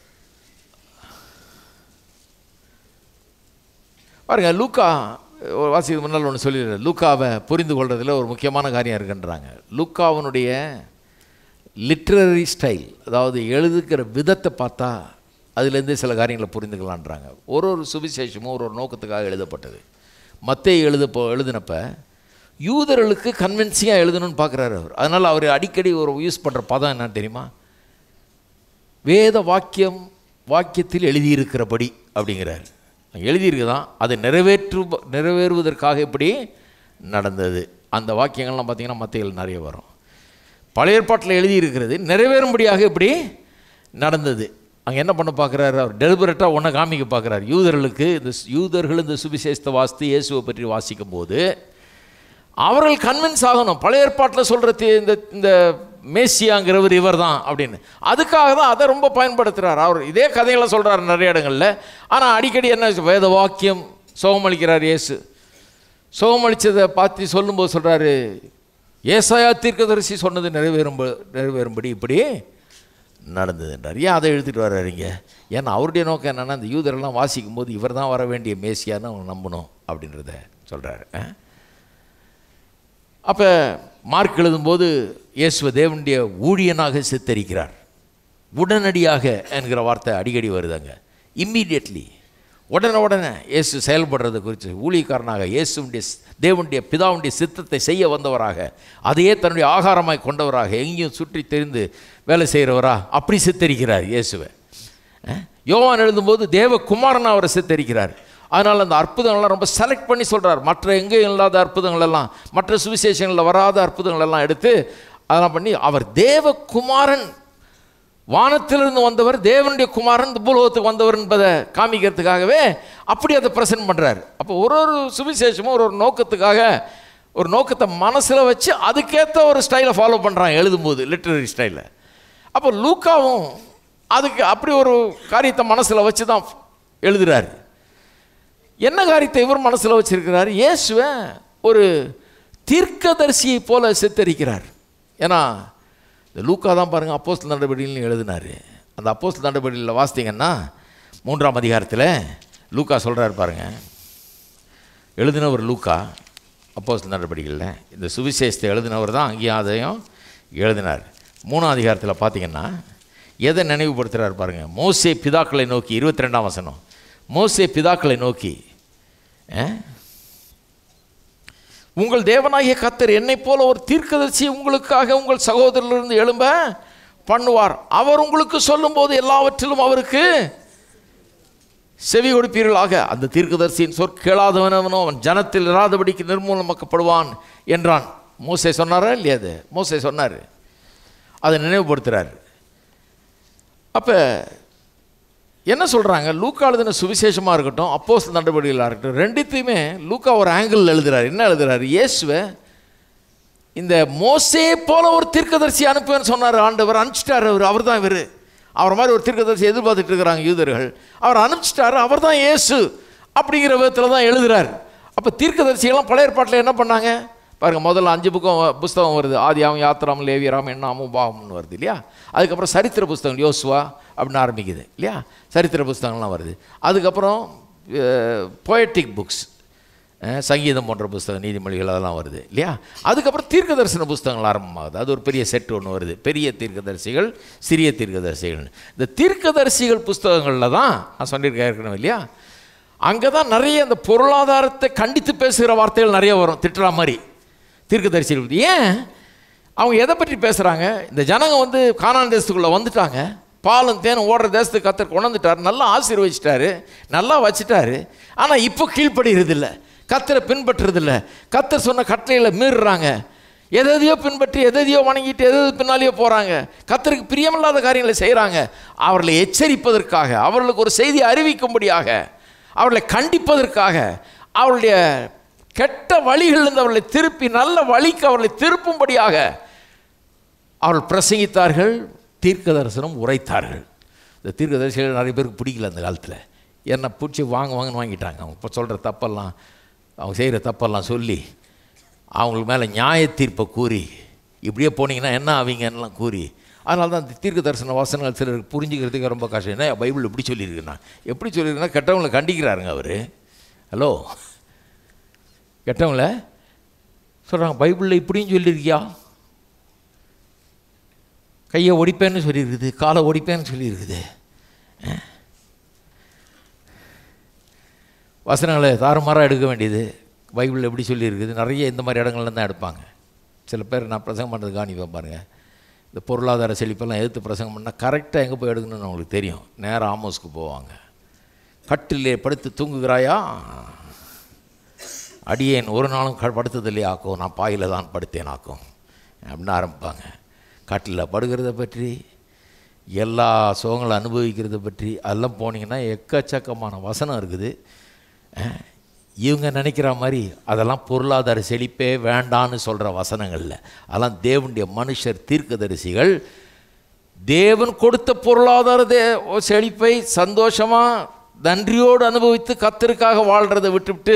பாருங்க லூக்கா ஒரு வாசிக்கு முன்னால் ஒன்று சொல்லிடுறேன் லூக்காவை புரிந்து கொள்றதுல ஒரு முக்கியமான காரியம் இருக்குன்றாங்க லூக்காவனுடைய லிட்ரரி ஸ்டைல் அதாவது எழுதுகிற விதத்தை பார்த்தா அதுலேருந்தே சில காரியங்களை புரிந்துக்கலான்றாங்க ஒரு ஒரு சுவிசேஷமும் ஒரு ஒரு நோக்கத்துக்காக எழுதப்பட்டது மத்தேயு எழுதப்போ எழுதினப்ப யூதர்களுக்கு கன்வின்சிங்காக எழுதணும்னு பார்க்குறாரு அவர் அதனால் அவர் அடிக்கடி ஒரு யூஸ் பண்ணுற பதம் என்னன்னு தெரியுமா வேத வாக்கியம் வாக்கியத்தில் எழுதியிருக்கிறபடி அப்படிங்கிறார் எழுதியிருக்குதான் அதை நிறைவேற்று நிறைவேறுவதற்காக எப்படி நடந்தது அந்த வாக்கியங்கள்லாம் பார்த்தீங்கன்னா மத்தியில் நிறைய வரும் பழைய ஏற்பாட்டில் எழுதியிருக்கிறது நிறைவேறும்படியாக எப்படி நடந்தது அங்கே என்ன பண்ண பார்க்குறாரு அவர் டெலிபரேட்டாக ஒன்றை காமிக்க பார்க்குறாரு யூதர்களுக்கு இந்த சு- யூதர்கள் இந்த சுவிசேஷத்தை வாசித்து இயேசுவை பற்றி வாசிக்கும் போது அவர்கள் கன்வின்ஸ் ஆகணும் பழைய ஏற்பாட்டில் சொல்கிற இந்த இந்த மேசியாங்கிறவர் இவர் தான் அப்படின்னு அதுக்காக தான் அதை ரொம்ப பயன்படுத்துகிறார் அவர் இதே கதைகளை சொல்கிறார் நிறைய இடங்களில் ஆனால் அடிக்கடி என்ன வேத வாக்கியம் சுகமளிக்கிறார் இயேசு சுகமளித்ததை பார்த்து சொல்லும்போது சொல்கிறாரு ஏசாயா தீர்க்கதரிசி சொன்னது நிறைவேறும்ப நிறைவேறும்படி இப்படி நடந்ததுன்றார் ஏன் அதை எழுதிட்டு வர்றாருங்க ஏன்னா அவருடைய நோக்கம் என்னென்னா இந்த யூதரெல்லாம் வாசிக்கும் போது இவர் தான் வர வேண்டிய மேசியான்னு அவங்க நம்பணும் அப்படின்றத சொல்கிறாரு அப்போ மார்க் எழுதும்போது இயேசுவ தேவனுடைய ஊழியனாக சித்தரிக்கிறார் உடனடியாக என்கிற வார்த்தை அடிக்கடி வருதுங்க இம்மீடியட்லி உடனே உடனே இயேசு செயல்படுறது குறித்து ஊழியக்காரனாக இயேசுடைய தேவனுடைய பிதாவுடைய சித்தத்தை செய்ய வந்தவராக அதையே தன்னுடைய ஆகாரமாய் கொண்டவராக எங்கேயும் சுற்றி தெரிந்து வேலை செய்கிறவரா அப்படி சித்தரிக்கிறார் இயேசுவை அஹ், யோவான் எழுதும்போது தேவகுமாரன் அவரை சித்தரிக்கிறார் அதனால் அந்த அற்புதங்கள்லாம் ரொம்ப செலக்ட் பண்ணி சொல்கிறார் மற்ற எங்கேயும் இல்லாத அற்புதங்கள் எல்லாம் மற்ற சுவிசேஷங்களில் வராத அற்புதங்கள் எல்லாம் எடுத்து அதெல்லாம் பண்ணி அவர் தேவகுமாரன் வானத்திலிருந்து வந்தவர் தேவனுடைய குமாரன் இந்த பூலோகத்துக்கு வந்தவர் என்பதை காமிக்கிறதுக்காகவே அப்படி அதை ப்ரெசென்ட் பண்ணுறார் அப்போ ஒரு ஒரு சுவிசேஷமும் ஒரு ஒரு நோக்கத்துக்காக ஒரு நோக்கத்தை மனசில் வச்சு அதுக்கேற்ற ஒரு ஸ்டைலை ஃபாலோ பண்ணுறான் எழுதும்போது லிட்ரரி ஸ்டைலில் அப்போ லூக்காவும் அதுக்கு அப்படி ஒரு காரியத்தை மனசில் வச்சு தான் எழுதுறாரு என்ன காரியத்தை இவர் மனசில் வச்சிருக்கிறார் இயேசுவை ஒரு தீர்க்கதரிசியை போல சித்தரிக்கிறார் ஏன்னா இந்த லூக்கா தான் பாருங்கள் அப்போஸ்தல நடவடிக்கைன்னு எழுதினார் அந்த அப்போஸ்தல நடவடிக்கையில் வாசித்தீங்கன்னா மூன்றாம் அதிகாரத்தில் லூக்கா சொல்கிறார் பாருங்க எழுதினவர் லூக்கா அப்போஸ்தல நடவடிக்கையில் இந்த சுவிசேஷத்தை எழுதினவர் தான் அங்கேயும் அதையும் எழுதினார் மூணாம் அதிகாரத்தில் பார்த்தீங்கன்னா எதை நினைவுபடுத்துகிறார் பாருங்க மோசே பிதாக்களை நோக்கி இருபத்தி ரெண்டாம் வசனம் மோசே பிதாக்களை நோக்கி அஹ், உங்கள் தேவனாகிய கத்தர் என்னைப் போல ஒரு தீர்க்கதரிசி உங்களுக்காக உங்கள் சகோதரரிலிருந்து எழும்ப பண்ணுவார் அவர் உங்களுக்கு சொல்லும்போது எல்லாவற்றிலும் அவருக்கு செவி கொடுப்பீர்களாக அந்த தீர்க்கதரிசியின் சொற் கேளாதவனவனோ அவன் ஜனத்தில் இராதபடிக்கு நிர்மூலமாக்கப்படுவான் என்றான் மோசே சொன்னாரா இல்லையா அது மோசே சொன்னார் அதை நினைவுபடுத்துகிறார் அப்போ என்ன சொல்கிறாங்க லூக்கா எழுதின சுவிசேஷமாக இருக்கட்டும் அப்போஸ் நடவடிக்கைகளாக இருக்கட்டும் ரெண்டுத்தையுமே லூக்கா ஒரு ஆங்கிள் எழுதுறாரு என்ன எழுதுறாரு இயேசுவை இந்த மோசே போல ஒரு தீர்க்கதரிசி அனுப்புவேன்னு சொன்னார் ஆண்டவர் அனுப்பிச்சிட்டார் அவர் அவர் தான் இவர் அவர் மாதிரி ஒரு தீர்க்கதரிசி எதிர்பார்த்துட்டு இருக்கிறாங்க யூதர்கள் அவர் அனுப்பிச்சிட்டாரு அவர் தான் இயேசு அப்படிங்கிற விதத்தில் தான் எழுதுறார் அப்போ தீர்க்கதரிசிகள்லாம் பழைய ஏற்பாட்டில் என்ன பண்ணாங்க பாருங்க முதல்ல அஞ்சு புக்கம் புஸ்தகம் வருது ஆதியாவும் யாத்திராம் லேவியராம் எண்ணாமும் பாவம்னு வருது இல்லையா அதுக்கப்புறம் சரித்திர புஸ்தகம் யோசுவா அப்படின்னு ஆரம்பிக்குது இல்லையா சரித்திர புஸ்தகம்லாம் வருது அதுக்கப்புறம் பொயட்டிக் புக்ஸ் சங்கீதம் போன்ற புஸ்தகம் நீதிமொழிகள் அதெல்லாம் வருது இல்லையா அதுக்கப்புறம் தீர்க்க தரிசன புஸ்தகங்கள் ஆரம்பமாகுது அது ஒரு பெரிய செட் ஒன்று வருது பெரிய தீர்க்கதரிசிகள் சிறிய தீர்க்கதரிசிகள் இந்த தீர்க்கதரிசிகள் புஸ்தகங்களில் தான் நான் சொல்லியிருக்கேன் ஏற்கனவே இல்லையா அங்கே தான் நிறைய அந்த பொருளாதாரத்தை கண்டித்து பேசுகிற வார்த்தைகள் நிறைய வரும் திட்டுற மாதிரி தீர்க்கதரிசிகள் பத்தி. ஏன் அவங்க எதை பற்றி பேசுகிறாங்க இந்த ஜனங்க வந்து கானான் தேசத்துக்குள்ளே வந்துட்டாங்க பாலும் தேனும் ஓடுற தேசத்துக்கு கத்தர் கொண்டாந்துட்டார் நல்லா ஆசீர்வதிச்சிட்டாரு நல்லா வச்சுட்டாரு ஆனால் இப்போ கீழ்ப்படுகிறது இல்லை கத்தரை பின்பற்றுறதில்ல கத்தர் சொன்ன கட்டளைகளை மீறுறாங்க எதையோ பின்பற்றி எதையோ வணங்கிட்டு எது பின்னாலேயோ போகிறாங்க கத்தருக்கு பிரியமில்லாத காரியங்களை செய்கிறாங்க அவர்களை எச்சரிப்பதற்காக அவர்களுக்கு ஒரு செய்தி அறிவிக்கும்படியாக அவர்களை கண்டிப்பதற்காக அவருடைய கெட்ட வழிகளிலிருந்து அவர்களை திருப்பி நல்ல வழிக்கு அவர்களை திருப்பும்படியாக அவர்கள் பிரசங்கித்தார்கள் தீர்க்க தரிசனம் உரைத்தார்கள் இந்த தீர்க்க தரிசனம் நிறைய பேருக்கு பிடிக்கல அந்த காலத்தில் என்னை பிடிச்சி வாங்க வாங்கன்னு வாங்கிட்டாங்க அவங்க இப்போ சொல்கிற தப்பெல்லாம் அவங்க செய்கிற தப்பெல்லாம் சொல்லி அவங்களுக்கு மேலே நியாய தீர்ப்பை கூறி இப்படியே போனீங்கன்னா என்ன ஆவீங்கன்னெலாம் கூறி அதனால தான் இந்த தீர்க்க தரிசன வசனங்கள் சிலருக்கு புரிஞ்சுக்கிறதுக்கு ரொம்ப கஷ்டம் என்ன பைபிள் இப்படி சொல்லியிருக்குண்ணா எப்படி சொல்லியிருக்குன்னா கெட்டவங்களை கண்டிக்கிறாருங்க அவர் ஹலோ கெட்டவங்கள சொல்கிறாங்க பைபிளில் இப்படியும் சொல்லியிருக்கியா கையை ஒடிப்பேன்னு சொல்லியிருக்குது காலை ஒடிப்பேன்னு சொல்லியிருக்குது அஹ். வசனங்களை தாறுமாறாக எடுக்க வேண்டியது பைபிளில் எப்படி சொல்லியிருக்குது நிறைய இந்த மாதிரி இடங்கள்ல தான் எடுப்பாங்க சில பேர் நான் பிரசங்கம் பண்ணுறது காணிப்பேன் பாருங்கள் இந்த பொருளாதார செழிப்பெல்லாம் எதிர்த்து பிரசங்கம் பண்ணால் கரெக்டாக எங்கே போய் எடுக்கணும்னு அவங்களுக்கு தெரியும் நேராக ஆமோஸ்க்கு போவாங்க கட்டிலே படுத்து தூங்குகிறாயா அடியேன் ஒரு நாளும் க படுத்ததில்லையே ஆக்கும் நான் பாயில் தான் படுத்தேன் ஆக்கும் அப்படின்னு ஆரம்பிப்பாங்க கட்டில் படுகிறத பற்றி எல்லா சுகங்களை அனுபவிக்கிறத பற்றி அதெல்லாம் போனீங்கன்னா எக்கச்சக்கமான வசனம் இருக்குது அஹ், இவங்க நினைக்கிற மாதிரி அதெல்லாம் பொருளாதார செழிப்பே வேண்டான்னு சொல்கிற வசனங்களில் அதெல்லாம் தேவனுடைய மனுஷர் தீர்க்கதரிசிகள் தேவன் கொடுத்த பொருளாதார தே செழிப்பை சந்தோஷமாக நன்றியோடு அனுபவித்து கத்தருக்காக வாழ்கிறத விட்டுவிட்டு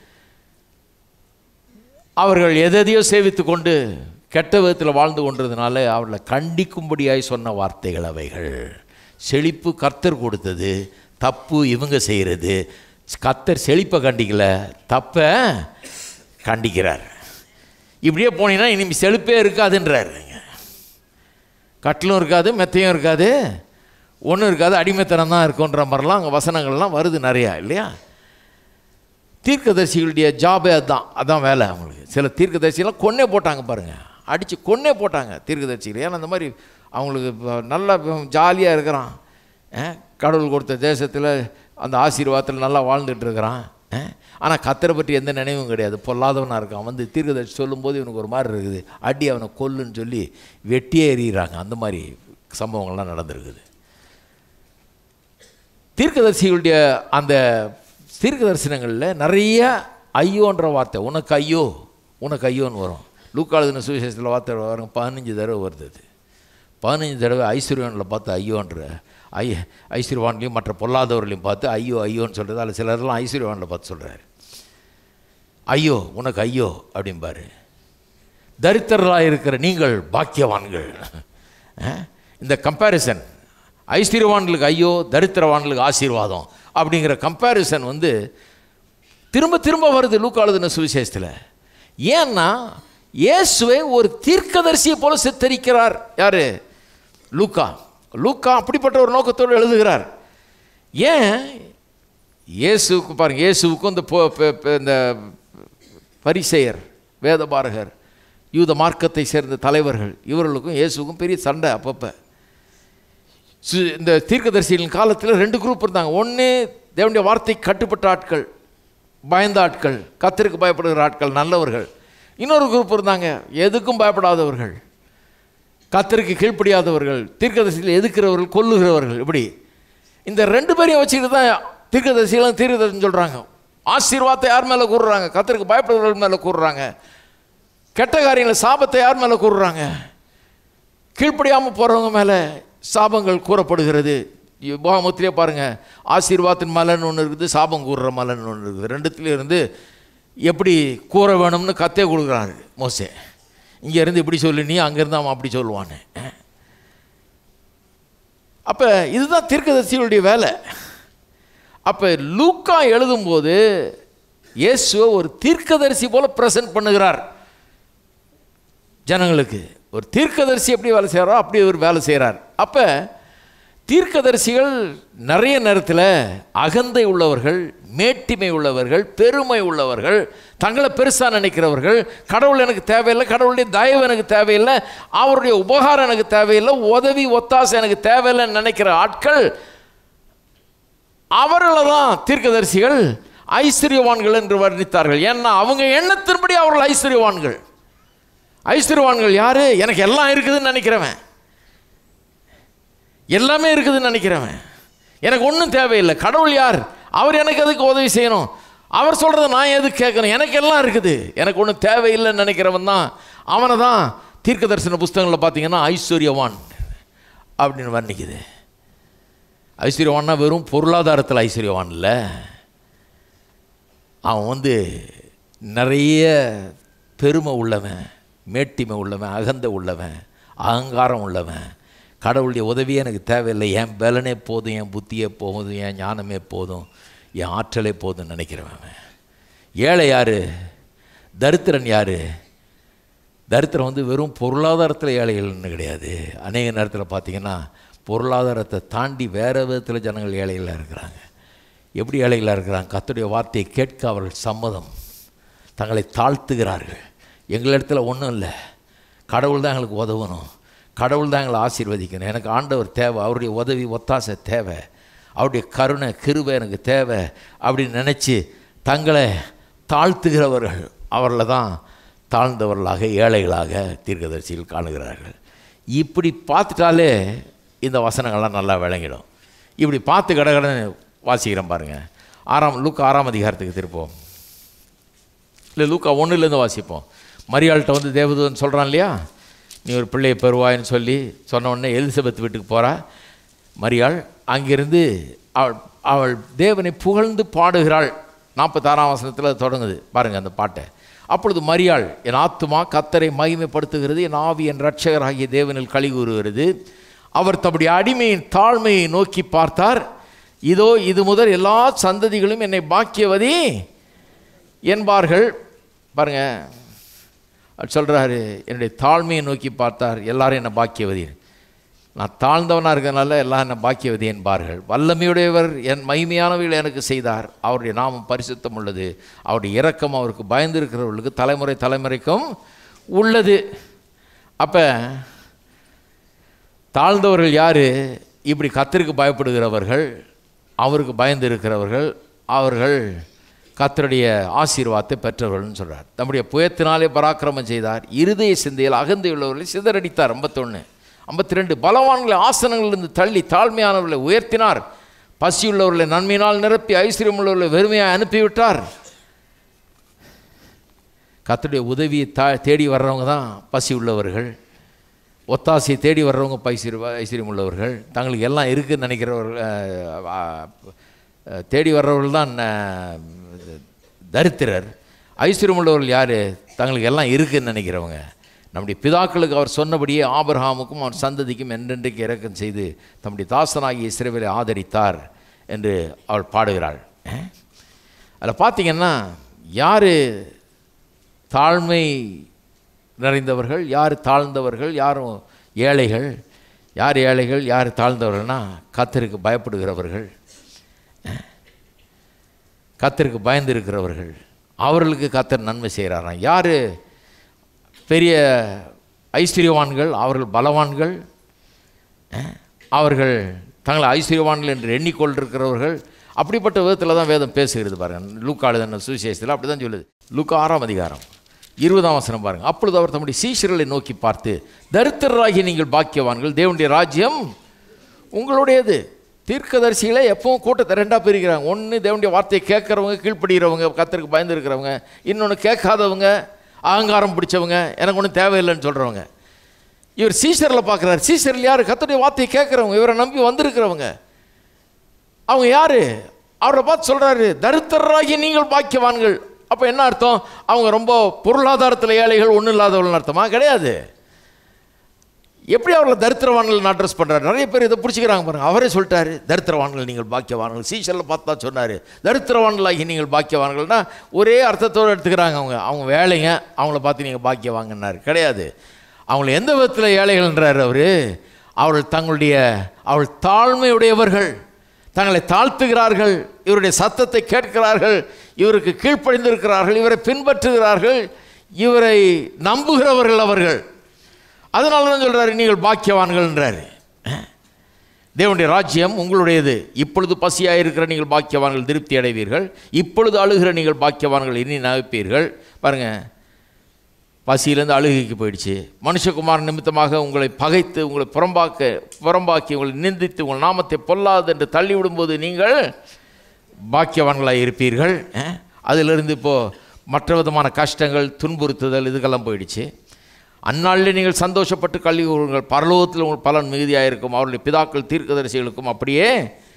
அவர்கள் எதையோ சேவித்து கொண்டு கெட்ட விதத்தில் வாழ்ந்து கொண்டதுனால அவர்களை கண்டிக்கும்படியாய் சொன்ன வார்த்தைகள் அவைகள் செழிப்பு கர்த்தர் கொடுத்தது தப்பு இவங்க செய்கிறது கர்த்தர் செழிப்பை கண்டிக்கல தப்பை கண்டிக்கிறார் இப்படியே போனீங்கன்னா இனிமேல் செழிப்பே இருக்காதுன்றார் கட்டிலும் இருக்காது மெத்தையும் இருக்காது ஒன்றும் இருக்காது அடிமைத்தனம் தான் இருக்குன்ற மாதிரிலாம் அங்கே வசனங்கள்லாம் வருது நிறையா இல்லையா தீர்க்கதரிசிகளுடைய ஜாபே அதுதான் அதான் வேலை அவங்களுக்கு சில தீர்க்கதரிசிகள்லாம் கொன்னே போட்டாங்க பாருங்கள் அடித்து கொன்னே போட்டாங்க தீர்க்கதரிசிகள் ஏன்னா அந்த மாதிரி அவங்களுக்கு இப்ப நல்லா ஜாலியாக இருக்கிறான் அஹ், கடவுள் கொடுத்த தேசத்தில் அந்த ஆசீர்வாதத்தில் நல்லா வாழ்ந்துட்டு இருக்கிறான் ஆனால் கத்தரை பற்றி எந்த நினைவும் கிடையாது பொல்லாதவனாக இருக்கான் வந்து தீர்க்கதரிசி சொல்லும்போது இவனுக்கு ஒரு மாதிரி இருக்குது அடி அவனை கொல்லுன்னு சொல்லி வெட்டியே எறிகிறாங்க அந்த மாதிரி சம்பவங்கள்லாம் நடந்திருக்குது தீர்க்கதரிசிகளுடைய அந்த தீர்க்க தரிசனங்களில் நிறைய ஐயோன்ற வார்த்தை உனக்கு ஐயோ உனக்கு ஐயோன்னு வரும் லூக்காளுதின சுவிசேஷத்தில் வார்த்தை வரும் பதினஞ்சு தடவை வருது அது பதினஞ்சு தடவை ஐஸ்வர்யனில் பார்த்து ஐயோன்ற ஐ ஐஸ்வர்யவான்லையும் மற்ற பொல்லாதவர்களையும் பார்த்து ஐயோ ஐயோன்னு சொல்கிறது அதில் சிலர்லாம் ஐஸ்வர்யவானில் பார்த்து சொல்கிறாரு ஐயோ உனக்கு ஐயோ அப்படிம்பாரு தரித்திரராக இருக்கிற நீங்கள் பாக்கியவான்கள் அஹ், இந்த கம்பேரிசன் ஐஸ்வர்யவான்களுக்கு ஐயோ தரித்திரவான்களுக்கு ஆசீர்வாதம் அப்படிங்கிற கம்பேரிசன் வந்து திரும்ப திரும்ப வருது லூக்காளுதின சுவிசேஷத்தில் ஏன்னா இயேசுவை ஒரு தீர்க்கதரிசியை போல சித்தரிக்கிறார் யாரு லூக்கா லூக்கா அப்படிப்பட்ட ஒரு நோக்கத்தோடு எழுதுகிறார் ஏன் இயேசுவுக்கு பாருங்க இயேசுவுக்கும் இந்த பொ- பெ- பெ- இந்த பரிசெயர் வேதபாரகர் யூத மார்க்கத்தை சேர்ந்த தலைவர்கள் இவர்களுக்கும் இயேசுவுக்கும் பெரிய சண்டை அப்பப்போ சு- இந்த தீர்க்கதரிசிகளின் காலத்தில் ரெண்டு குரூப் இருந்தாங்க ஒன்று தேவனுடைய வார்த்தை கட்டுப்பட்ட ஆட்கள் பயந்த ஆட்கள் கத்தருக்கு பயப்படுகிற ஆட்கள் நல்லவர்கள் இன்னொரு குரூப் இருந்தாங்க எதுக்கும் பயப்படாதவர்கள் கத்தருக்கு கீழ்ப்படியாதவர்கள் தீர்க்கதரிசியில் எதுக்கிறவர்கள் கொல்லுகிறவர்கள் இப்படி இந்த ரெண்டு பேரையும் வச்சுக்கிட்டு தான் தீர்க்கதரிசிகளும் தீர்க்கதரிசின்னு சொல்கிறாங்க ஆசீர்வாதத்தை யார் மேலே கூறுறாங்க கத்தருக்கு பயப்படுறவர்கள் மேலே கூறுறாங்க கெட்ட காரியங்களை சாபத்தை யார் மேலே கூறுறாங்க கீழ்ப்படியாமல் போகிறவங்க மேலே சாபங்கள் கூறப்படுகிறது உபாகமத்திலே பாருங்கள் ஆசீர்வாதத்தின் மலன் ஒன்று இருக்குது சாபம் கூறுற மலன் ஒன்று இருக்குது ரெண்டுத்துலேயும் இருந்து எப்படி கூற வேணும்னு கத்தே கொடுக்குறாரு மோசே இங்கேருந்து இப்படி சொல்லு நீ அங்கேருந்து அவன் அப்படி சொல்லுவான்னு அப்போ இதுதான் தீர்க்கதரிசிகளுடைய வேலை அப்போ லூக்கா எழுதும்போது இயேசுவை ஒரு தீர்க்கதரிசி போல ப்ரெசன்ட் பண்ணுகிறார் ஜனங்களுக்கு ஒரு தீர்க்கதரிசி எப்படி வேலை செய்கிறாரோ அப்படி ஒரு வேலை செய்கிறார் அப்போ தீர்க்கதரிசிகள் நிறைய நேரத்தில் அகந்தை உள்ளவர்கள் மேட்டிமை உள்ளவர்கள் பெருமை உள்ளவர்கள் தங்களை பெருசாக நினைக்கிறவர்கள் கடவுள் எனக்கு தேவையில்லை கடவுளுடைய தயவு எனக்கு தேவையில்லை அவருடைய உபகாரம் எனக்கு தேவையில்லை உதவி ஒத்தாசை எனக்கு தேவையில்லைன்னு நினைக்கிற ஆட்கள் அவர்களை தான் தீர்க்கதரிசிகள் ஐஸ்வர்யவான்கள் என்று வர்ணித்தார்கள் ஏன்னா அவங்க எண்ணத்தின்படி அவர்கள் ஐஸ்வர்யவான்கள் ஐஸ்வர்யவான்கள் யாரு எனக்கு எல்லாம் இருக்குதுன்னு நினைக்கிறவன் எல்லாமே இருக்குதுன்னு நினைக்கிறவன் எனக்கு ஒன்றும் தேவையில்லை கடவுள் யார் அவர் எனக்கு எதுக்கு உதவி செய்யணும் அவர் சொல்கிறத நான் எதுக்கு கேட்கணும் எனக்கு எல்லாம் இருக்குது எனக்கு ஒன்றும் தேவையில்லைன்னு நினைக்கிறவன் தான் அவனை தான் தீர்க்க தரிசன புஸ்தகங்களில் பார்த்தீங்கன்னா ஐஸ்வர்யவான் அப்படின்னு வர்ணிக்குது ஐஸ்வர்யவான்னா வெறும் பொருளாதாரத்தில் ஐஸ்வர்யவான் இல்லை அவன் வந்து நிறைய பெருமை உள்ளவன் மேட்டிமை உள்ளவன் அகந்த உள்ளவன் அகங்காரம் உள்ளவன் கடவுளுடைய உதவியே எனக்கு தேவையில்லை என் பலனே போதும் என் புத்தியே போதும் என் ஞானமே போதும் என் ஆற்றலே போதும்னு நினைக்கிறவன் அவன். ஏழை யார் தரித்திரன் யார் தரித்திரம் வந்து வெறும் பொருளாதாரத்தில் ஏழைகள்னு கிடையாது அநேக நேரத்தில் பார்த்தீங்கன்னா பொருளாதாரத்தை தாண்டி வேறு விதத்தில் ஜனங்கள் ஏழைகளாக இருக்கிறாங்க எப்படி ஏழைகளாக இருக்கிறாங்க கர்த்தருடைய வார்த்தையை கேட்க அவர்கள் சம்மதம் தங்களை தாழ்த்துகிறார்கள் எங்களிடத்துல ஒன்றும் இல்லை கடவுள் தான் எங்களுக்கு உதவணும் கடவுள் தான் எங்களை ஆசீர்வதிக்கணும் எனக்கு ஆண்டவர் தேவை அவருடைய உதவி ஒத்தாசை தேவை அவருடைய கருணை கிருபை எனக்கு தேவை அப்படின்னு நினச்சி தங்களை தாழ்த்துகிறவர்கள் அவர்களை தான் தாழ்ந்தவர்களாக ஏழைகளாக தீர்க்கதரிசிகள் காணுகிறார்கள் இப்படி பார்த்துட்டாலே இந்த வசனங்கள்லாம் நல்லா விளங்கிடும் இப்படி பார்த்து கடகடன்னு வாசிக்கிறேன் பாருங்கள் ஆறாம் லூக்கா ஆறாம் அதிகாரத்துக்கு திருப்போம் இல்லை லூக்கா ஒன்றுலேருந்து வாசிப்போம் மரியாள்கிட்ட வந்து தேவதூதன் சொல்கிறான் இல்லையா நீ ஒரு பிள்ளையை பெறுவாயின்னு சொல்லி சொன்ன உடனே எலிசபெத் வீட்டுக்கு போகிறா மரியாள் அங்கிருந்து அவள் அவள் தேவனை புகழ்ந்து பாடுகிறாள் நாற்பத்தாறாம் வசனத்தில் அது தொடங்குது பாருங்கள் அந்த பாட்டை அப்பொழுது மரியாள் என் ஆத்துமா கத்தரை மகிமைப்படுத்துகிறது என் ஆவி என் ரட்சகராகிய தேவனில் களி கூறுகிறது அவர் தம்முடைய அடிமையின் தாழ்மையை நோக்கி பார்த்தார் இதோ இது முதல் எல்லா சந்ததிகளும் என்னை பாக்கியவதி என்பார்கள் பாருங்க அவர் சொல்கிறாரு என்னுடைய தாழ்மையை நோக்கி பார்த்தார் எல்லாரும் என்னை பாக்கியவதி நான் தாழ்ந்தவனாக இருக்கிறதுனால எல்லாம் என்னை பாக்கியவதி என்பார்கள் வல்லமையுடையவர் என் மகிமையானவைகளை எனக்கு செய்தார் அவருடைய நாமம் பரிசுத்தம் உள்ளது அவருடைய இரக்கம் அவருக்கு பயந்திருக்கிறவர்களுக்கு தலைமுறை தலைமுறைக்கும் உள்ளது அப்போ தாழ்ந்தவர்கள் யார் இப்படி கத்தருக்கு பயப்படுகிறவர்கள் அவருக்கு பயந்து இருக்கிறவர்கள் அவர்கள் கத்தருடைய ஆசீர்வாதத்தை பெற்றவர்கள்னு சொல்றார் தம்முடைய புயத்தினாலே பராக்கிரமம் செய்தார் இருதய சிந்தையில் அகந்தையுள்ளவர்களை சிதறடித்தார் ஐம்பத்தொன்று ஐம்பத்தி ரெண்டு பலவான்களை ஆசனங்களிலிருந்து தள்ளி தாழ்மையானவர்களை உயர்த்தினார் பசியுள்ளவர்களை நன்மையினால் நிரப்பி ஐஸ்வர்யம் உள்ளவர்களை வெறுமையாக அனுப்பிவிட்டார் கத்தருடைய உதவியை தா தேடி வர்றவங்க தான் பசி உள்ளவர்கள் ஒத்தாசையை தேடி வர்றவங்க பைசிறு ஐஸ்வர்யம் உள்ளவர்கள் தங்களுக்கு எல்லாம் இருக்குன்னு நினைக்கிறவர்கள் அஹ், அஹ், தேடி வர்றவர்கள் தான் அஹ், தரித்திரர் ஐஸ்வர்யம் உள்ளவர்கள் யார் தங்களுக்கு எல்லாம் இருக்குன்னு நினைக்கிறவங்க நம்முடைய பிதாக்களுக்கு அவர் சொன்னபடியே ஆபிரகாமுக்கும் அவர் சந்ததிக்கும் என்றென்றைக்கு இறக்கம் செய்து தம்முடைய தாசனாகிய இஸ்ரவேலை ஆதரித்தார் என்று அவள் பாடுகிறாள் அஹ்? அதில் பார்த்தீங்கன்னா யார் தாழ்மை நிறைந்தவர்கள் யார் தாழ்ந்தவர்கள் யாரும் ஏழைகள் யார் ஏழைகள் யார் தாழ்ந்தவர்கள்னா கத்தருக்கு பயப்படுகிறவர்கள் கத்தருக்கு பயந்து இருக்கிறவர்கள் அவர்களுக்கு கத்தர் நன்மை செய்கிறாராம் யார் பெரிய ஐஸ்வர்யவான்கள் அவர்கள் பலவான்கள் அஹ், அவர்கள் தங்களை ஐஸ்வர்யவான்கள் என்று எண்ணிக்கொண்டிருக்கிறவர்கள் அப்படிப்பட்ட விதத்தில் தான் வேதம் பேசுகிறது பாருங்கள் லூக்கா எழுதின சுவிசேஷத்தில் அப்படி தான் சொல்லுது லூக்கா ஆறாம் அதிகாரம் இருபதாம் வசனம் பாருங்கள் அப்பொழுது அவர் தம்முடைய சீஷர்களை நோக்கி பார்த்து தரித்திரராகி நீங்கள் பாக்கியவான்கள் தேவனுடைய ராஜ்யம் உங்களுடையது தீர்க்கதரிசிகளை எப்பவும் கூட்டத்தை ரெண்டாக பிரிக்கிறாங்க ஒன்று தேவனுடைய வார்த்தையை கேட்குறவங்க கீழ்ப்படுகிறவங்க கத்தருக்கு பயந்து இருக்கிறவங்க இன்னொன்று கேட்காதவங்க அகங்காரம் பிடிச்சவங்க எனக்கு ஒன்றும் தேவையில்லைன்னு சொல்கிறவங்க இவர் சீசரில் பார்க்குறாரு சீசரில் யார் கத்தருடைய வார்த்தையை கேட்குறவங்க இவரை நம்பி வந்திருக்கிறவங்க அவங்க யார் அவரை பார்த்து சொல்கிறாரு தரித்திரராகி நீங்கள் பாக்கியவான்கள் அப்போ என்ன அர்த்தம் அவங்க ரொம்ப பொருளாதாரத்தில் ஏழைகள் ஒன்றும் இல்லாதவர்கள் அர்த்தமா கிடையாது எப்படி அவர்களை தரித்திரவான்கள் அட்ரஸ் பண்ணுறாரு நிறைய பேர் இதை பிடிச்சிக்கிறாங்க பாருங்க அவரே சொல்லிட்டாரு தரித்திரவான்கள் நீங்கள் பாக்கியவான்கள் சீசரில் பார்த்தா சொன்னார் தரித்திரவான்களாகி நீங்கள் பாக்கியவான்கள்னா ஒரே அர்த்தத்தோடு எடுத்துக்கிறாங்க அவங்க அவங்க வேலைங்க அவங்கள பார்த்து நீங்கள் பாக்கியவாங்கன்னாரு கிடையாது அவங்கள எந்த விதத்தில் ஏழைகள்ன்றார் அவர் அவர்கள் தங்களுடைய அவள் தாழ்மையுடையவர்கள் தங்களை தாழ்த்துகிறார்கள் இவருடைய சத்தத்தை கேட்கிறார்கள் இவருக்கு கீழ்ப்படிந்திருக்கிறார்கள் இவரை பின்பற்றுகிறார்கள் இவரை நம்புகிறவர்கள் அவர்கள் அதனால தான் சொல்கிறாரு நீங்கள் பாக்கியவான்கள்ன்றாரு தேவனுடைய ராஜ்யம் உங்களுடையது இப்பொழுது பசியாக இருக்கிற நீங்கள் பாக்கியவான்கள் திருப்தி அடைவீர்கள் இப்பொழுது அழுகிற நீங்கள் பாக்கியவான்கள் இனி நகைப்பீர்கள் பாருங்கள் பசியிலேருந்து அழுகைக்கு போயிடுச்சு மனுஷகுமார் நிமித்தமாக உங்களை பகைத்து உங்களை புறம்பாக்க புறம்பாக்கி உங்களை நிந்தித்து உங்கள் நாமத்தை பொல்லாது என்று தள்ளிவிடும்போது நீங்கள் பாக்கியவான்களாக இருப்பீர்கள் அஹ், அதிலிருந்து இப்போது மற்ற விதமான கஷ்டங்கள் துன்புறுத்துதல் இதுக்கெல்லாம் போயிடுச்சு அந்நாளில் நீங்கள் சந்தோஷப்பட்டு கல்வி கூறுங்கள் பரலோகத்தில் உங்கள் பலன் மிகுதியாக இருக்கும் அவருடைய பிதாக்கள் தீர்க்கதரிசிகளுக்கும் அப்படியே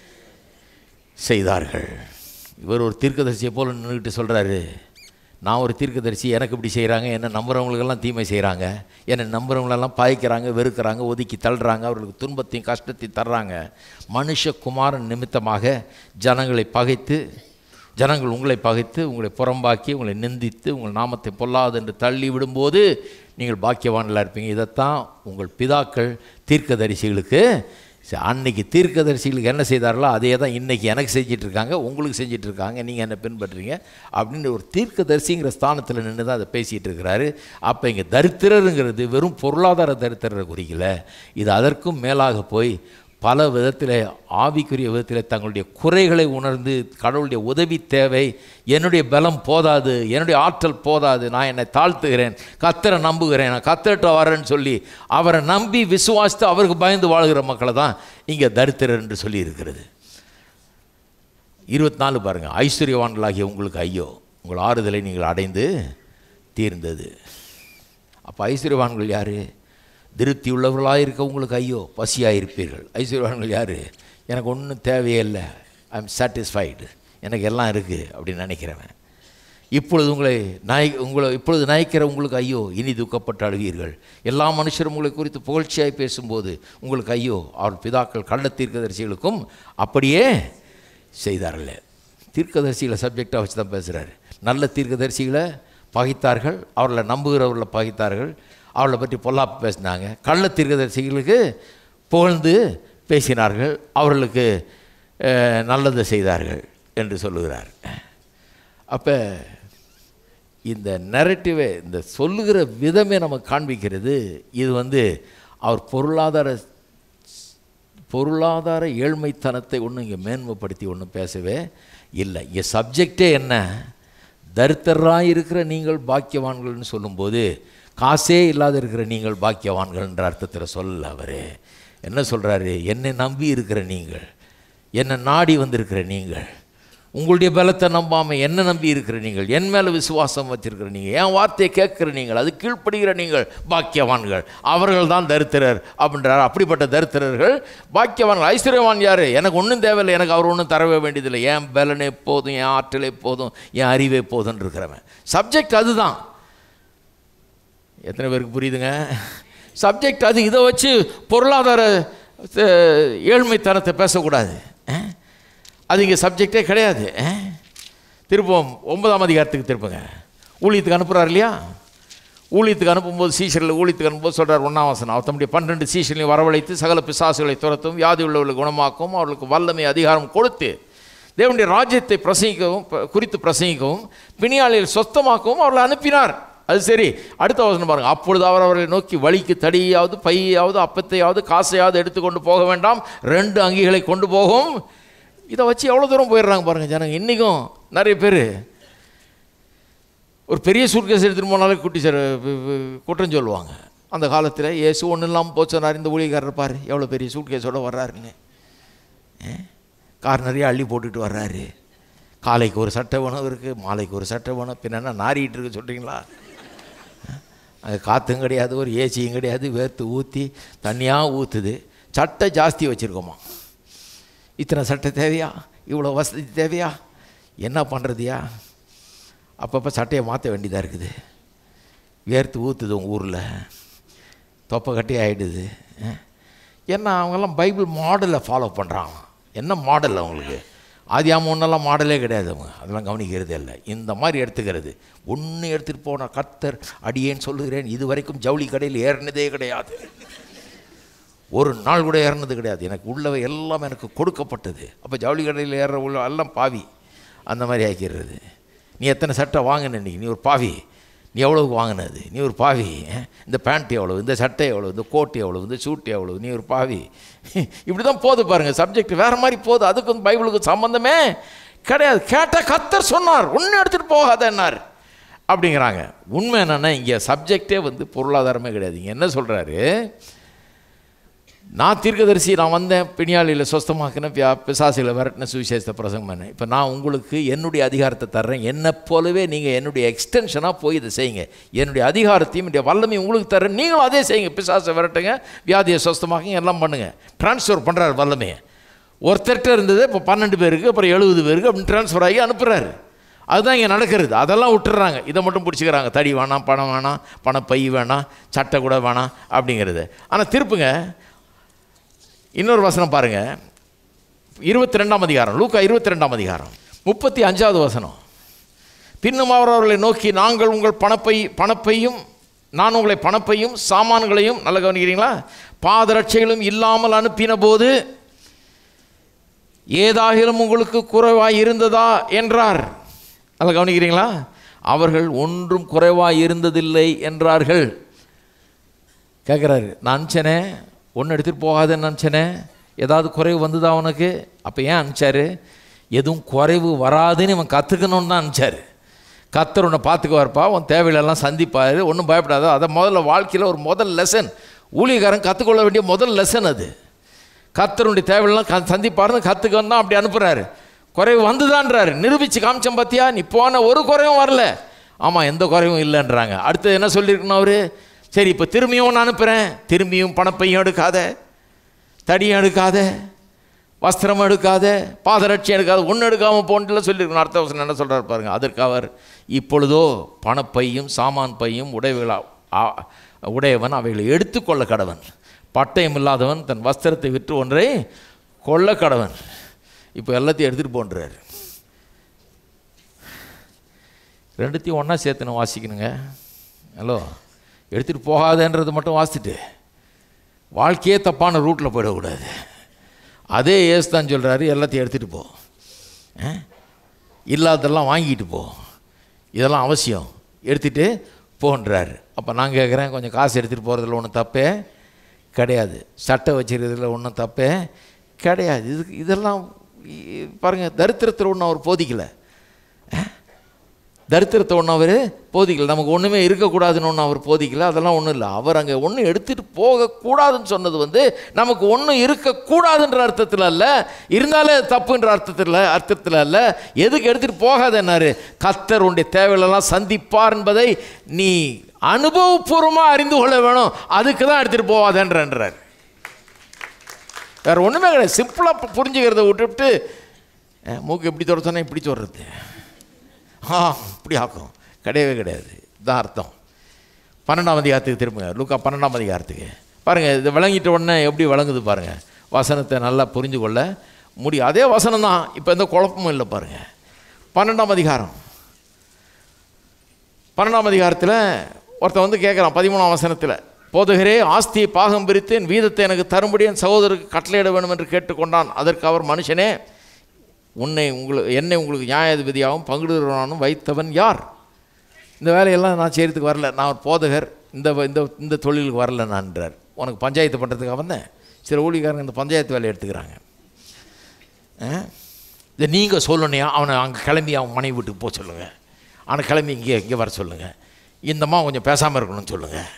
செய்தார்கள் இவர் ஒரு தீர்க்கதரிசியை போல நின்றுக்கிட்டு சொல்கிறாரு நான் ஒரு தீர்க்கதரிசி எனக்கு இப்படி செய்கிறாங்க என்னை நம்புறவங்களுக்கெல்லாம் தீமை செய்கிறாங்க என்னை நம்புறவங்களெல்லாம் பாய்க்கிறாங்க வெறுக்கிறாங்க ஒதுக்கி தள்ளுறாங்க அவர்களுக்கு துன்பத்தையும் கஷ்டத்தையும் தர்றாங்க மனுஷகுமாரன் நிமித்தமாக ஜனங்களை பகைத்து ஜனங்கள் உங்களை பகைத்து உங்களை புறம்பாக்கி உங்களை நிந்தித்து உங்கள் நாமத்தை பொல்லாது என்று தள்ளி விடும்போது நீங்கள் பாக்கியவான்களாக இருப்பீங்க இதைத்தான் உங்கள் பிதாக்கள் தீர்க்கதரிசிகளுக்கு சரி, அன்னைக்கு தீர்க்கதரிசிகளுக்கு என்ன செய்தார்களோ அதே தான் இன்றைக்கி எனக்கு செஞ்சிட்டு இருக்காங்க உங்களுக்கு செஞ்சிட்டு இருக்காங்க நீங்கள் என்ன பின்பற்றுறீங்க அப்படின்னு ஒரு தீர்க்கதரிசிங்கிற ஸ்தானத்தில் நின்று தான் அதை பேசிகிட்டு இருக்கிறாரு அப்போ இங்கே தரித்திரருங்கிறது வெறும் பொருளாதார தரித்திரரை குறிக்கல இது அதற்கும் மேலாக போய் பல விதத்தில் ஆவிக்குரிய விதத்தில் தங்களுடைய குறைகளை உணர்ந்து கடவுளுடைய உதவி தேவை என்னுடைய பலம் போதாது என்னுடைய ஆற்றல் போதாது நான் என்னை தாழ்த்துகிறேன் கத்தரை நம்புகிறேன் நான் கத்தர்கிட்ட வரேன்னு சொல்லி அவரை நம்பி விசுவாசித்து அவருக்கு பயந்து வாழ்கிற மக்களை தான் இங்கே தரித்திரர் என்று சொல்லி இருக்கிறது இருபத்தி நாலு பாருங்கள் ஐஸ்வர்யவான்களாகிய உங்களுக்கு ஐயோ உங்கள் ஆறுதலை நீங்கள் அடைந்து தீர்ந்தது அப்போ ஐஸ்வர்யவான்கள் யார் திருப்தி உள்ளவர்களாக இருக்க உங்களுக்கு ஐயோ பசியாக இருப்பீர்கள் ஐஸ்வர்யவான்கள் யார் எனக்கு ஒன்றும் தேவையே இல்லை ஐ எம் சாட்டிஸ்ஃபைடு எனக்கு எல்லாம் இருக்குது அப்படின்னு நினைக்கிறவன் இப்பொழுது உங்களை நாய் உங்களை இப்பொழுது நயக்கிற உங்களுக்கு ஐயோ இனி துக்கப்பட்டு அழுவீர்கள் எல்லா மனுஷரும் உங்களை குறித்து புகழ்ச்சியாய் பேசும்போது உங்களுக்கு ஐயோ அவர் பிதாக்கள் கள்ள தீர்க்கதரிசிகளுக்கும் அப்படியே செய்தார்களே தீர்க்கதரிசிகளை சப்ஜெக்டாக வச்சு தான் பேசுகிறாரு நல்ல தீர்க்கதரிசிகளை பகைத்தார்கள் அவர்களை நம்புகிறவர்களை பகைத்தார்கள் அவளை பற்றி பொல்லாப்பு பேசினாங்க கள்ள தீர்க்கதரிசிகளுக்கு புகழ்ந்து பேசினார்கள் அவர்களுக்கு அஹ், நல்லதை செய்தார்கள் என்று சொல்லுகிறார் அப்போ இந்த நெரட்டிவே இந்த சொல்லுகிற விதமே நமக்கு காண்பிக்கிறது இது வந்து அவர் பொருளாதார பொருளாதார ஏழ்மைத்தனத்தை ஒன்றும் இங்கே மேன்மைப்படுத்தி ஒன்றும் பேசவே இல்லை இங்கே சப்ஜெக்டே என்ன தரித்திரராக இருக்கிற நீங்கள் பாக்கியவான்கள்னு சொல்லும்போது காசே இல்லாத இருக்கிற நீங்கள் பாக்கியவான்கள்ன்ற அர்த்தத்தில் சொல்லல அவர் என்ன சொல்கிறாரு என்னை நம்பி இருக்கிற நீங்கள் என்னை நாடி வந்திருக்கிற நீங்கள் உங்களுடைய பலத்தை நம்பாமல் என்ன நம்பி இருக்கிற நீங்கள் என் மேலே விசுவாசம் வச்சிருக்கிற நீங்கள் என் வார்த்தையை கேட்குற நீங்கள் அது கீழ்ப்படுகிற நீங்கள் பாக்கியவான்கள் அவர்கள் தான் தரித்திரர் அப்படின்றார் அப்படிப்பட்ட தரித்திரர்கள் பாக்கியவான்கள் ஐஸ்வர்யவான் யார் எனக்கு ஒன்றும் தேவையில்லை எனக்கு அவர் ஒன்றும் தரவே வேண்டியதில்லை என் பலனே போதும் என் ஆற்றலே போதும் என் அறிவே போதும்னு இருக்கிறவன் சப்ஜெக்ட் அதுதான் எத்தனை பேருக்கு புரியுதுங்க சப்ஜெக்ட் அது இதை வச்சு பொருளாதார அஹ், ஏழ்மைத்தனத்தை பேசக்கூடாது அஹ்? அது இங்கே சப்ஜெக்டே கிடையாது அஹ்? திருப்பம் ஒன்பதாம் அதிகாரத்துக்கு திருப்புங்க ஊழியத்துக்கு அனுப்புகிறார் இல்லையா ஊழியத்துக்கு அனுப்பும்போது சீசரில் ஊழியத்துக்கு அனுப்பும்போது சொல்கிறார் ஒன்றாம் வசனம் அவர் தம்முடைய பன்னெண்டு சீசர்களையும் வரவழைத்து சகல பிசாசுகளை துரத்தும் வியாதி உள்ளவர்களை குணமாக்கும் அவர்களுக்கு வல்லமை அதிகாரம் கொடுத்து தேவனுடைய ராஜ்யத்தை பிரசங்கிக்கவும் ப- குறித்து பிரசங்கிக்கவும் பிணியாளிகள் சொத்தமாக்கவும் அவர்களை அனுப்பினார் அது சரி அடுத்த வசனம் பாருங்க அப்பொழுது அவர் அவர்களை நோக்கி வழிக்கு தடியாவது பையாவது அப்பத்தையாவது காசையாவது எடுத்துக்கொண்டு போக வேண்டாம் ரெண்டு அங்கிகளை கொண்டு போகும் இதை வச்சு எவ்வளோ தூரம் போயிடுறாங்க பாருங்கள் ஜனங்க இன்றைக்கும் நிறைய பேர் ஒரு பெரிய சூட்கேஸ் எடுத்துகிட்டு போனாலே குட்டி சார் குற்றம் சொல்லுவாங்க அந்த காலத்தில் இயேசு ஒன்றும் இல்லாமல் போச்சனார் இந்த ஊழியக்காரர் பாரு எவ்வளோ பெரிய சூட்கேஸோடு வர்றாருன்னு ஏ? கார் நிறைய அள்ளி போட்டுட்டு வர்றாரு காலைக்கு ஒரு சட்டை வேணும் இருக்குது மாலைக்கு ஒரு சட்டை வேணும் பின்ன என்ன நாறிட்டு இருக்கு சொல்கிறீங்களா அங்கே காற்றும் கிடையாது ஒரு ஏசியும் கிடையாது வேர்த்து ஊற்றி தண்ணியாக ஊற்றுது சட்டை ஜாஸ்தி வச்சுருக்கோமா இத்தனை சட்டை தேவையா இவ்வளோ வசதி தேவையா என்ன பண்ணுறதுயா அப்பப்போ சட்டையை மாற்ற வேண்டியதாக இருக்குது வேர்த்து ஊற்றுது உங்கள் ஊரில் தொப்பை கட்டி ஆகிடுது ஏன்னா அவங்கெல்லாம் பைபிள் மாடலை ஃபாலோ பண்ணுறாங்க என்ன மாடல் அவங்களுக்கு ஆதி ஒன்றெல்லாம் மாடலே கிடையாது அவங்க அதெல்லாம் கவனிக்கிறதே இல்லை இந்த மாதிரி எடுத்துக்கிறது ஒன்று எடுத்துகிட்டு போன கர்த்தர் அடியேன்னு சொல்லுகிறேன் இது வரைக்கும் ஜவுளி கடையில் ஏறினதே கிடையாது ஒரு நாள் கூட ஏறினது கிடையாது எனக்கு உள்ளவை எல்லாம் எனக்கு கொடுக்கப்பட்டது அப்போ ஜவுளி கடையில் ஏற உள்ள எல்லாம் பாவி அந்த மாதிரி ஆக்கிடுறது நீ எத்தனை சட்டை வாங்கின நீ நீ ஒரு பாவி நீ எவ்வளவுக்கு வாங்கினது நீ ஒரு பாவி அஹ்? இந்த பேண்ட் எவ்வளவு இந்த சட்டை எவ்வளவு இந்த கோட் எவ்வளவு இந்த சூட் எவ்வளவு நீ ஒரு பாவி இப்படி தான் போகுது பாருங்கள் சப்ஜெக்ட் வேறு மாதிரி போகுது அதுக்கும் பைபிளுக்கும் சம்மந்தமே கிடையாது கேட்டால் கத்தர் சொன்னார் ஒன்று எடுத்துகிட்டு போகாதன்னார் அப்படிங்கிறாங்க உண்மை என்னென்னா இங்கே சப்ஜெக்டே வந்து பொருளாதாரமே கிடையாது இங்கே என்ன சொல்கிறாரு நான் தீர்க்கதரிசி நான் வந்தேன் பிணியாளியில் சொஸ்தமாக்கின பியா பிசாசியில் விரட்டின சுவிசேஷத்தை பிரசங்கம் பண்ணேன் இப்போ நான் உங்களுக்கு என்னுடைய அதிகாரத்தை தர்றேன் என்னை போலவே நீங்கள் என்னுடைய எக்ஸ்டென்ஷனாக போய் இதை செய்யுங்க என்னுடைய அதிகாரத்தையும் என்னுடைய வல்லமையும் உங்களுக்கு தர்றேன் நீங்களும் அதே செய்யுங்க பிசாசை விரட்டுங்க வியாதியை சொஸ்தமாக்குங்க எல்லாம் பண்ணுங்கள் ட்ரான்ஸ்ஃபர் பண்ணுறாரு வல்லமையை ஒருத்தர்கிட்ட இருந்தது இப்போ பன்னெண்டு பேருக்கு அப்புறம் எழுபது பேருக்கு அப்படின்னு ட்ரான்ஸ்ஃபர் ஆகி அனுப்புகிறாரு அதுதான் இங்கே நடக்கிறது அதெல்லாம் விட்டுறாங்க இதை மட்டும் பிடிச்சிக்கிறாங்க தடி வேணாம் பணம் வேணாம் பணம் பை வேணாம் சட்டை கூட வேணாம் அப்படிங்கிறது ஆனால் திருப்புங்க இன்னொரு வசனம் பாருங்க இருபத்தி ரெண்டாம் அதிகாரம் லூக்கா இருபத்தி ரெண்டாம் அதிகாரம் முப்பத்தி அஞ்சாவது வசனம் பின்னும் அவர் அவர்களை நோக்கி நாங்கள் உங்கள் பணப்பை பணப்பையும் நான் உங்களை பணப்பையும் சாமான்களையும் நல்ல கவனிக்கிறீங்களா பாதரட்சைகளும் இல்லாமல் அனுப்பின போது ஏதாகிலும் உங்களுக்கு குறைவாய் இருந்ததா என்றார் நல்ல கவனிக்கிறீங்களா அவர்கள் ஒன்றும் குறைவாய் இருந்ததில்லை என்றார்கள் கேட்குறாரு நான் அனுப்பிச்சனே ஒன்று எடுத்துகிட்டு போகாதுன்னு நினச்சனே ஏதாவது குறைவு வந்ததா உனக்கு அப்போ ஏன் அனுப்பிச்சாரு எதுவும் குறைவு வராதுன்னு இவன் கற்றுக்கணும்னு தான் அனுப்பிச்சாரு கத்தர் உன்னை பார்த்துக்குவார்ப்பா உன் தேவையிலெல்லாம் சந்திப்பார் ஒன்றும் பயப்படாத அதை முதல்ல வாழ்க்கையில் ஒரு முதல் லெசன் ஊழியக்காரன் கற்றுக்கொள்ள வேண்டிய முதல் லெசன் அது கத்தருடைய தேவையெல்லாம் க சந்திப்பாருன்னு கற்றுக்கணும் தான் அப்படி அனுப்புகிறாரு குறைவு வந்துதான்றாரு நிரூபித்து காமிச்சம் பார்த்தியா நீ போன ஒரு குறைவும் வரல ஆமாம் எந்த குறைவும் இல்லைன்றாங்க அடுத்து என்ன சொல்லியிருக்கணும் அவரு சரி இப்போ திரும்பியும் நான் அனுப்புகிறேன் திரும்பியும் பணப்பையும் எடுக்காத தடியும் எடுக்காத வஸ்திரம் எடுக்காத பாதரட்சி எடுக்காத ஒன்று எடுக்காமல் போன்ட்டுல சொல்லியிருக்கணும் அடுத்த வசனம் என்ன சொல்கிறார் பாருங்க அதற்கு அவர் இப்பொழுதோ பணப்பையும் சாமான் பையும் உடைவுகளா ஆ- உடையவன் அவைகளை எடுத்துக்கொள்ள கடவன் பட்டயம் இல்லாதவன் தன் வஸ்திரத்தை விற்று ஒன்றை கொள்ள கடவன் இப்போ எல்லாத்தையும் எடுத்துகிட்டு போன்றார் ரெண்டுத்தையும் ஒன்றா சேர்த்துன்னு வாசிக்கணுங்க ஹலோ எடுத்துகிட்டு போகாதன்றது மட்டும் வாசித்துட்டு வாழ்க்கையே தப்பான ரூட்டில் போயிடக்கூடாது அதே ஏசு தான் சொல்கிறாரு எல்லாத்தையும் எடுத்துகிட்டு போ ஆ? இல்லாததெல்லாம் வாங்கிட்டு போ இதெல்லாம் அவசியம் எடுத்துகிட்டு போன்றாரு அப்போ நான் கேட்குறேன் கொஞ்சம் காசு எடுத்துகிட்டு போகிறதுல ஒன்றும் தப்பே கிடையாது சட்டை வச்சுருக்கிறதுல ஒன்றும் தப்பே கிடையாது இது இதெல்லாம் இ- பாருங்க தரித்திரத்தில் ஒன்றும் அவர் போதிக்கலை தரித்திரத்தை ஒன்றும் அவர் போதிக்கல நமக்கு ஒன்றுமே இருக்கக்கூடாதுன்னு ஒன்றும் அவர் போதிக்கல அதெல்லாம் ஒன்றும் இல்லை அவர் அங்கே ஒன்றும் எடுத்துகிட்டு போகக்கூடாதுன்னு சொன்னது வந்து நமக்கு ஒன்றும் இருக்கக்கூடாதுன்ற அர்த்தத்தில் அல்ல இருந்தாலே அது தப்புன்ற அர்த்தத்தில் அர்த்தத்தில் அல்ல எதுக்கு எடுத்துகிட்டு போகாதன்னாரு கத்தர் உன்னுடைய தேவைகளெல்லாம் சந்திப்பார் என்பதை நீ அனுபவபூர்வமாக அறிந்து கொள்ள வேணும் அதுக்கு தான் எடுத்துகிட்டு போகாதன்றன்றார் வேறு ஒன்றுமே கிடையாது சிம்பிளாக புரிஞ்சுக்கிறத விட்டுவிட்டு அஹ், மூக்கு எப்படி தொட சொன்னால் இப்படி சொல்கிறது ஆ இப்படி ஆக்கும் கிடையவே கிடையாது இதுதான் அர்த்தம் பன்னெண்டாம் அதிகாரத்துக்கு திரும்புங்க லூக்கா பன்னெண்டாம் அதிகாரத்துக்கு பாருங்கள் இது விளங்கிட்ட உடனே எப்படி விளங்குது பாருங்கள் வசனத்தை நல்லா புரிஞ்சு கொள்ள முடியும் அதே வசனம் தான் இப்போ எந்த குழப்பமும் இல்லை பாருங்கள் பன்னெண்டாம் அதிகாரம் பன்னெண்டாம் அதிகாரத்தில் ஒருத்தன் வந்து கேட்குறான் பதிமூணாம் வசனத்தில் போதுகிறே ஆஸ்தியை பாகம் பிரித்து என் வீதத்தை எனக்கு தரும்படி என் சகோதரருக்கு கட்டளையிட வேண்டும் என்று கேட்டுக்கொண்டான் அதற்கு அவர் மனுஷனே உன்னை உங்களுக்கு என்னை உங்களுக்கு நியாயாதிபதியாகவும் பங்குடுறவனும் வைத்தவன் யார் இந்த வேலையெல்லாம் நான் செய்கிறதுக்கு வரல நான் ஒரு போதகர் இந்த வ- இந்த இந்த தொழிலுக்கு வரல நான்ன்றார் உனக்கு பஞ்சாயத்து பண்ணுறதுக்காக வந்தேன் சில ஊழியக்காரங்க இந்த பஞ்சாயத்து வேலையை எடுத்துக்கிறாங்க ஆ? இதை நீங்கள் சொல்லணும் அவனை அங்கே கிளம்பி அவன் மனைவி வீட்டுக்கு போக சொல்லுங்கள் அவனை கிளம்பி இங்கே இங்கே வர சொல்லுங்கள் இந்தம்மா கொஞ்சம் பேசாமல் இருக்கணும்னு சொல்லுங்கள்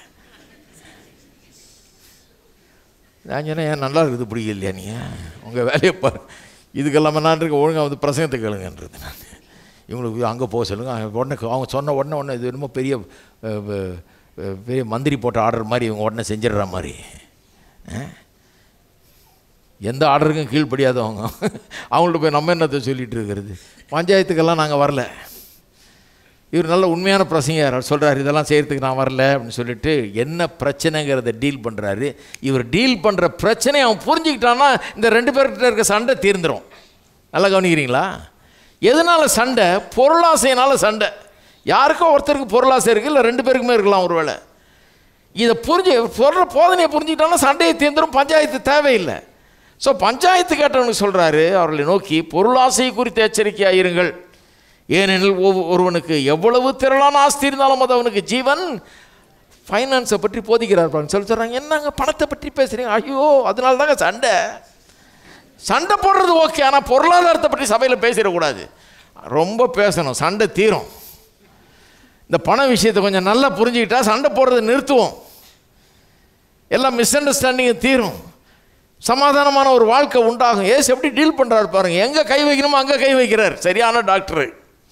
நான் சொன்னேன் ஏன் நல்லா இருக்குது பிடிக்கலையா நீங்கள் உங்கள் வேலையை பாரு இதுக்கெல்லாம் நான் இருக்க ஒழுங்காக வந்து பிரசங்கத்தை கேளுங்கன்றது நான் இவங்களுக்கு அங்கே போக சொல்லுங்கள் அவங்க உடனே அவங்க சொன்ன உடனே உடனே இது என்னமோ பெரிய அஹ், அஹ், அஹ், பெரிய மந்திரி போட்ட ஆர்டர் மாதிரி இவங்க உடனே செஞ்சிடுற மாதிரி ஆ? எந்த ஆர்டருக்கும் கீழ்ப்படியாதவங்க அவங்கள்ட்ட போய் நம்ம என்னத்தை சொல்லிட்டு இருக்கிறது பஞ்சாயத்துக்கெல்லாம் நாங்கள் வரல இவர் நல்ல உண்மையான பிரசங்கர் அவர் சொல்கிறார் இதெல்லாம் செய்கிறதுக்கு நான் வரல அப்படின்னு சொல்லிட்டு என்ன பிரச்சனைங்கிறத டீல் பண்ணுறாரு இவர் டீல் பண்ணுற பிரச்சனையை அவன் புரிஞ்சுக்கிட்டான்னா இந்த ரெண்டு பேர்கிட்ட இருக்க சண்டை தீர்ந்துடும் நல்லா கவனிக்கிறீங்களா எதனால் சண்டை பொருளாசையினால சண்டை யாருக்கோ ஒருத்தருக்கு பொருளாசை இருக்குது இல்லை ரெண்டு பேருக்குமே இருக்கலாம் ஒருவேளை இதை புரிஞ்சு சொல்கிற போதனையை புரிஞ்சுக்கிட்டோன்னா சண்டையை தீர்ந்துடும் பஞ்சாயத்து தேவையில்லை ஸோ பஞ்சாயத்து கேட்டவனுக்கு சொல்கிறாரு அவர்களை நோக்கி பொருளாசை குறித்து எச்சரிக்கையாக இருங்கள் ஏனெனில் ஒவ்வொ- ஒருவனுக்கு எவ்வளவு திரளான ஆஸ்தி இருந்தாலும் அது அவனுக்கு ஜீவன் ஃபைனான்ஸை பற்றி போதிக்கிறார் பாருங்க. சொல்லி சொல்கிறாங்க என்னங்க பணத்தை பற்றி பேசுகிறீங்க ஐயோ அதனால தாங்க சண்டை சண்டை போடுறது ஓகே ஆனால் பொருளாதாரத்தை பற்றி சபையில் பேசிடக்கூடாது ரொம்ப பேசணும் சண்டை தீரும் இந்த பண விஷயத்தை கொஞ்சம் நல்லா புரிஞ்சுக்கிட்டா சண்டை போடுறதை நிறுத்துவோம் எல்லாம் மிஸ் அண்டர்ஸ்டாண்டிங் தீரும் சமாதானமான ஒரு வாழ்க்கை உண்டாகும் ஏசு எப்படி டீல் பண்ணுறாரு பாருங்க எங்கே கை வைக்கணுமோ அங்கே கை வைக்கிறார் சரியான டாக்டரு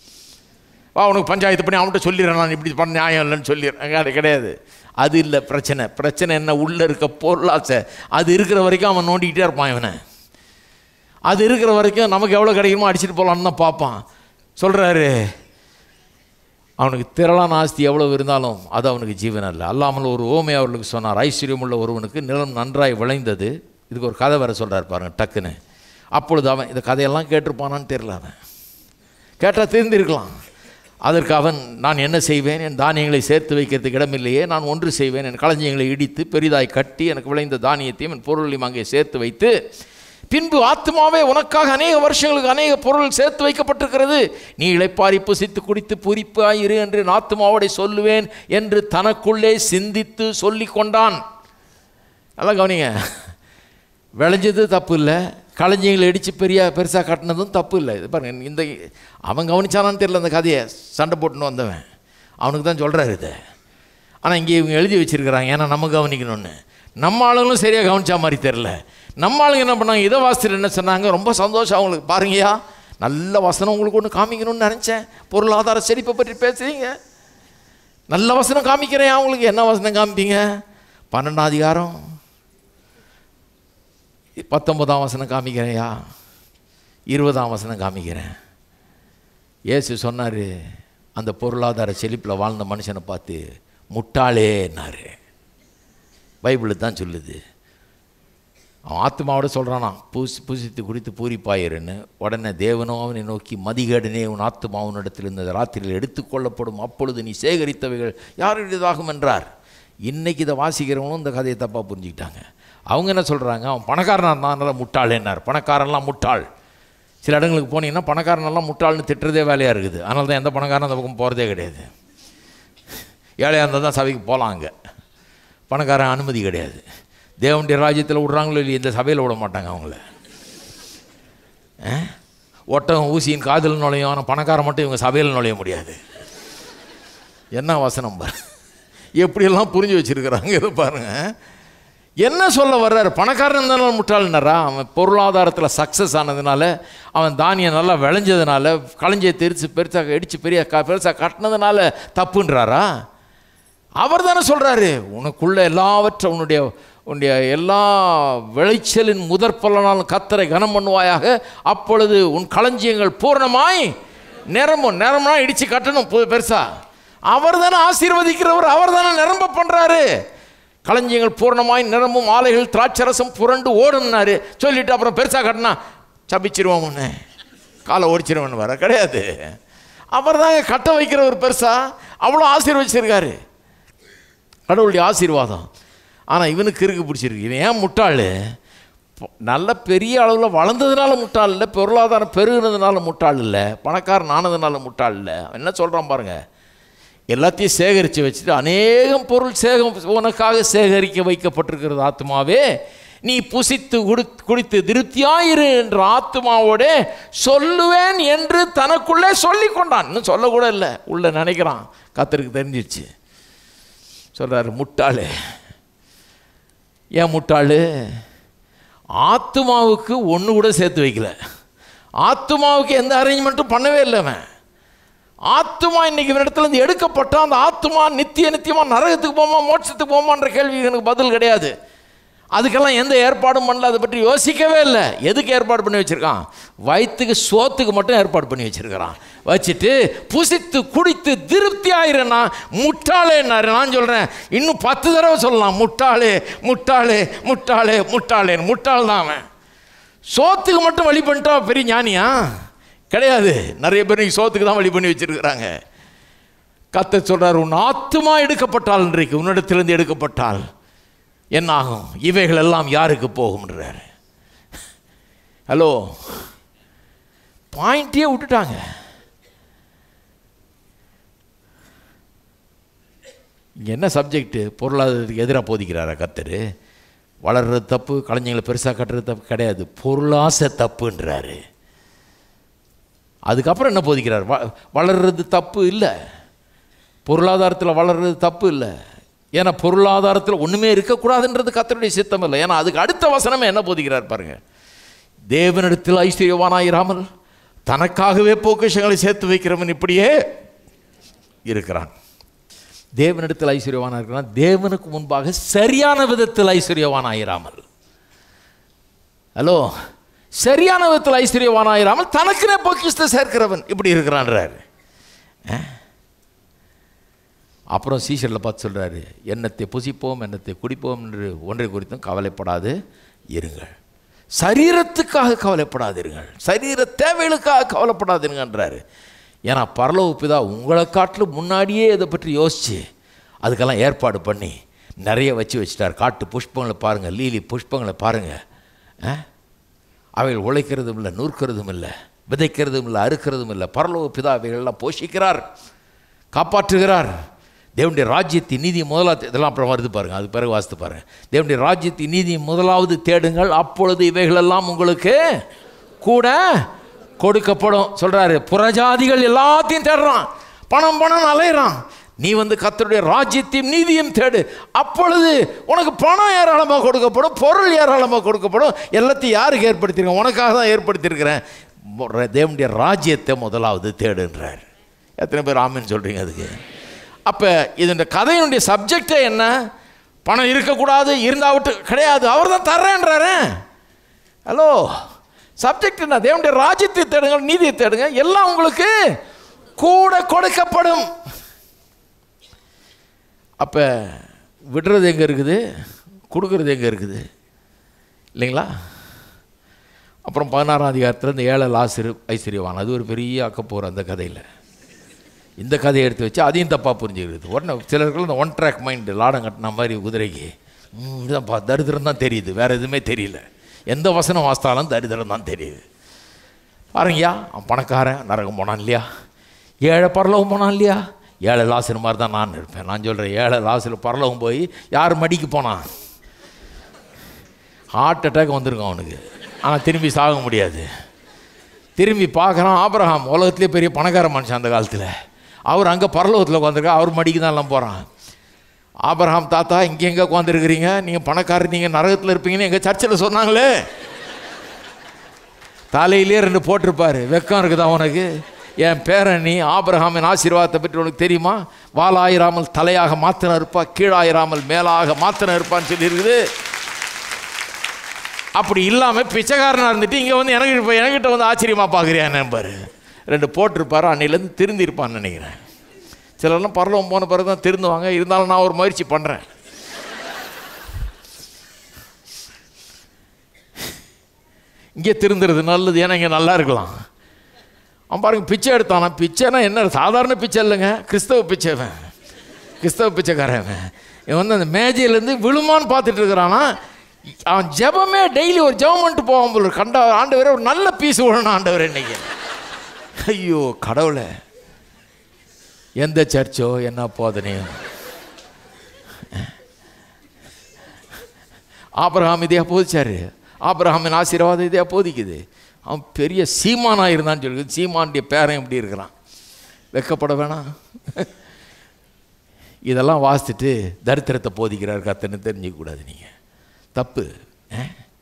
வா உனக்கு பஞ்சாயத்து பண்ணி அவன்கிட்ட சொல்லிடுறேன் நான் இப்படி பண்ண நியாயம் இல்லைன்னு சொல்லிடுறேன் அது கிடையாது அது இல்லை பிரச்சனை பிரச்சனை என்ன உள்ளே இருக்க பொருளாசை அது இருக்கிற வரைக்கும் அவன் நோண்டிக்கிட்டே இருப்பான் இவனை அது இருக்கிற வரைக்கும் நமக்கு எவ்வளோ கிடைக்குமோ அடிச்சுட்டு போகலான்னு தான் பார்ப்பான் சொல்கிறாரு அவனுக்கு திரளான ஆஸ்தி எவ்வளவு இருந்தாலும் அது அவனுக்கு ஜீவன் அல்ல அல்லாமல் ஒரு ஓமை அவர்களுக்கு சொன்னார் ஐஸ்வர்யம் உள்ள ஒருவனுக்கு நிலம் நன்றாய் விளைந்தது இதுக்கு ஒரு கதை வர சொல்கிறார் பாருங்க டக்குன்னு அப்பொழுது அவன் இந்த கதையெல்லாம் கேட்டிருப்பானான்னு தெரியல அவன் கேட்டால் தெரிந்திருக்கலாம் அதற்கு அவன் நான் என்ன செய்வேன் என் தானியங்களை சேர்த்து வைக்கிறதுக்கு இடமில்லையே நான் ஒன்று செய்வேன் என் களஞ்சியங்களை இடித்து பெரிதாய் கட்டி எனக்கு விளைந்த தானியத்தையும் என் பொருளையும் அங்கே சேர்த்து வைத்து பின்பு ஆத்மாவே உனக்காக அநேக வருஷங்களுக்கு அநேக பொருள் சேர்த்து வைக்கப்பட்டிருக்கிறது நீ இளைப்பாரி புசித்து குடித்து பூரிப்பாயிரு என்று என் ஆத்மாவோடே சொல்லுவேன் என்று தனக்குள்ளே சிந்தித்து சொல்லிக் கொண்டான் நல்லா கவனிங்க விளைஞ்சது தப்பு இல்லை களஞ்சியங்களை இடித்து பெரிய பெருசாக கட்டினதும் தப்பு இல்லை இது பாருங்க இந்த அவன் கவனிச்சானான்னு தெரியல அந்த கதையை சண்டை போட்டுன்னு வந்தவன் அவனுக்கு தான் சொல்கிறாரு இதை ஆனால் இங்கே இவங்க எழுதி வச்சிருக்கிறாங்க ஏன்னா நம்ம கவனிக்கணும்னு நம்ம ஆளுங்களும் சரியாக கவனிச்சா மாதிரி தெரில நம்ம ஆளுங்க என்ன பண்ணாங்க இதை வாசித்து என்ன சொன்னாங்க ரொம்ப சந்தோஷம் அவங்களுக்கு பாருங்கய்யா நல்ல வசனம் உங்களுக்கு ஒன்று காமிக்கணும்னு நினச்சேன் பொருளாதார செழிப்பை பற்றி பேசுறீங்க நல்ல வசனம் காமிக்கிறேன் அவங்களுக்கு என்ன வசனம் காமிப்பீங்க பன்னெண்டாம் அதிகாரம் பத்தொன்பதாம் வசனம் காமிக்கிறேன்யா இருபதாம் வசனம் காமிக்கிறேன் இயேசு சொன்னார் அந்த பொருளாதார செழிப்பில் வாழ்ந்த மனுஷனை பார்த்து முட்டாளேன்னாரு பைபிள் தான் சொல்லுது அவன் ஆத்மாவோட சொல்கிறானா பூசி பூசித்து குடித்து பூரிப்பாயிருன்னு உடனே தேவனும் அவனை நோக்கி மதிகேடனே உன் ஆத்மா உன்னிடத்தில் இருந்த ராத்திரியில் எடுத்துக்கொள்ளப்படும் அப்பொழுது நீ சேகரித்தவைகள் யாருடையதாகும் என்றார் இன்னைக்கு இதை வாசிக்கிறவங்களும் இந்த கதையை தப்பாக புரிஞ்சுக்கிட்டாங்க அவங்க என்ன சொல்கிறாங்க அவன் பணக்காரனாக இருந்தால் முட்டாளேன்னார் பணக்காரன்லாம் முட்டாள் சில இடங்களுக்கு போனீங்கன்னா பணக்காரனெல்லாம் முட்டாள்னு திட்டுறதே வேலையாக இருக்குது அதனால தான் எந்த பணக்காரன் அந்த பக்கம் போகிறதே கிடையாது ஏழையாக இருந்தால் தான் சபைக்கு போகலாம் அங்கே பணக்காரன் அனுமதி கிடையாது தேவனுடைய ராஜ்யத்தில் விட்றாங்களோ இல்லையா இந்த சபையில் விட மாட்டாங்க அவங்கள ஆ? ஒட்டகம் ஊசியின் காதில் நுழையும் ஆனால் பணக்காரன் மட்டும் இவங்க சபையில் நுழைய முடியாது என்ன வசனம் பாரு எப்படியெல்லாம் புரிஞ்சு வச்சுருக்கிறாங்க இதை பாருங்க என்ன சொல்ல வர்றாரு பணக்காரன் இருந்தாலும் முட்டாள்னாரா அவன் பொருளாதாரத்தில் சக்ஸஸ் ஆனதுனால அவன் தானியம் நல்லா விளைஞ்சதுனால களஞ்சியை தெரிச்சு பெருசாக இடித்து பெரிய க பெருசாக கட்டினதுனால தப்புன்றாரா அவர் தானே சொல்கிறாரு உனக்குள்ள எல்லாவற்றை உன்னுடைய உன்னுடைய எல்லா விளைச்சலின் முதற் பலனாலும் கத்தரை கனம் பண்ணுவாயாக அப்பொழுது உன் களஞ்சியங்கள் பூரணமாய் நிரம்பும் நிரம்புனா இடித்து கட்டணும் பு- பெருசா அவர் தானே ஆசீர்வதிக்கிறவர் அவர் தானே நிரம்ப பண்ணுறாரு களஞ்சியங்கள் பூரணமாய் நிரம்பும் ஆலைகள் திராட்சரசம் புரண்டு ஓடும்னாரு சொல்லிட்டு அப்புறம் பெருசாக கட்டினா சபிச்சிருவோம் உன்னை காலை ஒடிச்சிருவன் வர கிடையாது அவர் தாங்க கட்ட வைக்கிறவர் பெருசா அவ்வளோ ஆசீர்வதிச்சிருக்காரு கடவுளுடைய ஆசீர்வாதம் ஆனால் இவனுக்கு இருக்கு பிடிச்சிருக்கு இவன் ஏன் முட்டாள் பொ- நல்ல பெரிய அளவில் வளர்ந்ததுனால முட்டாள் இல்லை பொருளாதாரம் பெருகினதுனால முட்டாள் இல்லை பணக்காரன் ஆனதுனால முட்டாள் இல்லை அவன் என்ன சொல்கிறான் பாருங்க எல்லாத்தையும் சேகரித்து வச்சுட்டு அநேகம் பொருள் சேகம் உனக்காக சேகரிக்க வைக்கப்பட்டிருக்கிறது ஆத்மாவே நீ புசித்து குடி குடித்து திருப்தியாயிரு என்ற ஆத்மாவோட சொல்லுவேன் என்று தனக்குள்ளே சொல்லி கொண்டான் இன்னும் சொல்லக்கூட இல்லை உள்ள நினைக்கிறான் கத்தருக்கு தெரிஞ்சிருச்சு சொல்கிறாரு முட்டாளு ஏன் முட்டாளு ஆத்மாவுக்கு ஒன்று கூட சேர்த்து வைக்கல ஆத்மாவுக்கு எந்த அரேஞ்ச்மெண்ட்டும் பண்ணவே இல்லை அவன் ஆத்மா இன்னைக்கு இவனிடத்துல இருந்து எடுக்கப்பட்டா அந்த ஆத்மா நித்திய நித்தியமாக நரகத்துக்கு போமா மோட்சத்துக்கு போமான்ற கேள்வி எனக்கு பதில் கிடையாது அதுக்கெல்லாம் எந்த ஏற்பாடும் பண்ணல அதை பற்றி யோசிக்கவே இல்லை எதுக்கு ஏற்பாடு பண்ணி வச்சுருக்கான் வயிற்றுக்கு சோத்துக்கு மட்டும் ஏற்பாடு பண்ணி வச்சுருக்கிறான் வச்சுட்டு புசித்து குடித்து திருப்தி ஆயிரனா முட்டாளேன்னாரு நான் சொல்கிறேன் இன்னும் பத்து தடவை சொல்லலாம் முட்டாளே முட்டாளே முட்டாளே முட்டாளேன்னு முட்டாள் தான் அவன் சோத்துக்கு மட்டும் வழி பண்ணிட்டா பெரிய ஞானியா கிடையாது நிறைய பேர் இன்னைக்கு சோத்துக்கு தான் வழி பண்ணி வச்சிருக்கிறாங்க கத்த சொல்றார் உன் ஆத்துமா எடுக்கப்பட்டால் இன்றைக்கு உன்னிடத்திலிருந்து எடுக்கப்பட்டால் என்ன ஆகும் இவைகள் எல்லாம் யாருக்கு போகும்ன்றார் ஹலோ பாயிண்டே விட்டுட்டாங்க இங்கே என்ன சப்ஜெக்ட்டு பொருளாதாரத்துக்கு எதிராக போதிக்கிறாரா கத்தர் வளர்றது தப்பு கலைஞங்களை பெருசாக கட்டுறது தப்பு கிடையாது பொருளாசை தப்புன்றாரு அதுக்கப்புறம் என்ன போதிக்கிறார் வ வளர்றது தப்பு இல்லை பொருளாதாரத்தில் வளர்றது தப்பு இல்லை ஏன்னா பொருளாதாரத்தில் ஒன்றுமே இருக்கக்கூடாதுன்றது கத்தருடைய சித்தம் இல்லை ஏன்னா அதுக்கு அடுத்த வசனமே என்ன போதிக்கிறார் பாருங்க தேவனிடத்தில் ஐஸ்வர்யவானாயிராமல் தனக்காகவே பொக்கிஷங்களை சேர்த்து வைக்கிறவன் இப்படியே இருக்கிறான் தேவனிடத்தில் ஐஸ்வர்யவானா இருக்கிறான் தேவனுக்கு முன்பாக சரியான விதத்தில் ஐஸ்வர்யவானாயிராமல் ஹலோ சரியான விதத்தில் ஐஸ்வர்யவானாயிராமல் தனக்குனே பொக்கிஷத்தை சேர்க்கிறவன் இப்படி இருக்கிறான்றார் அப்புறம் சீசரில் பார்த்து சொல்கிறாரு எண்ணத்தை புசிப்போம் எண்ணத்தை குடிப்போம் என்று ஒன்றை குறித்தும் கவலைப்படாது இருங்கள் சரீரத்துக்காக கவலைப்படாதிருங்கள் சரீர தேவைகளுக்காக கவலைப்படாதிருங்கன்றாரு ஏன்னா பரலோக பிதா உங்களை காட்டிலும் முன்னாடியே இதை பற்றி யோசிச்சு அதுக்கெல்லாம் ஏற்பாடு பண்ணி நிறைய வச்சு வச்சுட்டார் காட்டு புஷ்பங்களை பாருங்கள் லீலி புஷ்பங்களை பாருங்கள் ஆ அவைகள் உழைக்கிறதும் இல்லை நூற்கிறதும் இல்லை விதைக்கிறதும் இல்லை அறுக்கிறதும் இல்லை பரலோக பிதா அவைகளெல்லாம் போஷிக்கிறார் காப்பாற்றுகிறார் தேவனுடைய ராஜ்யத்தின் நீதி முதலாவது இதெல்லாம் அப்புறம் வருது பாருங்கள் அது பிறகு வாசித்து பாருங்கள் தேவனுடைய ராஜ்யத்தின் நீதி முதலாவது தேடுங்கள் அப்பொழுது இவைகளெல்லாம் உங்களுக்கு கூட கொடுக்கப்படும் சொல்கிறாரு புறஜாதிகள் எல்லாத்தையும் தேடுறான் பணம் பணம் அலையிறான் நீ வந்து கத்தருடைய ராஜ்யத்தையும் நீதியும் தேடு அப்பொழுது உனக்கு பணம் ஏராளமாக கொடுக்கப்படும் பொருள் ஏராளமாக கொடுக்கப்படும் எல்லாத்தையும் யாருக்கு ஏற்படுத்தியிருக்கேன் உனக்காக தான் ஏற்படுத்தியிருக்கிறேன் மொ- தேவனுடைய ராஜ்யத்தை முதலாவது தேடுன்றார் எத்தனை பேர் ஆமின்னு சொல்கிறீங்க அதுக்கு அப்போ இதோட கதையினுடைய சப்ஜெக்டே என்ன பணம் இருக்கக்கூடாது இருந்தா விட்டு கிடையாது அவர் தான் தர்றேன்றாரு ஹலோ சப்ஜெக்ட் என்ன தேவனுடைய ராஜ்யத்தை தேடுங்க நீதியை தேடுங்க எல்லாம் உங்களுக்கு கூட கொடுக்கப்படும் அப்போ விடுறது எங்கே இருக்குது கொடுக்கறது எங்கே இருக்குது இல்லைங்களா அப்புறம் பதினாறாம் அதிகாரத்தில் இந்த ஏழை லாசிறு ஐஸ்வர்யவான் அது ஒரு பெரிய அக்கப்போர் அந்த கதையில் இந்த கதையை எடுத்து வச்சு அதையும் தப்பாக புரிஞ்சுக்கிறது உடனே சிலருக்கு இந்த ஒன் ட்ராக் மைண்டு லாடம் கட்டின மாதிரி குதிரைக்கு ம், இதுதான்ப்பா தரித்திரம் தான் தெரியுது வேறு எதுவுமே தெரியல எந்த வசனம் வாசித்தாலும் தரித்திரம் தான் தெரியுது பாருங்கய்யா அவன் பணக்காரன் நரகம் போனான் இல்லையா ஏழை பரலோகம் போனான் இல்லையா ஏழை லாசர் மாதிரி தான் நான் இருப்பேன் நான் சொல்கிறேன் ஏழை லாசர் பரலோகம் போய் யார் மடிக்கு போனான் ஹார்ட் அட்டாக் வந்திருக்கும் அவனுக்கு ஆனால் திரும்பி சாக முடியாது திரும்பி பார்க்குறான் ஆபிரகாம் உலகத்திலே பெரிய பணக்கார மனுஷன் அந்த காலத்தில் அவர் அங்கே பரலோகத்தில் உட்காந்துருக்கா அவர் மடிக்கு தான் எல்லாம் போகிறான் ஆபிரகாம் தாத்தா இங்கே எங்கே உட்காந்துருக்கிறீங்க நீங்கள் பணக்காரர் நீங்கள் நரகத்தில் இருப்பீங்கன்னு எங்கள் சர்ச்சில் சொன்னாங்களே தலையிலே ரெண்டு போட்டிருப்பாரு வெக்கம் இருக்குதா உனக்கு என் பேரன் நீ ஆபிரகாமின் ஆசீர்வாதத்தை பற்றி உனக்கு தெரியுமா வாலாயிராமல் தலையாக மாத்தின இருப்பா கீழாயிராமல் மேலாக மாத்தின இருப்பான்னு சொல்லி இருக்குது அப்படி இல்லாமல் பிச்சைக்காரனாக இருந்துட்டு இங்கே வந்து எனக்கு இப்போ என்கிட்ட வந்து ஆச்சரியமாக பார்க்குறியான்னு பாரு ரெண்டு போட்டிருப்பாரு அன்னையிலேருந்து திருந்திருப்பான்னு நினைக்கிறேன் சிலர்லாம் பரலவம் போன பிறகு தான் திருந்துவாங்க இருந்தாலும் நான் ஒரு முயற்சி பண்ணுறேன் இங்கே திருந்துறது நல்லது ஏன்னா இங்கே நல்லா இருக்கலாம் அவன் பாருங்க பிச்சை எடுத்தானா பிச்சைனா என்ன சாதாரண பிச்சை இல்லைங்க கிறிஸ்தவ பிச்சைவன் கிறிஸ்தவ பிச்சைக்காரன் அவன். இவன் வந்து அந்த மேஜையிலேருந்து விழுமான்னு பார்த்துட்டு இருக்கிறானா அவன் ஜெபமே டெய்லி ஒரு ஜெபம் பண்ணிட்டு போவான் போல இருக்கு. கண்ட ஆண்டவரே ஒரு நல்ல பீஸ் விழணும் ஆண்டவர் இன்னைக்கு ஐயோ கடவுளே எந்த சர்ச்சோ என்ன போதனையோ ஆபிரகாம் இதையா போதிச்சாரு ஆபிரகாமின் ஆசீர்வாதம் இதையா போதிக்குது அவன் பெரிய சீமானாக இருந்தான்னு சொல்லி சீமானுடைய பேரன் எப்படி இருக்கிறான் வெக்கப்பட வேணாம் இதெல்லாம் வாசித்துட்டு தரித்திரத்தை போதிக்கிறார் கத்தன்னு தெரிஞ்சிக்க கூடாது நீங்கள் தப்பு ஆ?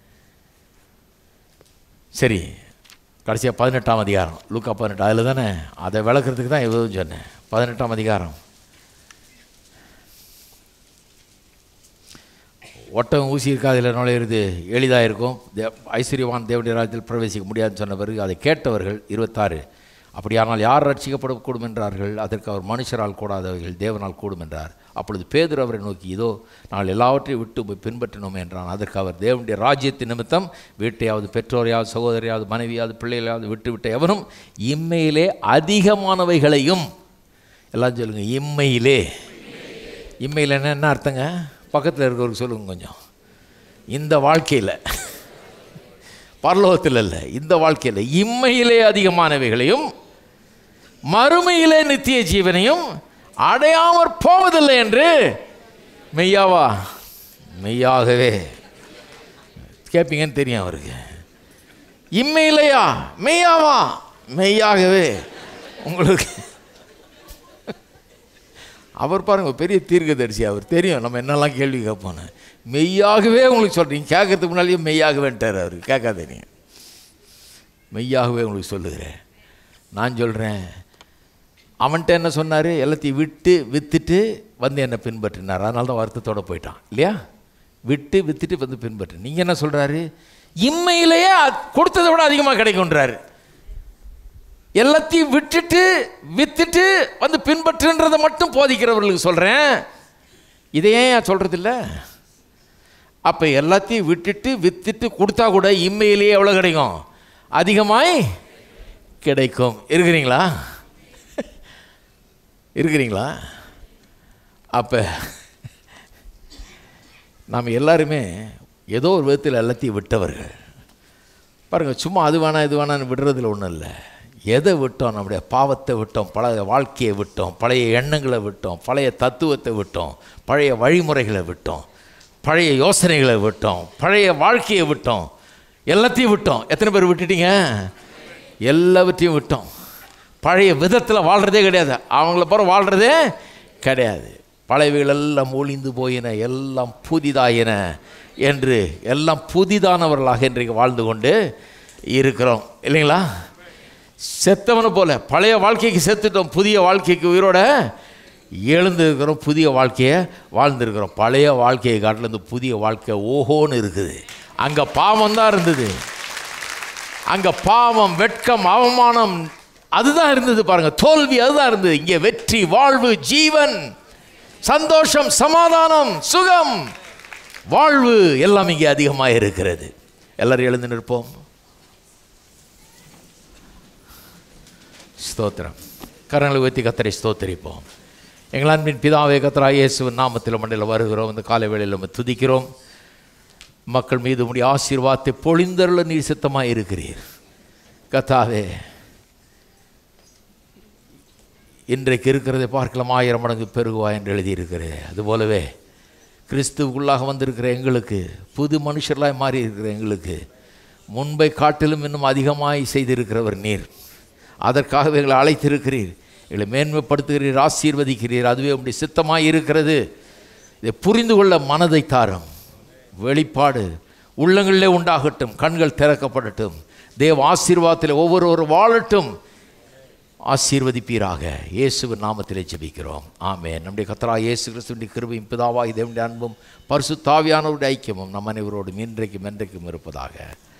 சரி கடைசியாக பதினெட்டாம் அதிகாரம் லூக்கா பதினெட்டு அதில் தானே அதை விளக்குறதுக்கு தான் எதுவும் சொன்னேன் பதினெட்டாம் அதிகாரம் ஒட்டகம் ஊசி இருக்காதில் நுழையிறது எளிதாக இருக்கும் தே ஐஸ்வர்யவான் தேவனுடைய ராஜ்யத்தில் பிரவேசிக்க முடியாதுன்னு சொன்ன பிறகு அதை கேட்டவர்கள் இருபத்தாறு அப்படியானால் யார் ரட்சிக்கப்படக்கூடும் என்றார்கள் அதற்கு அவர் மனுஷரால் கூடாதவர்கள் தேவனால் கூடும் என்றார் அப்பொழுது பேதுரு அவரை நோக்கி இதோ நாங்கள் எல்லாவற்றையும் விட்டு போய் பின்பற்றினோம் என்றான் அதற்கு அவர் தேவனுடைய ராஜ்யத்தின் நிமித்தம் வீட்டையாவது பெற்றோரையாவது சகோதரியாவது மனைவியாவது பிள்ளைகளையாவது விட்டு விட்ட எவனும் இம்மையிலே அதிகமானவைகளையும் எல்லாம் சொல்லுங்க இம்மையிலே இம்மையில் என்ன என்ன அர்த்தங்க பக்கத்தில் இருக்கிறவருக்கு சொல்லுங்க கொஞ்சம் இந்த வாழ்க்கையில் பரலோகத்தில் இல்லை இந்த வாழ்க்கையில் இம்மையிலே அதிகமானவைகளையும் மறுமையிலே நித்திய ஜீவனையும் அடையாமற் போவதில்லை என்று மெய்யாவா மெய்யாகவே கேட்பீங்கன்னு தெரியும் அவருக்கு இம்மையிலையா மெய்யாவா மெய்யாகவே உங்களுக்கு அவர் பாருங்க ஒரு பெரிய தீர்க்கதரிசி அவர் தெரியும் நம்ம என்னெல்லாம் கேள்வி கேட்போன்னு மெய்யாகவே உங்களுக்கு சொல்கிறீங்க கேட்கறதுக்கு முன்னாலேயே மெய்யாகவேன்ட்டார் அவர் கேட்காதே நீங்கள் மெய்யாகவே உங்களுக்கு சொல்லுகிறேன் நான் சொல்கிறேன் அவன்கிட்ட என்ன சொன்னார் எல்லாத்தையும் விட்டு விற்றுட்டு வந்து என்னை பின்பற்றினார் அதனால தான் வருத்தத்தோட போயிட்டான் இல்லையா விட்டு விற்றுட்டு வந்து பின்பற்று நீங்கள் என்ன சொல்கிறாரு இம்மையிலேயே அது கொடுத்ததை விட அதிகமாக கிடைக்கும்ன்றாரு எல்லாத்தையும் விட்டுட்டு வித்துட்டு வந்து பின்பற்றுன்றதை மட்டும் போதிக்கிறவர்களுக்கு சொல்கிறேன் இதை ஏன் சொல்கிறதில்ல அப்போ எல்லாத்தையும் விட்டுட்டு வித்துட்டு கொடுத்தா கூட இம்மையிலேயே எவ்வளோ கிடைக்கும் அதிகமாய் கிடைக்கும் இருக்கிறீங்களா இருக்கிறீங்களா அப்போ நாம் எல்லாருமே ஏதோ ஒரு விதத்தில் எல்லாத்தையும் விட்டவர்கள் பாருங்கள் சும்மா அது வேணாம் இது வேணான்னு விடுறதுல ஒன்றும் இல்லை எதை விட்டோம் நம்முடைய பாவத்தை விட்டோம் பழைய வாழ்க்கையை விட்டோம் பழைய எண்ணங்களை விட்டோம் பழைய தத்துவத்தை விட்டோம் பழைய வழிமுறைகளை விட்டோம் பழைய யோசனைகளை விட்டோம் பழைய வாழ்க்கையை விட்டோம் எல்லாத்தையும் விட்டோம் எத்தனை பேர் விட்டுட்டீங்க எல்லாவற்றையும் விட்டோம் பழைய விதத்தில் வாழ்கிறதே கிடையாது அவங்கள போகிற வாழ்கிறதே கிடையாது பழையவைகள் எல்லாம் ஒளிந்து போயின எல்லாம் புதிதாயின என்று எல்லாம் புதிதானவர்களாக இன்றைக்கு வாழ்ந்து கொண்டு இருக்கிறோம் இல்லைங்களா செத்தவனை போல பழைய வாழ்க்கைக்கு செத்துட்டோம் புதிய வாழ்க்கைக்கு உயிரோட எழுந்திருக்கிறோம் புதிய வாழ்க்கையை வாழ்ந்திருக்கிறோம் பழைய வாழ்க்கையை காட்டில் இந்த புதிய வாழ்க்கை ஓஹோன்னு இருக்குது அங்கே பாவம் தான் இருந்தது அங்கே பாவம் வெட்கம் அவமானம் அதுதான் இருந்தது பாருங்க தோல்வி அதுதான் இருந்தது இங்கே வெற்றி வாழ்வு ஜீவன் சந்தோஷம் சமாதானம் சுகம் வாழ்வு எல்லாம் இங்கே அதிகமாக இருக்கிறது எல்லாரும் எழுந்து நிற்போம் ஸ்தோத்திரம் கரங்களை உயர்த்தி கத்தரை ஸ்தோத்தரிப்போம் எங்கள் அன்பின் பிதாவே கத்தரா இயேசுவின் நாமத்தில் மண்டையில் வருகிறோம் இந்த காலை வேளையில் நம்ம துதிக்கிறோம் மக்கள் மீது உடைய ஆசீர்வாதத்தை பொழிந்தருள நீர் சித்தமாக இருக்கிறீர் கத்தாவே இன்றைக்கு இருக்கிறதை பார்க்கலாம் ஆயிரம் மடங்கு பெருகுவா என்று எழுதியிருக்கிறேன் அதுபோலவே கிறிஸ்துவுக்குள்ளாக வந்திருக்கிற எங்களுக்கு புது மனுஷர்களாய் மாறி இருக்கிற எங்களுக்கு முன்பை காட்டிலும் இன்னும் அதிகமாய் செய்திருக்கிறவர் நீர் அதற்காக எங்களை அழைத்திருக்கிறீர் எங்களை மேன்மைப்படுத்துகிறீர் ஆசீர்வதிக்கிறீர் அதுவே உங்களுடைய சித்தமாய் இருக்கிறது இதை புரிந்து கொள்ள மனதை தாரும் வெளிப்பாடு உள்ளங்களிலே உண்டாகட்டும் கண்கள் திறக்கப்படட்டும் தேவ ஆசீர்வாதத்தில் ஒவ்வொருவரும் வாழட்டும் ஆசீர்வதிப்பீராக இயேசுவின் நாமத்திலே ஜெபிக்கிறோம் ஆமே நம்முடைய கத்தரா இயேசு கிறிஸ்துவின் கிருபையும் பிதாவாய் தேவனுடைய அன்பும் பரிசுத்தாவியானவருடைய ஐக்கியமும் நம் அனைவரோடும் இன்றைக்கும் என்றைக்கும் இருப்பதாக